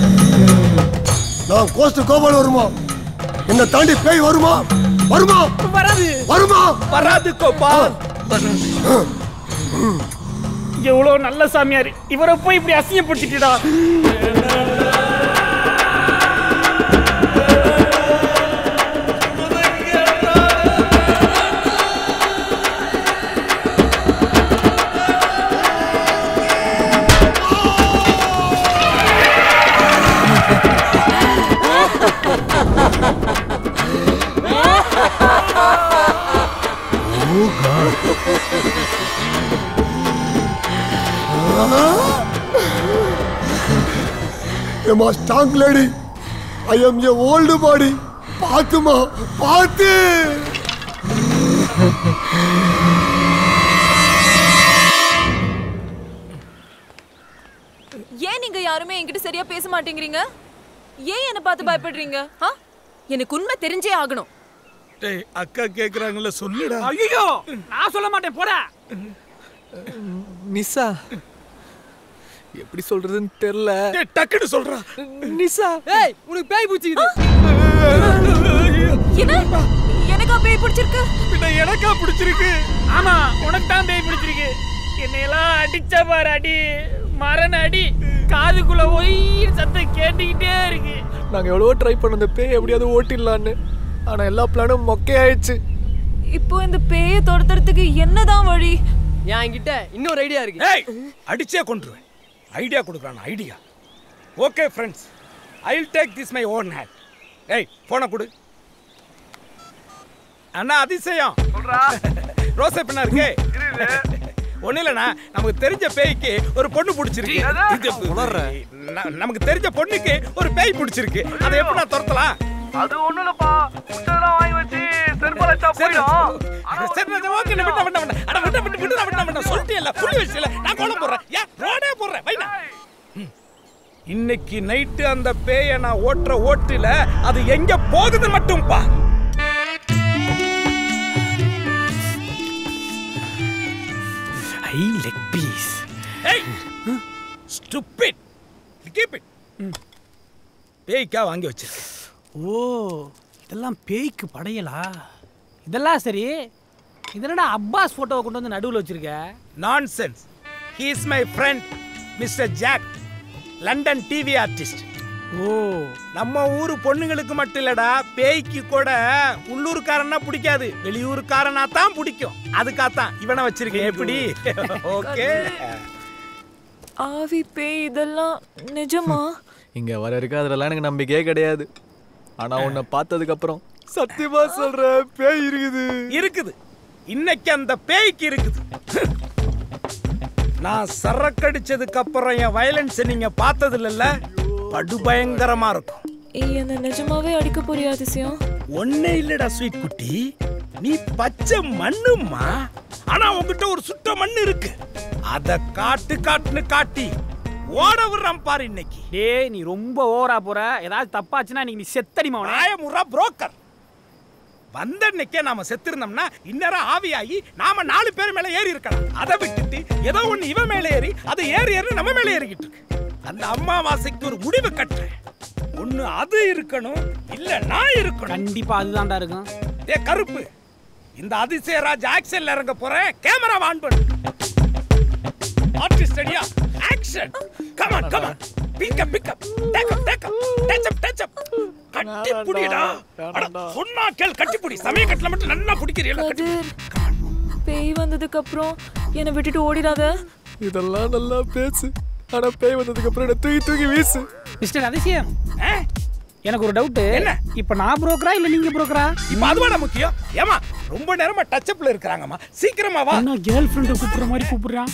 Speaker 4: நான் கோஸ்ட் கோபால் வருமா என்ன தாண்டி பேய் வருமா வருமா
Speaker 5: வராது
Speaker 4: வருமா
Speaker 12: வராது கோபா
Speaker 5: எவ்வளவு நல்ல சாமியார் இவரை போய் இப்படி அசிங்கப்படுத்திட்டுடா
Speaker 4: ஏமா strong lady I am a old body பாத்துமா பாத்து
Speaker 3: ஏன் நீங்க யாருமே என்கிட்ட சரியா பேச மாட்டேங்கிறீங்க ஏன் என்ன பார்த்து பயப்படுறீங்க ஆ? எனக்கு உண்மை தெரிஞ்சே ஆகணும்
Speaker 12: டேய் அக்கா கேக்குறாங்கல்ல சொல்லுடா
Speaker 5: ஐயோ நான் சொல்ல மாட்டேன் போடா
Speaker 7: நிசா எப்படி சொல்றதுன்னு தெரியல
Speaker 12: டேய் டக்குன்னு சொல்றா
Speaker 7: நிசா
Speaker 17: ஏய் உனக்கு பேய் பூச்சிக்குது
Speaker 3: என்ன எனக்கா பேய் பிடிச்சிருக்கு
Speaker 12: பின்ன எனக்கா பிடிச்சிருக்கு
Speaker 5: ஆமா உனக்கு தான் பேய் பிடிச்சிருக்கு என்னையெல்லாம் அடிச்ச பாரு அடி மரண அடி காதுக்குள்ள ஒய் சத்தம் கேட்டுக்கிட்டே இருக்கு
Speaker 7: நாங்க எவ்வளவோ ட்ரை பண்ணோம் இந்த பேய் எப்படியாவது ஓட்டிடலான்னு ஆனா எல்லா பிளானும் மொக்கையாயிடுச்சு
Speaker 3: இப்போ இந்த பேயை துரத்துறதுக்கு என்னதான் வழி
Speaker 17: என்கிட்ட இன்னொரு ஐடியா இருக்கு
Speaker 12: ஏய் அடிச்சே கொண்டுருவேன் ஐடியா கொடுக்குறான் idea okay friends I will take this my own hand ஏய் போனை கொடு அண்ணா அதிசயம் ரோசை பின்னா இருக்கு ஒன்றும் இல்லைண்ணா நமக்கு தெரிஞ்ச பேய்க்கு ஒரு பொண்ணு பிடிச்சிருக்கு இது- ந- நமக்கு தெரிஞ்ச பொண்ணுக்கு ஒரு பேய் பிடிச்சிருக்கு அதை எப்படி நான் துரத்தலாம்
Speaker 8: அது ஒண்ணும் இல்லப்பா முட்டெல்லாம் வாங்கி வச்சு செருப்பலச்சா போயிடும்
Speaker 12: சரி நான் ஓகே நான் விட்ட விட்ட விட்ட அட விட்ட விட்டு விட்டு நான் விட்ட விட்ட சொல்லிட்டே புள்ளி வச்சுல நான் கோலம் போடுறேன் ஏன் ரோடே போடுறேன் வைனா இன்னைக்கு நைட்டு அந்த பேயை நான் ஓட்டுற ஓட்டுல அது எங்க போகுது மட்டும் பா ஐ லெக் பீஸ் ஏய் ஸ்டூபிட் கீப் இட் பேய்க்கா வாங்கி வச்சிருக்கேன்
Speaker 5: ஓ இதெல்லாம் பேய்க்கு படையலா இதெல்லாம் சரி இதனடா அப்பாஸ் போட்டோவை கொண்டு வந்து நடுவில் வச்சிருக்க
Speaker 12: nonsense he is my friend mister Jack London TV artist
Speaker 5: ஓ
Speaker 12: நம்ம ஊரு பொண்ணுங்களுக்கு மட்டும் இல்லடா பேய்க்கு கூட உள்ளூர்காரனா பிடிக்காது வெளியூர்காரனா தான் பிடிக்கும் அதுக்காகத்தான் இவனை வச்சிருக்கேன் எப்படி ஓகே
Speaker 3: ஆவி பேய் இதெல்லாம் நிஜமா
Speaker 7: இங்க வர இருக்க அதெல்லாம் எனக்கு நம்பிக்கையே கிடையாது ஆனா உன்னை பார்த்ததுக்கு அப்புறம் சத்தியமா சொல்றேன் பேய் இருக்குது
Speaker 12: இருக்குது இன்னைக்கு அந்த பேய்க்கு இருக்குது நான் சரக்கடிச்சதுக்கு அப்புறம் என் வயலன்ஸ் நீங்க பார்த்தது இல்லைல்ல படு பயங்கரமா இருக்கும்
Speaker 9: என்ன நிஜமாவே அடிக்க போறியா அதிசயம்
Speaker 12: ஒன்னே இல்லடா ஸ்வீட் குட்டி நீ பச்சை மண்ணுமா ஆனா உன்கிட்ட ஒரு சுட்ட மண்ணு இருக்கு அத காட்டு காட்டுன்னு காட்டி ஓட விடுறான் பாரு இன்னைக்கு
Speaker 5: டேய் நீ ரொம்ப ஓவரா போற ஏதாவது தப்பாச்சுன்னா இன்னைக்கு நீ செத்தடிமா
Speaker 12: நாயமுறா புரோக்கர் வந்த அன்னைக்கே நாம செத்திருந்தோம்னா இந்நேரம் ஆவியாகி நாம நாலு பேர் மேல ஏறி இருக்கலாம் அதை விட்டுட்டு ஏதோ ஒண்ணு இவன் மேல ஏறி அதை ஏறி ஏறி நம்ம மேல ஏறிக்கிட்டு இருக்கு அந்த அம்மாவாசைக்கு ஒரு முடிவு கட்டுறேன் ஒண்ணு அது இருக்கணும் இல்ல நான் இருக்கணும்
Speaker 5: கண்டிப்பா அதுதான்டா இருக்கும்
Speaker 12: ஏ கருப்பு இந்த அதிசயராஜ் ஆக்ஷன்ல இறங்க போறேன் கேமரா ஆன் பண்ணு ஆர்டிஸ்ட் ரெடியா action come on come on pick up pick up take up take up touch up touch up கட்டி புடிடா அட சொன்னா கேள் கட்டி புடி சமய கட்டல மட்டும் நல்லா புடிக்கிறீல கட்டி
Speaker 9: பேய் வந்ததுக்கு அப்புறம் என்னை விட்டுட்டு ஓடிடாத
Speaker 7: இதெல்லாம் நல்லா பேசு ஆனா பேய் வந்ததுக்கு அப்புறம் என்ன தூக்கி தூக்கி வீசு
Speaker 5: மிஸ்டர் அதிசயம் எனக்கு ஒரு டவுட் என்ன இப்ப நான் புரோக்கரா இல்ல நீங்க புரோக்கரா
Speaker 12: இப்ப அதுவாடா முக்கியம் ஏமா ரொம்ப நேரமா டச் அப்ல இருக்காங்கம்மா சீக்கிரமா வா
Speaker 5: என்ன கேர்ள் ஃப்ரெண்ட் கூப்பிடுற மாதிரி கூப்பிடுறான்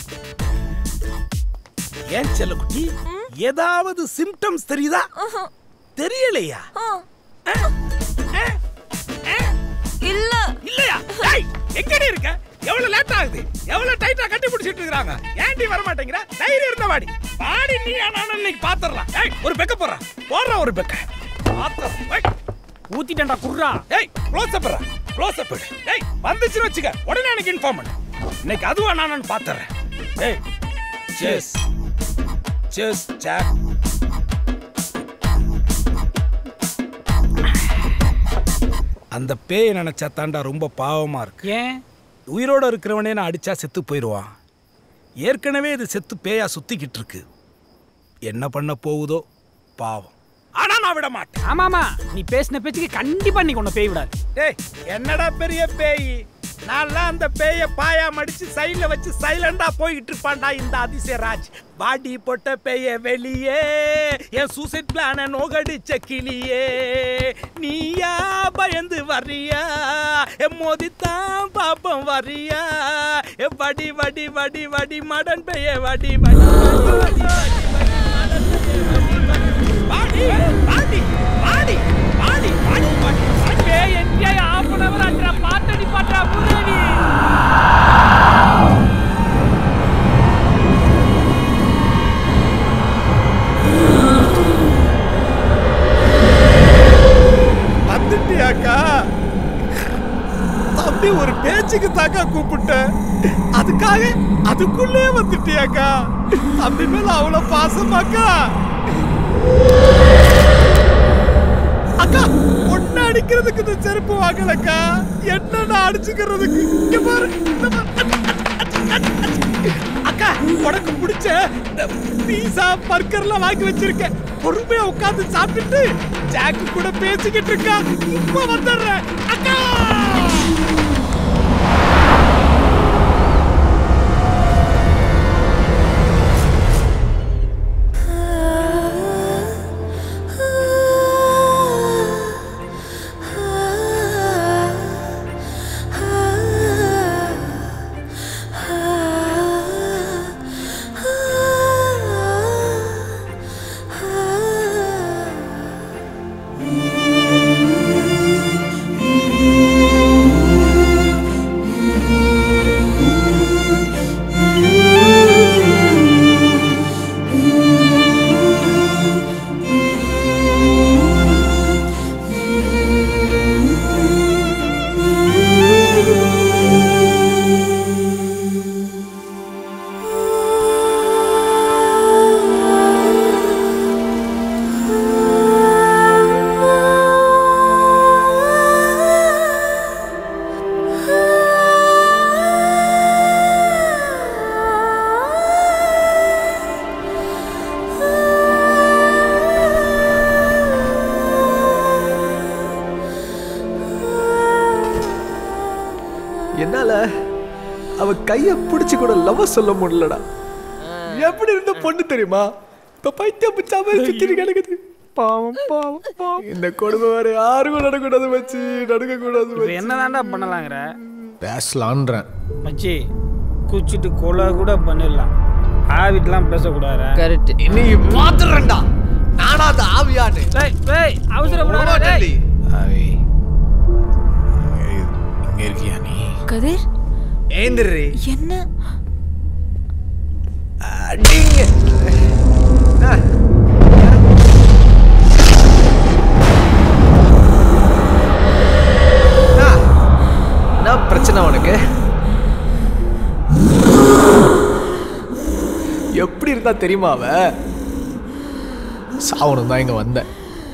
Speaker 12: ஏன் செல்லக்குட்டி ஏதாவது சிம்டம்ஸ் தெரியுதா தெரியலையா
Speaker 3: இல்ல
Speaker 12: இல்லையா டேய் எங்கடி இருக்க எவ்வளவு லேட் ஆகுது எவ்வளவு டைட்டா கட்டி பிடிச்சிட்டு இருக்காங்க ஏன்டி வர மாட்டேங்கிற தைரியம் இருந்த வாடி வாடி நீ ஆனாலும் இன்னைக்கு பாத்துறலாம் ஏய் ஒரு பெக்க போடுறா போடுறா ஒரு பெக்க பாத்துறேன்
Speaker 5: ஊத்திட்டேன்டா குர்ரா
Speaker 12: ஏய் க்ளோஸ் அப் க்ளோஸ் அப் ஏய் வந்துச்சுன்னு வச்சுக்க உடனே எனக்கு இன்ஃபார்ம் பண்ணு இன்னைக்கு அதுவா நானு பாத்துறேன் ஏய் செஸ் செஸ் ஜாக் அந்த பேயை நினைச்சா தாண்டா ரொம்ப பாவமா இருக்கு
Speaker 5: ஏன்
Speaker 12: உயிரோட இருக்கிறவனே நான் அடிச்சா செத்து போயிடுவான் ஏற்கனவே இது செத்து பேயா சுத்திக்கிட்டு இருக்கு என்ன பண்ண போகுதோ பாவம் ஆனா நான் விட மாட்டேன்
Speaker 5: ஆமாமா நீ பேசின பேச்சுக்கு கண்டிப்பா நீ கொண்டு பேய் விடாது
Speaker 12: டேய் என்னடா பெரிய பேய் நான்லாம் அந்த பேய பாயா மடிச்சு சைடுல வச்சு சைலண்டா போய்கிட்டு இருப்பான்டா இந்த அதிசயராஜ் பாடி போட்ட பேய வெளியே என் சூசைட் பிளான நோகடிச்ச கிளியே நீயா பயந்து வர்றியா என் மோதித்தான் பாப்பம் வர்றியா எ வடி வடி வடி வடி மடன் பெய்ய வடி வடி வடி வடி வாடி வாடி வாடி வாடி வாடி
Speaker 5: பேய் என்ஜாய் ஆஃப் அன் அவர் ஆச்சுடா பாட்டடி பாட்டா புதேவி
Speaker 12: வந்துட்டியாக்கா தம்பி ஒரு பேச்சுக்கு தாக்கா கூப்பிட்டேன் அதுக்காக அதுக்குள்ளே வந்துட்டியாக்கா தம்பி மேல அவ்வளவு பாசமாக்கா அக்கா ஒன்னு அடிக்கிறதுக்கு இந்த செருப்பு வாங்கலக்கா என்ன நான் அடிச்சுக்கிறதுக்கு இங்க பாரு இந்த பாரு. அக்கா உனக்கு பிடிச்ச பீஸா பர்கர்லாம் வாங்கி வச்சிருக்கேன் பொறுமையா உட்கார்ந்து சாப்பிட்டுட்டு ஜாக்கு கூட பேசிக்கிட்டு இருக்கா இப்ப வந்துடுறேன் அக்கா
Speaker 7: என்னால அவ கைய பிடிச்சு கூட லவ் சொல்ல முடியலடா எப்படி இருந்த பொண்ணு தெரியுமா இப்ப பைத்தியம் பிடிச்சா மாதிரி சுத்திட்டு கிடக்குது பாவம் பாவம் பாவம் இந்த கொடுமை வேற யாருக்கும் நடக்கூடாது வச்சு நடக்க கூடாது
Speaker 5: இப்போ என்னதான்டா பண்ணலாங்கிற
Speaker 7: பேசலான்றேன்
Speaker 5: மச்சி குச்சிட்டு கொலை கூட பண்ணிடலாம் ஆவிட்டுலாம் பேசக்கூடாது
Speaker 17: கரெக்ட்
Speaker 7: நீ பாத்துறேன்டா நானா அந்த ஆவியான்னு
Speaker 5: டேய் டேய் அவசரப்படாத டேய்
Speaker 7: ஆவி இங்க இருக்கியா நீ
Speaker 9: கதிர்
Speaker 7: ஏந்திரி
Speaker 9: என்ன
Speaker 7: அடிங்க ஆ. ஆ. என்ன பிரச்சனை உனக்கு எப்படி இருந்தா தெரியுமா அவ சாவணும் தான் இங்க வந்தேன்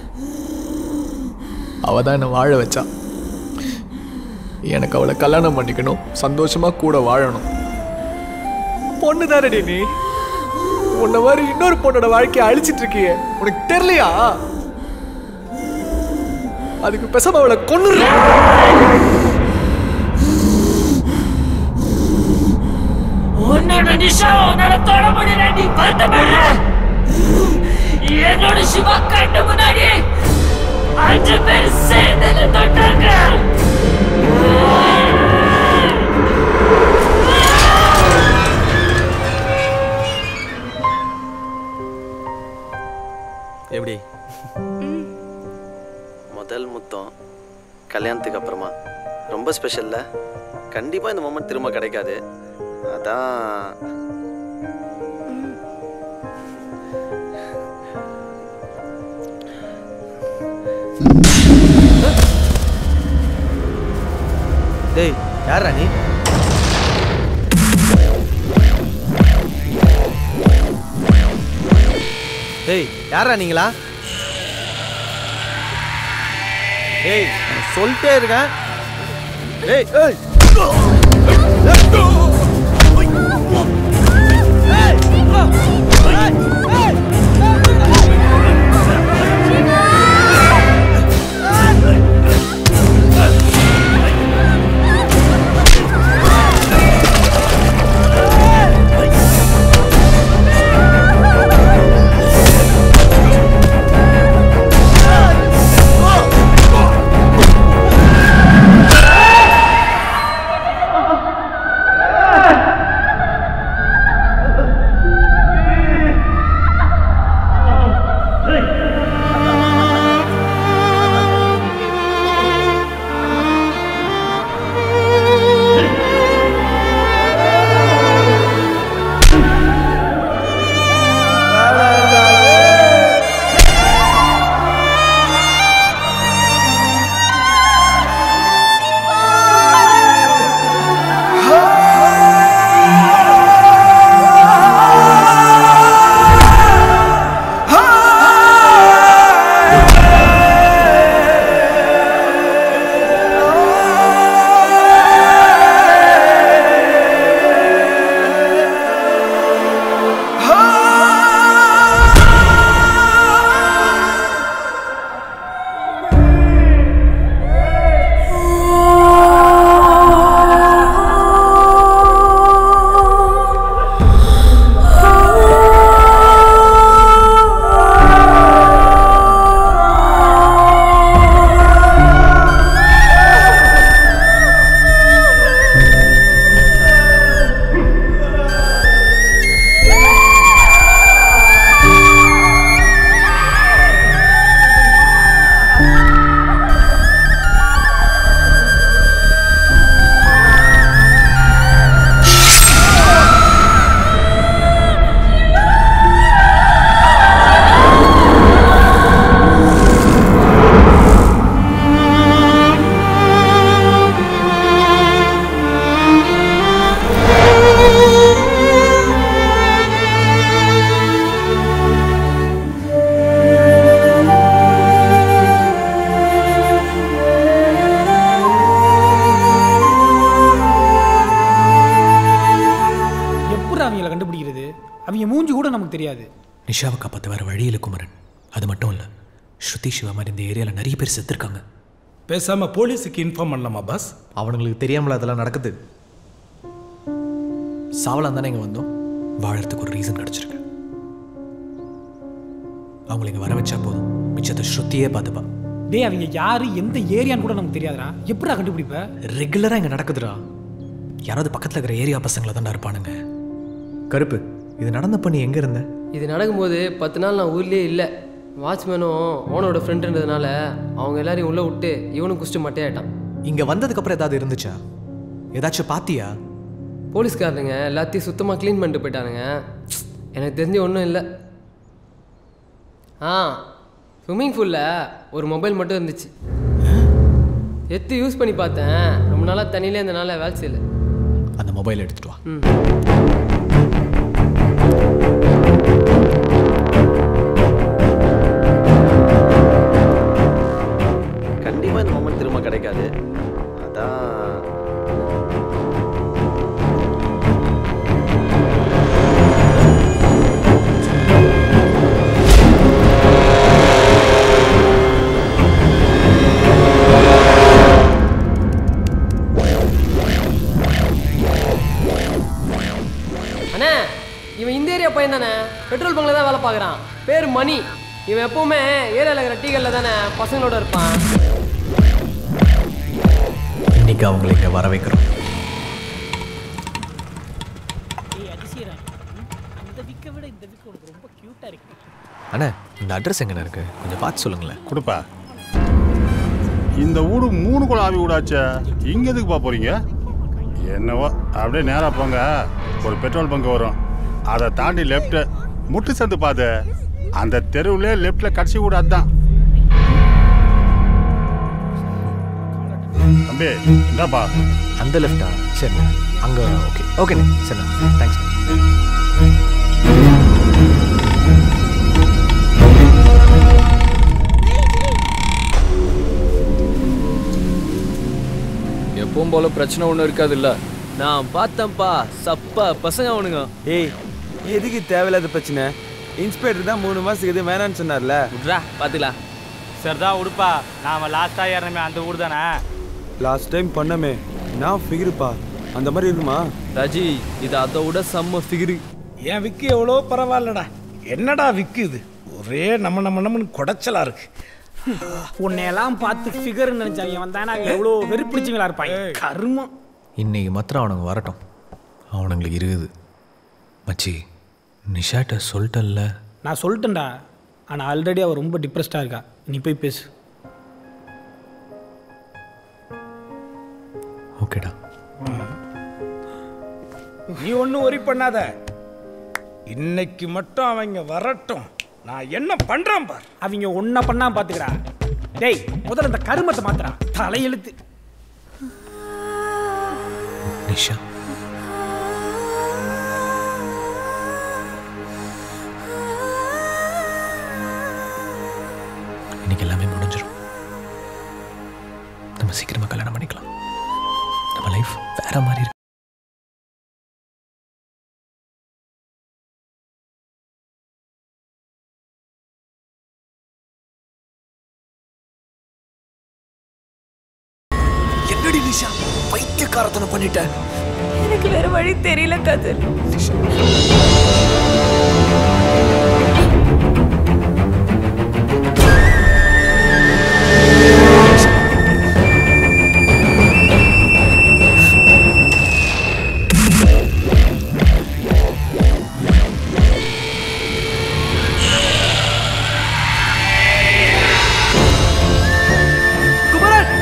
Speaker 7: அவ தான் என்னை வாழ வச்சா எனக்கு அவளை கல்யாணம் பண்ணிக்கணும் சந்தோஷமா கூட வாழணும் பொண்ணு தானடி நீ உன்ன மாதிரி இன்னொரு பொண்ணோட வாழ்க்கையை அழிச்சிட்டு இருக்கியே உனக்கு தெரியலையா அதுக்கு பேசாம அவளை கொன்னு
Speaker 2: உன்னோட நிஷா உன்னால தொட முடியல நீ வருத்தப்படுற என்னோட சிவா கண்ணு முன்னாடி அஞ்சு பேர் சேர்ந்து தொட்டாங்க
Speaker 10: எப்படி முதல் முத்தம் கல்யாணத்துக்கு அப்புறமா ரொம்ப ஸ்பெஷல்ல கண்டிப்பாக இந்த மொமெண்ட் திரும்ப கிடைக்காது அதான்
Speaker 7: டேய் யாரா நீ டேய் யாரா நீங்களா டேய் நான் சொல்லிட்டே இருக்கேன் டேய் ஏய்
Speaker 5: எப்படி அவங்கள கண்டுபிடிக்கிறது அவங்க மூஞ்சி கூட நமக்கு தெரியாது
Speaker 1: நிஷாவை காப்பாற்ற வேற வழி இல்லை குமரன் அது மட்டும் இல்லை ஸ்ருதி சிவா மாதிரி இந்த ஏரியாவில் நிறைய பேர் செத்துருக்காங்க
Speaker 12: பேசாம போலீஸுக்கு இன்ஃபார்ம் பண்ணலாமா பாஸ்
Speaker 7: அவனுங்களுக்கு தெரியாமல அதெல்லாம் நடக்குது
Speaker 1: சாவலாம் தானே இங்கே வந்தோம் வாழறதுக்கு ஒரு ரீசன் கிடச்சிருக்கு அவங்களை இங்கே வர வச்சா போதும் மிச்சத்தை ஸ்ருதியே பார்த்துப்பா
Speaker 5: டேய் அவங்க யாரு எந்த ஏரியான்னு கூட நமக்கு தெரியாதுடா எப்படா கண்டுபிடிப்ப
Speaker 1: ரெகுலராக இங்கே நடக்குதுடா யாராவது பக்கத்தில் இருக்கிற ஏரியா பசங்களை தான் இருப்பானுங்க கருப்பு இது நடந்தப்ப நீ எங்கே இருந்த
Speaker 17: இது நடக்கும்போது பத்து நாள் நான் ஊர்லயே இல்லை வாட்ச்மேனும் ஓனரோட ஃப்ரெண்டுன்றதுனால அவங்க எல்லாரையும் உள்ளே விட்டு இவனும் குஸ்ட்டு மட்டையாயிட்டான்
Speaker 1: இங்க வந்ததுக்கு அப்புறம் ஏதாவது இருந்துச்சா ஏதாச்சும் பாத்தியா
Speaker 17: போலீஸ்காரனுங்க எல்லாத்தையும் சுத்தமாக க்ளீன் பண்ணிட்டு போயிட்டானுங்க எனக்கு தெரிஞ்ச ஒன்றும் இல்லை ஆ ஸ்விம்மிங் பூலில் ஒரு மொபைல் மட்டும் இருந்துச்சு எத்து யூஸ் பண்ணி பார்த்தேன் ரொம்ப நாளாக தண்ணியிலே இருந்தனால வேலை செய்யல
Speaker 1: அந்த மொபைல் எடுத்துட்டு வா
Speaker 17: ம்
Speaker 10: கண்டிப்பாக இந்த மொமெண்ட் திரும்ப கிடைக்காது அதான்
Speaker 17: அண்ணே இவன் இந்த ஏரியா பையன் தானே பெட்ரோல் பங்கில் தான் வேலை பார்க்குறான் பேர் மணி இவன் எப்பவுமே ஏரியாவில் இருக்கிற டீகளில் தானே பசங்களோட இருப்பான்
Speaker 1: இன்னைக்கு அவங்களை இங்க வர வைக்கிறோம்
Speaker 5: ஏய் அதிசயராணி அந்த விக்கை விட இந்த விக்கு உனக்கு ரொம்ப க்யூட்டாக இருக்கு
Speaker 1: அண்ணா இந்த அட்ரஸ் எங்கண்ணா இருக்கு கொஞ்சம் பார்த்து சொல்லுங்களேன்
Speaker 11: கொடுப்பா இந்த வீடு மூணு குளம் ஆவி வீடாச்சே இங்க எதுக்குப்பா போறீங்க என்னவோ அப்படியே நேரா போங்க ஒரு பெட்ரோல் பங்க் வரும் அதை தாண்டி லெஃப்ட் முட்டு சந்து பாது அந்த தெருவுல லெஃப்ட்ல கடைசி வீடு அதுதான் தம்பி என்னப்பா
Speaker 1: அந்த லெஃப்டா சரிண்ணா அங்கே ஓகே ஓகேண்ணே சரிண்ணா தேங்க்ஸ்
Speaker 22: எப்பவும் போல பிரச்சனை ஒன்றும் இருக்காதுல்ல நான் பார்த்தேன்ப்பா சப்பா பசங்க அவனுங்க
Speaker 23: ஏய் எதுக்கு தேவையில்லாத பிரச்சனை இன்ஸ்பெக்டர் தான் மூணு மாசத்துக்கு எதுவும் வேணாம்னு சொன்னார்ல
Speaker 22: விட்றா பார்த்துக்கலாம்
Speaker 24: சரிதான் உடுப்பா நாம லாஸ்டா ஏறணுமே அந்த ஊர் தானே
Speaker 23: லாஸ்ட் டைம் பண்ணமே நான் ஃபிகருப்பா அந்த மாதிரி இருக்குமா
Speaker 22: ராஜி இது அதை விட செம்ம ஃபிகரு
Speaker 12: என் விக்கு எவ்வளோ பரவாயில்லடா என்னடா விக்கு இது ஒரே நம்ம நம்ம நம்மன்னு குடைச்சலா இருக்கு
Speaker 5: உன்னையெல்லாம் பார்த்து ஃபிகர்னு நினைச்சாங்க வந்தானா எவ்வளோ வெறுப்பிடிச்சவங்களா இருப்பாங்க கருமம்
Speaker 1: இன்னைக்கு மாத்திரம் அவனுங்க வரட்டும் அவனுங்களுக்கு இருக்குது மச்சி நிஷாட்ட சொல்லிட்டல்ல
Speaker 5: நான் சொல்லிட்டேன்டா ஆனால் ஆல்ரெடி அவள் ரொம்ப டிப்ரெஸ்டாக இருக்கா நீ போய் பேசு
Speaker 1: ஓகேடா
Speaker 12: நீ ஒன்றும் ஒரி பண்ணாத இன்னைக்கு மட்டும் அவங்க வரட்டும் நான் என்ன பண்றேன் பார்
Speaker 5: அவங்க ஒன்றை பண்ணா பார்த்துக்கிறா டேய் முதல்ல இந்த கருமத்தை மாத்துறா தலையெழுத்து
Speaker 1: நிஷா இன்னைக்கு எல்லாமே முடிஞ்சிடும் நம்ம சீக்கிரமா கல்யாணம் பண்ணிக்கலாம் நம்ம லைஃப் வேற மாதிரி இருக்கு
Speaker 7: என்னடி நிஷா பைத்தியக்காரத்தனம் பண்ணிட்ட
Speaker 3: எனக்கு வேற வழி தெரியல கதிர்
Speaker 7: குமரன்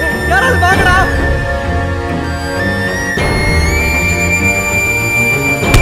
Speaker 7: யாராவது வாங்கடா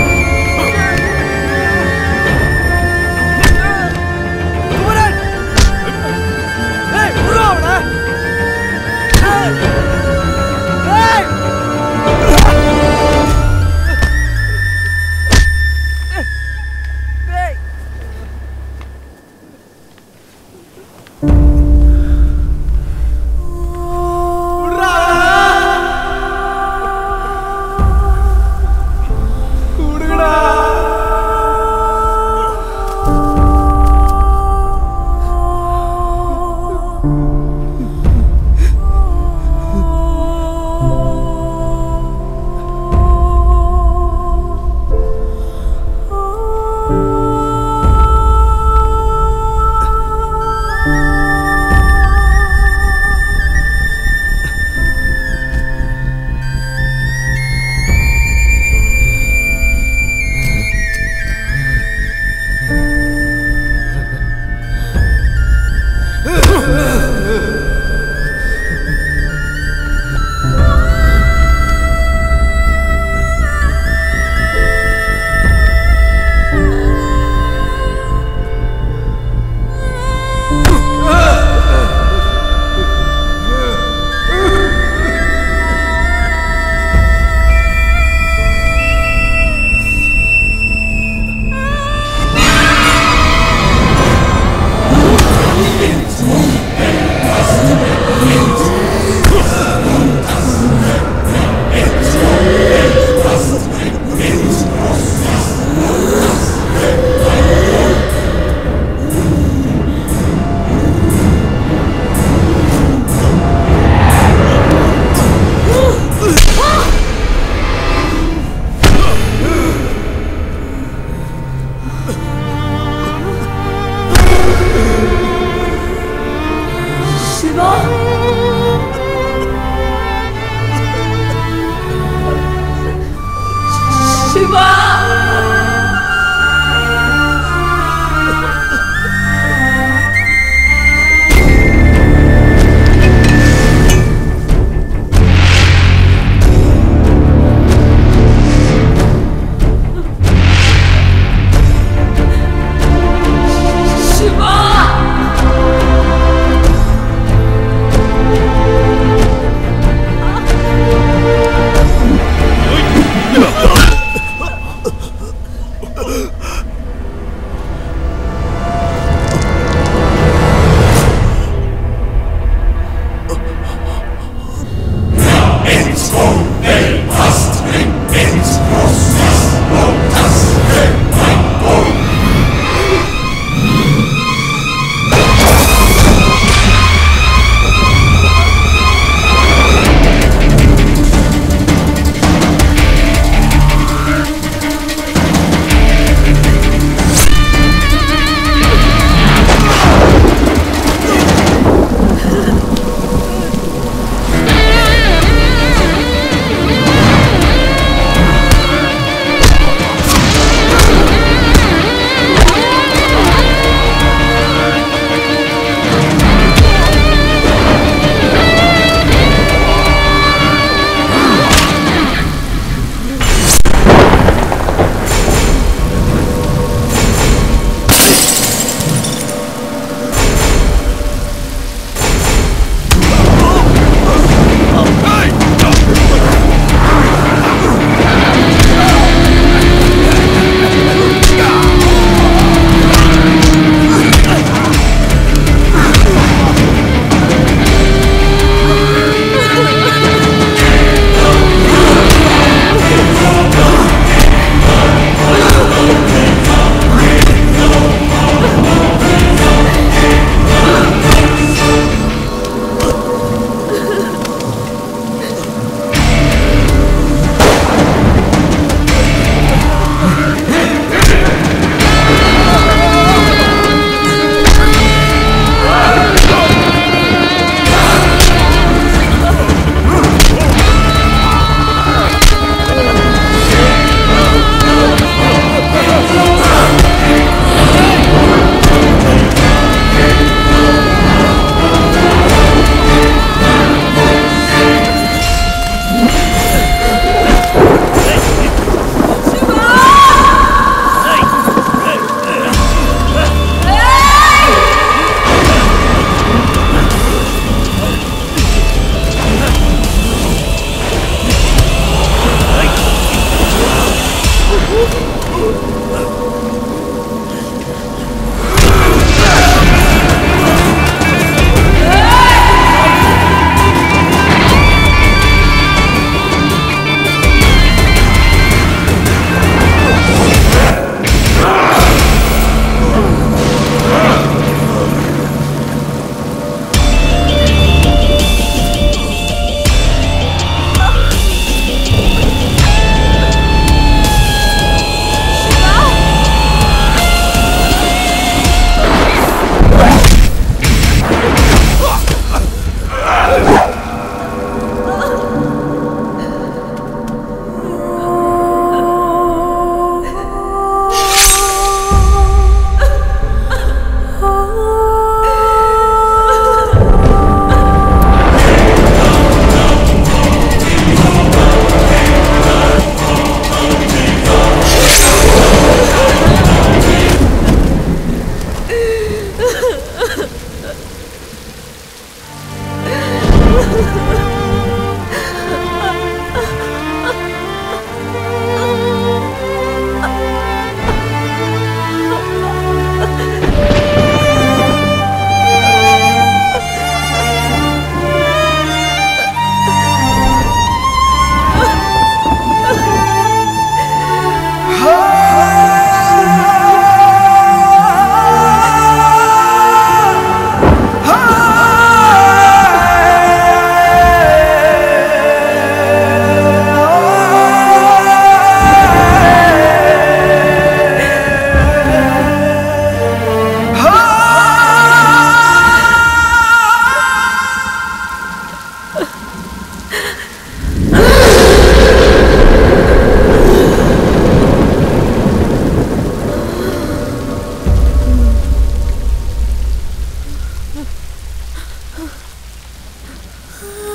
Speaker 3: ஆ